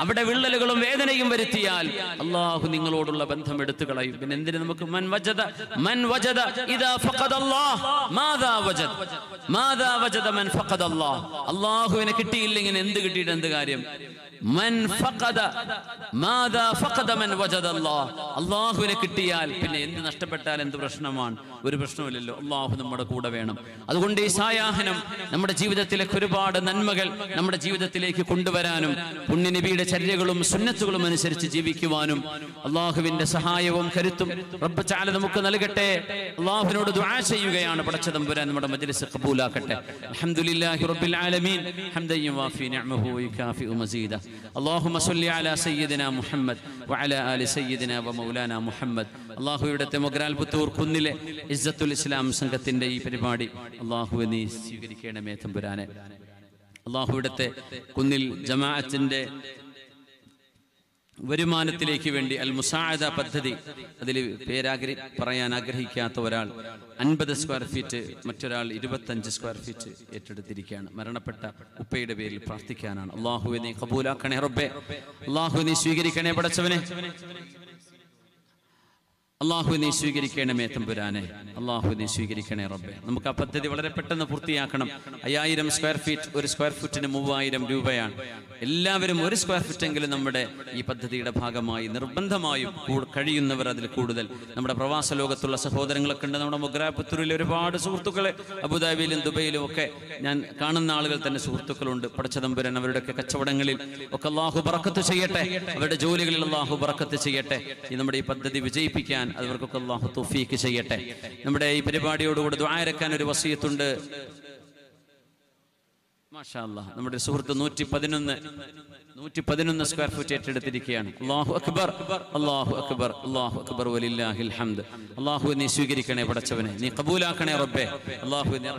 അവിടെ വിള്ളലുകളും വേദനയും വരുത്തിയാൽ അള്ളാഹു നിങ്ങളോടുള്ള ബന്ധം എടുത്തു കളയും പിന്നെ എന്തിന് നമുക്ക് മൻ വജദ മൻ വജദ ഇദാ ഫഖദല്ലാഹ് മാദാ വജദ മാദാ വജദ മൻ ഫഖദല്ലാഹ് അള്ളാഹുവിനെ കിട്ടിയില്ലെങ്കിൽ എന്ത് കിട്ടിയിട്ട് എന്ത് കാര്യം മൻ ഫഖദ മാദാ ഫഖദ മൻ വജദല്ലാഹ് അള്ളാഹുവിനെ കിട്ടിയാൽ പിന്നെ എന്ത് നഷ്ടപ്പെട്ടാൽ എന്ത് പ്രശ്നമാണ് ഒരു പ്രശ്നമില്ലല്ലോ അള്ളാഹു നമ്മുടെ കൂടെ വേണം അതുകൊണ്ട് ഈ സായാഹനം നമ്മുടെ ജീവിതത്തിലേക്ക് ഒരുപാട് നന്മകൾ നമ്മുടെ ജീവിതത്തിലേക്ക് കൊണ്ടുവരാനും പുണ്യനബിയുടെ ചര്യകളും സുന്നത്തുകളും അനുസരിച്ച് ജീവിക്കുവാനും അള്ളാഹുവിന്റെ സഹായവും കരുത്തും റബ്ബ് ചാല നമുക്ക് നൽകട്ടെ അള്ളാഹുവിനോട് ദുആ ചെയ്യുകയാണ് പടച്ചതമ്പുരാൻ നമ്മുടെ മജ്ലിസ് കബൂലാക്കട്ടെ അൽഹംദുലില്ലാഹി റബ്ബിൽ ആലമീൻ ഹംദൻ യുവാഫി നിഅമഹു വയുകാഫി മസീദ اللهم صل على سيدنا محمد وعلى آل سيدنا ومولانا محمد അള്ളാഹു ഇവിടുത്തെ മൊഗ്രാൽ പുത്തൂർ കുന്നിലെ ഇസ്സത്തുൽ ഇസ്ലാം സംഘത്തിന്റെ ഈ പരിപാടി അള്ളാഹു നീ സ്വീകരിക്കണമേ തമ്പുരാനെ അള്ളാഹു ഇവിടുത്തെ കുന്നിൽ ജമാഅത്തിന്റെ വരുമാനത്തിലേക്ക് വേണ്ടി അൽ മുസാഅദ പദ്ധതി അതിൽ പേരാഗ്ര പറയാൻ ആഗ്രഹിക്കാത്ത ഒരാൾ അൻപത് സ്ക്വയർ ഫീറ്റ് മറ്റൊരാൾ ഇരുപത്തഞ്ച് സ്ക്വയർ ഫീറ്റ് ഏറ്റെടുത്തിരിക്കുകയാണ് മരണപ്പെട്ട ഉപ്പയുടെ പേരിൽ പ്രാർത്ഥിക്കാനാണ് അള്ളാഹുവെ നീ കബൂലാക്കണേ റബ്ബെ അള്ളാഹു നീ സ്വീകരിക്കണേ പടച്ചവനെ അള്ളാഹു നീ സ്വീകരിക്കണമേ തമ്പുരാനെ അള്ളാഹു നീ സ്വീകരിക്കണേ റബ്ബെ നമുക്ക് ആ പദ്ധതി വളരെ പെട്ടെന്ന് പൂർത്തിയാക്കണം അയ്യായിരം സ്ക്വയർ ഫീറ്റ് ഒരു സ്ക്വയർ ഫീറ്റിന് മൂവായിരം രൂപയാണ് എല്ലാവരും ഒരു സ്ക്വയർ ഫീറ്റ് എങ്കിലും നമ്മുടെ ഈ പദ്ധതിയുടെ ഭാഗമായി നിർബന്ധമായും കൂ- കഴിയുന്നവർ അതിൽ കൂടുതൽ നമ്മുടെ പ്രവാസ ലോകത്തുള്ള സഹോദരങ്ങളൊക്കെ ഉണ്ട് നമ്മുടെ മുഗ്രാപുത്തൂരിൽ ഒരുപാട് സുഹൃത്തുക്കളെ അബുദാബിയിലും ദുബൈയിലും ഒക്കെ ഞാൻ കാണുന്ന ആളുകൾ തന്നെ സുഹൃത്തുക്കളുണ്ട് പടച്ചതമ്പുരൻ അവരുടെയൊക്കെ കച്ചവടങ്ങളിൽ ഒക്കെ അള്ളാഹു ബറക്കത്ത് ചെയ്യട്ടെ അവരുടെ ജോലികളിൽ അള്ളാഹു ബറക്കത്ത് ചെയ്യട്ടെ ഈ നമ്മുടെ ഈ പദ്ധതി വിജയിപ്പിക്കാൻ അവർക്കൊക്കെ അള്ളാഹു തുഫീക്ക് ചെയ്യട്ടെ നമ്മുടെ ഈ പരിപാടിയോടുകൂടി ദ്വാരക്കാൻ ഒരു വസീയത്തുണ്ട് മാഷാ അല്ലാ നമ്മുടെ സുഹൃത്ത് നൂറ്റി പതിനൊന്ന് നൂറ്റി പതിനൊന്ന് സ്ക്വയർ ഫീറ്റ് ഏറ്റെടുത്തിരിക്കുകയാണ് അള്ളാഹു അക്ബർ അള്ളാഹു അക്ബർ അള്ളാഹു അക്ബർ വലില്ലാഹിൽ ഹംദ് അള്ളാഹു നീ സ്വീകരിക്കണേ പടച്ചവനെ നീ കബൂലാക്കണേ റബ്ബേ അള്ളാഹു നീ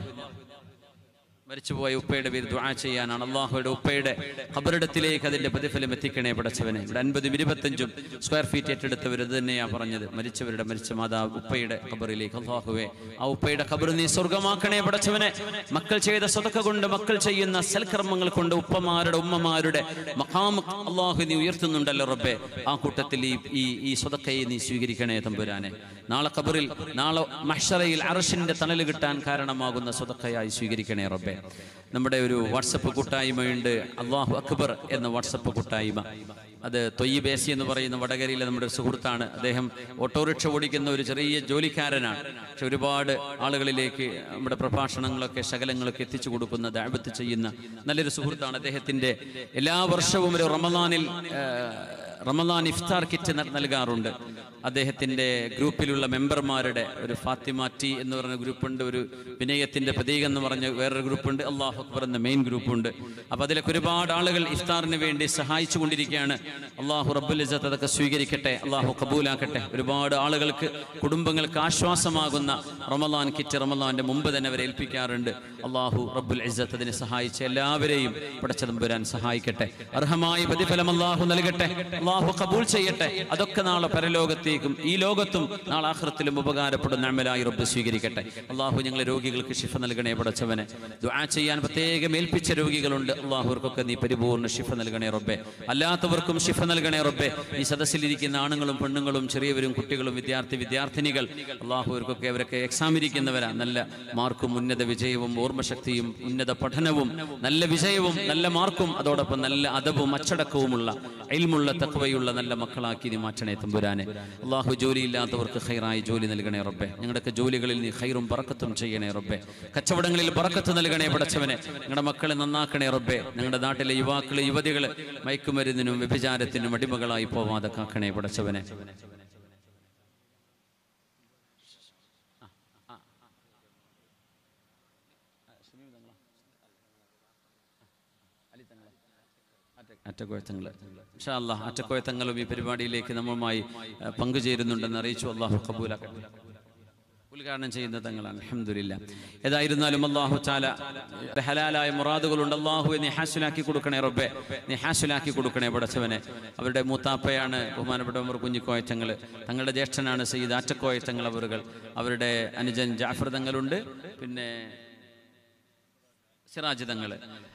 മരിച്ചുപോയ ഉപ്പയുടെ പേര് ദുആ ചെയ്യാനാണ് അള്ളാഹുയുടെ ഉപ്പയുടെ ഖബറിടത്തിലേക്ക് അതിന്റെ പ്രതിഫലം എത്തിക്കണേ പടച്ചവനെ ഇവിടെ അൻപതും ഇരുപത്തഞ്ചും സ്ക്വയർ ഫീറ്റ് ഏറ്റെടുത്തവർ ഇത് തന്നെയാ പറഞ്ഞത് മരിച്ചവരുടെ മരിച്ച മാതാവ് ഉപ്പയുടെ ഖബറിലേക്ക് അള്ളാഹുവെ ആ ഉപ്പയുടെ ഖബർ നീ സ്വർഗമാക്കണേ പടച്ചവനെ മക്കൾ ചെയ്ത സ്വതക്ക കൊണ്ട് മക്കൾ ചെയ്യുന്ന സൽക്കർമ്മങ്ങൾ കൊണ്ട് ഉപ്പമാരുടെ ഉമ്മമാരുടെ മഹാം അള്ളാഹു നീ ഉയർത്തുന്നുണ്ടല്ലോ റബ്ബെ ആ കൂട്ടത്തിൽ ഈ ഈ ഈ സ്വതക്കയെ നീ സ്വീകരിക്കണേ തമ്പുരാനെ നാളെ ഖബറിൽ നാളെ മഹ്ഷറയിൽ അറഷിന്റെ തണൽ കിട്ടാൻ കാരണമാകുന്ന സ്വതക്കയായി സ്വീകരിക്കണേ റബ്ബെ നമ്മുടെ ഒരു വാട്സപ്പ് കൂട്ടായ്മയുണ്ട് അള്ളാഹു അക്ബർ എന്ന വാട്സപ്പ് കൂട്ടായ്മ അത് തൊയ്യബേസി എന്ന് പറയുന്ന വടകരയിലെ നമ്മുടെ ഒരു സുഹൃത്താണ് അദ്ദേഹം ഓട്ടോറിക്ഷ ഓടിക്കുന്ന ഒരു ചെറിയ ജോലിക്കാരനാണ് പക്ഷെ ഒരുപാട് ആളുകളിലേക്ക് നമ്മുടെ പ്രഭാഷണങ്ങളൊക്കെ ശകലങ്ങളൊക്കെ എത്തിച്ചു കൊടുക്കുന്ന ദാവത്ത് ചെയ്യുന്ന നല്ലൊരു സുഹൃത്താണ് അദ്ദേഹത്തിന്റെ എല്ലാ വർഷവും ഒരു റമദാനിൽ ആ, റമദാൻ ഇഫ്താർ കിറ്റ് ന- നൽകാറുണ്ട് അദ്ദേഹത്തിന്റെ ഗ്രൂപ്പിലുള്ള മെമ്പർമാരുടെ ഒരു ഫാത്തിമ ടി എന്ന് പറഞ്ഞ ഗ്രൂപ്പുണ്ട് ഒരു വിനയത്തിന്റെ പ്രതീകം എന്ന് പറഞ്ഞ വേറൊരു ഗ്രൂപ്പുണ്ട് അള്ളാഹു അക്ബർ എന്ന മെയിൻ ഗ്രൂപ്പുണ്ട് അപ്പൊ അതിലൊക്കെ ഒരുപാട് ആളുകൾ ഇഫ്താറിന് വേണ്ടി സഹായിച്ചു കൊണ്ടിരിക്കുകയാണ് അള്ളാഹു റബ്ബുൽ ഇസ്സത്ത് അതൊക്കെ സ്വീകരിക്കട്ടെ അള്ളാഹു കബൂലാക്കട്ടെ ഒരുപാട് ആളുകൾക്ക് കുടുംബങ്ങൾക്ക് ആശ്വാസമാകുന്ന റമദാൻ കിറ്റ് റമദാന്റെ മുമ്പ് തന്നെ അവരെ ഏൽപ്പിക്കാറുണ്ട് അള്ളാഹു റബ്ബുൽ ഇസ്സത്ത് അതിനെ സഹായിച്ച എല്ലാവരെയും പടച്ചതമ്പുരാൻ സഹായിക്കട്ടെ അർഹമായ പ്രതിഫലം അള്ളാഹു നൽകട്ടെ അള്ളാഹു കബൂൽ ചെയ്യട്ടെ അതൊക്കെ നാളെ പരലോകത്തേക്കും ഈ ലോകത്തും നാളെ ആഹ്റത്തിലും ഉപകാരപ്പെടുന്ന അമലായി റബ്ബ് സ്വീകരിക്കട്ടെ അള്ളാഹു ഞങ്ങളെ രോഗികൾക്ക് ശിഫ നൽകണേ പടച്ചവനെ ദുആ ചെയ്യാൻ പ്രത്യേകം ഏൽപ്പിച്ച രോഗികളുണ്ട് അള്ളാഹുവർക്കൊക്കെ നീ പരിപൂർണ്ണ ശിഫ നൽകണേ റബ്ബെ അല്ലാത്തവർക്കും ശിഫ നൽകണേ റബ്ബെ ഈ സദസ്സിലിരിക്കുന്ന ആണുങ്ങളും പെണ്ണുങ്ങളും ചെറിയവരും കുട്ടികളും വിദ്യാർത്ഥി വിദ്യാർത്ഥിനികൾ അള്ളാഹുവർക്കൊക്കെ അവരൊക്കെ എക്സാം ഇരിക്കുന്നവരാ നല്ല മാർക്കും ഉന്നത വിജയവും ഓർമ്മശക്തിയും ഉന്നത പഠനവും നല്ല വിജയവും നല്ല മാർക്കും അതോടൊപ്പം നല്ല അദബും അച്ചടക്കവുമുള്ള അയിൽമുള്ള തക്വയുള്ള നല്ല മക്കളാക്കി നീ മാറ്റണേ തമ്പുരാനെ അള്ളാഹു ജോലിയില്ലാത്തവർക്ക് ഹൈറായി ജോലി നൽകണേ റബ്ബെ ഞങ്ങളുടെയൊക്കെ ജോലികളിൽ നീ ഹൈറും പറക്കത്തും ചെയ്യണേ റബ്ബെ കച്ചവടങ്ങളിൽ പറക്കത്ത് നൽകണേ പടച്ചവനെ ഞങ്ങളുടെ മക്കളെ നന്നാക്കണേ റബ്ബെ ഞങ്ങളുടെ നാട്ടിലെ യുവാക്കള് യുവതികള് മയക്കുമരുന്നിനും വ്യഭിചാരത്തിനും അടിമകളായി പോവാതെ കാക്കണേ പടച്ചവനെ അറ്റക്കോയത്തങ്ങൾ അല്ലാ അറ്റക്കോയത്തങ്ങളും ഈ പരിപാടിയിലേക്ക് നമ്മളുമായി ആ, പങ്കുചേരുന്നുണ്ടെന്ന് അറിയിച്ചു അള്ളാഹു കബൂലാക്കട്ടെ ഉദ്ഘാടനം ചെയ്യുന്ന തങ്ങളാണ് അലഹമില്ല ഏതായിരുന്നാലും അള്ളാഹു ചാല ഹലാലായ മുറാദുകളുണ്ട് അള്ളാഹു നീ ഹാസുലാക്കി കൊടുക്കണേ റബ്ബെ നീ ഹാസുലാക്കി കൊടുക്കണേ പടച്ചവനെ അവരുടെ മൂത്താപ്പയാണ് ബഹുമാനപ്പെട്ട ഉമർ കുഞ്ഞിക്കോയറ്റങ്ങൾ തങ്ങളുടെ ജ്യേഷ്ഠനാണ് സയ്യിദ് ആറ്റക്കോയറ്റങ്ങൾ അവരുകൾ അവരുടെ അനുജൻ ജാഫർ തങ്ങളുണ്ട് പിന്നെ സിറാജ് തങ്ങള്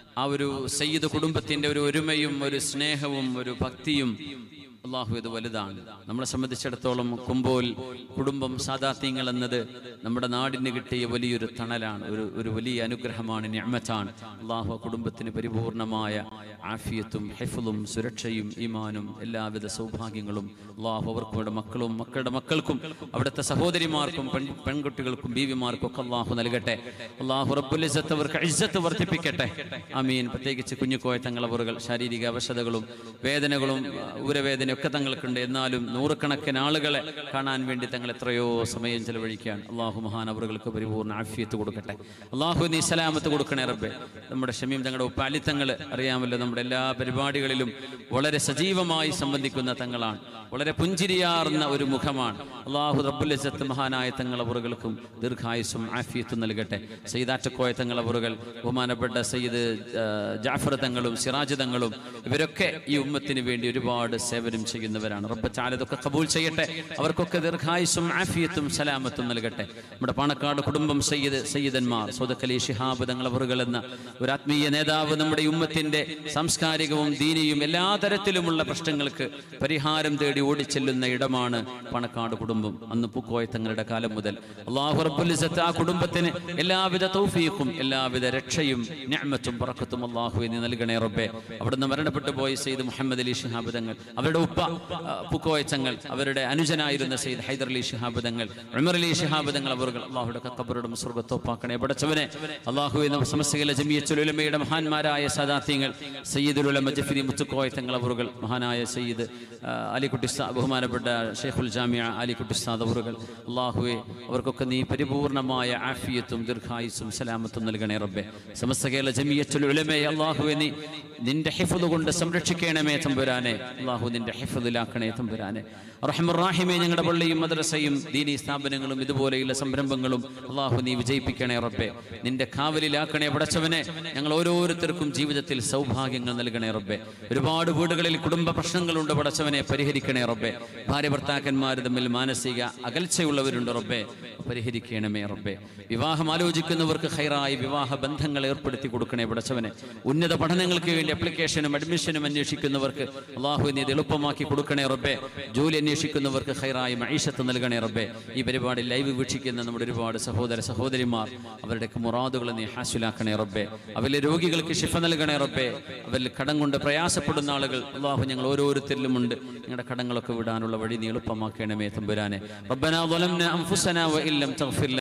ആ ഒരു സയ്യിദ് കുടുംബത്തിന്റെ ഒരു ഒരുമയും ഒരു സ്നേഹവും ഒരു ഭക്തിയും അള്ളാഹു ഇത് വലുതാണ് നമ്മളെ സംബന്ധിച്ചിടത്തോളം കുമ്പോൽ കുടുംബം സാദാത്യങ്ങൾ എന്നത് നമ്മുടെ നാടിന് കിട്ടിയ വലിയൊരു തണലാണ് ഒരു ഒരു വലിയ അനുഗ്രഹമാണ് ഞാമത്താണ് അള്ളാഹു ആ കുടുംബത്തിന് പരിപൂർണമായ ആഫിയത്തും ഹെഫലും സുരക്ഷയും ഈമാനും എല്ലാവിധ സൗഭാഗ്യങ്ങളും അള്ളാഹു അവർക്ക് അവരുടെ മക്കളും മക്കളുടെ മക്കൾക്കും അവിടുത്തെ സഹോദരിമാർക്കും പെൺ പെൺകുട്ടികൾക്കും ബീവിമാർക്കും ഒക്കെ അള്ളാഹു നൽകട്ടെ അള്ളാഹു റബ്ബുലിസത്ത് അവർക്ക് ഇജ്ജത്ത് വർദ്ധിപ്പിക്കട്ടെ അമീൻ പ്രത്യേകിച്ച് കുഞ്ഞുക്കോയ തങ്ങളവറുകൾ ശാരീരിക അവശതകളും വേദനകളും ഊരവേദനയും ഒക്കെ തങ്ങൾക്കുണ്ട് എന്നാലും നൂറുകണക്കിന് ആളുകളെ കാണാൻ വേണ്ടി തങ്ങൾ എത്രയോ സമയം ചെലവഴിക്കുകയാണ് അള്ളാഹു മഹാനവറുകൾക്ക് പരിപൂർണ്ണ ആഫിയത്ത് കൊടുക്കട്ടെ അള്ളാഹു നീ സലാമത്ത് കൊടുക്കണേ റബ്ബെ നമ്മുടെ ഷമീം തങ്ങളുടെ ഉപ്പാലിത്തങ്ങൾ അറിയാമല്ലോ നമ്മുടെ എല്ലാ പരിപാടികളിലും വളരെ സജീവമായി സംബന്ധിക്കുന്ന തങ്ങളാണ് വളരെ പുഞ്ചിരിയാർന്ന ഒരു മുഖമാണ് അള്ളാഹു റബ്ബുലിസത്ത് മഹാനായ തങ്ങളവറുകൾക്കും ദീർഘായുസും ആഫിയത്തും നൽകട്ടെ സയ്യിദാറ്റക്കോയ തങ്ങളവറുകൾ ബഹുമാനപ്പെട്ട സയ്യിദ് ആ, ജാഫർ തങ്ങളും സിറാജ് തങ്ങളും ഇവരൊക്കെ ഈ ഉമ്മത്തിന് വേണ്ടി ഒരുപാട് സേവനം ചെയ്യുന്നവരാണ് റബ്ബ് ചാലതൊക്കെ കബൂൽ ചെയ്യട്ടെ അവർക്കൊക്കെ ദീർഘായുസും ആഫിയത്തും സലാമത്തും നൽകട്ടെ നമ്മുടെ പാണക്കാട് കുടുംബം സയ്യിദ് സയ്യിദന്മാർ സോദക്കലി ഷിഹാബ് തങ്ങളവറുകൾ എന്ന ഒരു ആത്മീയ നേതാവ് നമ്മുടെ ഈ ഉമ്മത്തിന്റെ സാംസ്കാരികവും ദീനിയും എല്ലാ തരത്തിലുമുള്ള പ്രശ്നങ്ങൾക്ക് പരിഹാരം തേടി ഓടിച്ചെല്ലുന്ന ഇടമാണ് പണക്കാട് കുടുംബം അന്ന് പൂക്കോയ തങ്ങളുടെ കാലം മുതൽ അള്ളാഹു റബ്ബുൽ ഇസ്സത്ത് ആ കുടുംബത്തിന് എല്ലാവിധ തൗഫീഖും എല്ലാവിധ രക്ഷയും ഞാമത്തും പറക്കത്തും അള്ളാഹു എന്ന് നൽകണേ റബ്ബെ അവിടുന്ന് മരണപ്പെട്ടു പോയ സെയ്ദ് മുഹമ്മദ് അലി ഷിഹാബ് തങ്ങൾ അവരുടെ ഉപ്പ ആ, പൂക്കോയ തങ്ങൾ അവരുടെ അനുജനായിരുന്ന സെയ്ദ് ഹൈദർ അലി ഷിഹാബ് തങ്ങൾ ഉമർ അലി ഷിഹാബ് തങ്ങൾ അവർ അള്ളാഹുയുടെ കക്കബറുടെ സ്വർഗത്തോപ്പാക്കണേ പടച്ചവനെ അള്ളാഹു എന്ന സമസ്തകല ജമിയച്ചുലമയുടെ മഹാന്മാരായ സദാത്യങ്ങൾ സയ്യിദുൽ ഉലമ ജഫിരി മുത്തുക്കോയ തങ്ങൾ അവറുകൾ മഹാനായ സയ്യിദ് ആ, അലിക്കുട്ടി ഉസ്താ- ബഹുമാനപ്പെട്ട ഷെയ്ഖുൽ ജാമിയ അലിക്കുട്ടി ഉസ്താദ് അവറുകൾ അള്ളാഹുവെ അവർക്കൊക്കെ നീ പരിപൂർണമായ ആഫിയത്തും ദീർഘായുസും സലാമത്തും നൽകണേ റബ്ബെ സമസ്ത കേരള ജമിയച്ചുൽ ഉലമയെ അള്ളാഹുവെ നീ നിന്റെ ഹിഫുദ് കൊണ്ട് സംരക്ഷിക്കണമേ തമ്പുരാനെ അള്ളാഹു നിന്റെ ഹിഫുദിലാക്കണേ തമ്പുരാനെ റഹ്മുറാഹിമെ ഞങ്ങളുടെ പള്ളിയും മദ്രസയും ദീനീ സ്ഥാപനങ്ങളും ഇതുപോലെയുള്ള സംരംഭങ്ങളും അള്ളാഹു നീ വിജയിപ്പിക്കണേ റബ്ബെ നിന്റെ കാവലിലാക്കണേ പടച്ചവനെ ഞങ്ങൾ ഓരോരുത്തർക്കും ജീവിതത്തിൽ സൗഭാഗ്യങ്ങൾ നൽകണേ റബ്ബെ ഒരുപാട് വീടുകളിൽ കുടുംബ പ്രശ്നങ്ങളുണ്ട് പടച്ചവനെ പരിഹരിക്കണേ റബ്ബെ ഭാര്യ ഭർത്താക്കന്മാർ തമ്മിൽ മാനസിക അകൽച്ചയുള്ളവരുണ്ട് റബ്ബെ പരിഹരിക്കണമേ റബ്ബെ വിവാഹം ആലോചിക്കുന്നവർക്ക് ഹൈറായി വിവാഹ ബന്ധങ്ങൾ ഏർപ്പെടുത്തി കൊടുക്കണേ പടച്ചവനെ ഉന്നത പഠനങ്ങൾക്ക് വേണ്ടി അപ്ലിക്കേഷനും അഡ്മിഷനും അന്വേഷിക്കുന്നവർക്ക് അള്ളാഹു നീ ഇത് എളുപ്പമാക്കി കൊടുക്കണേ റബ്ബെ ജോലി അന്വേഷിക്കുന്നവർക്ക് ഹൈറായി മൈഷത്ത് നൽകണേ റബ്ബെ ഈ പരിപാടി ലൈവ് വീക്ഷിക്കുന്ന നമ്മുടെ ഒരുപാട് സഹോദര സഹോദരിമാർ അവരുടെയൊക്കെ മുറാദുകൾ നീ ഹാസുലാക്കണേ റബ്ബെ അവരിലെ രോഗികൾക്ക് ശിഫ നൽകണേ റബ്ബെ അവരിൽ കടം കൊണ്ട് പ്രയാസപ്പെടുന്ന ആളുകൾ അള്ളാഹു ഞങ്ങൾ ഓരോരുത്തരിലുമുണ്ട് ഞങ്ങളുടെ കടങ്ങളൊക്കെ വിടാനുള്ള വഴി നീ എളുപ്പമാക്കണമേ തമ്പുരാനെ റബ്ബന ظلمنا أنفسنا وإن لم تغفر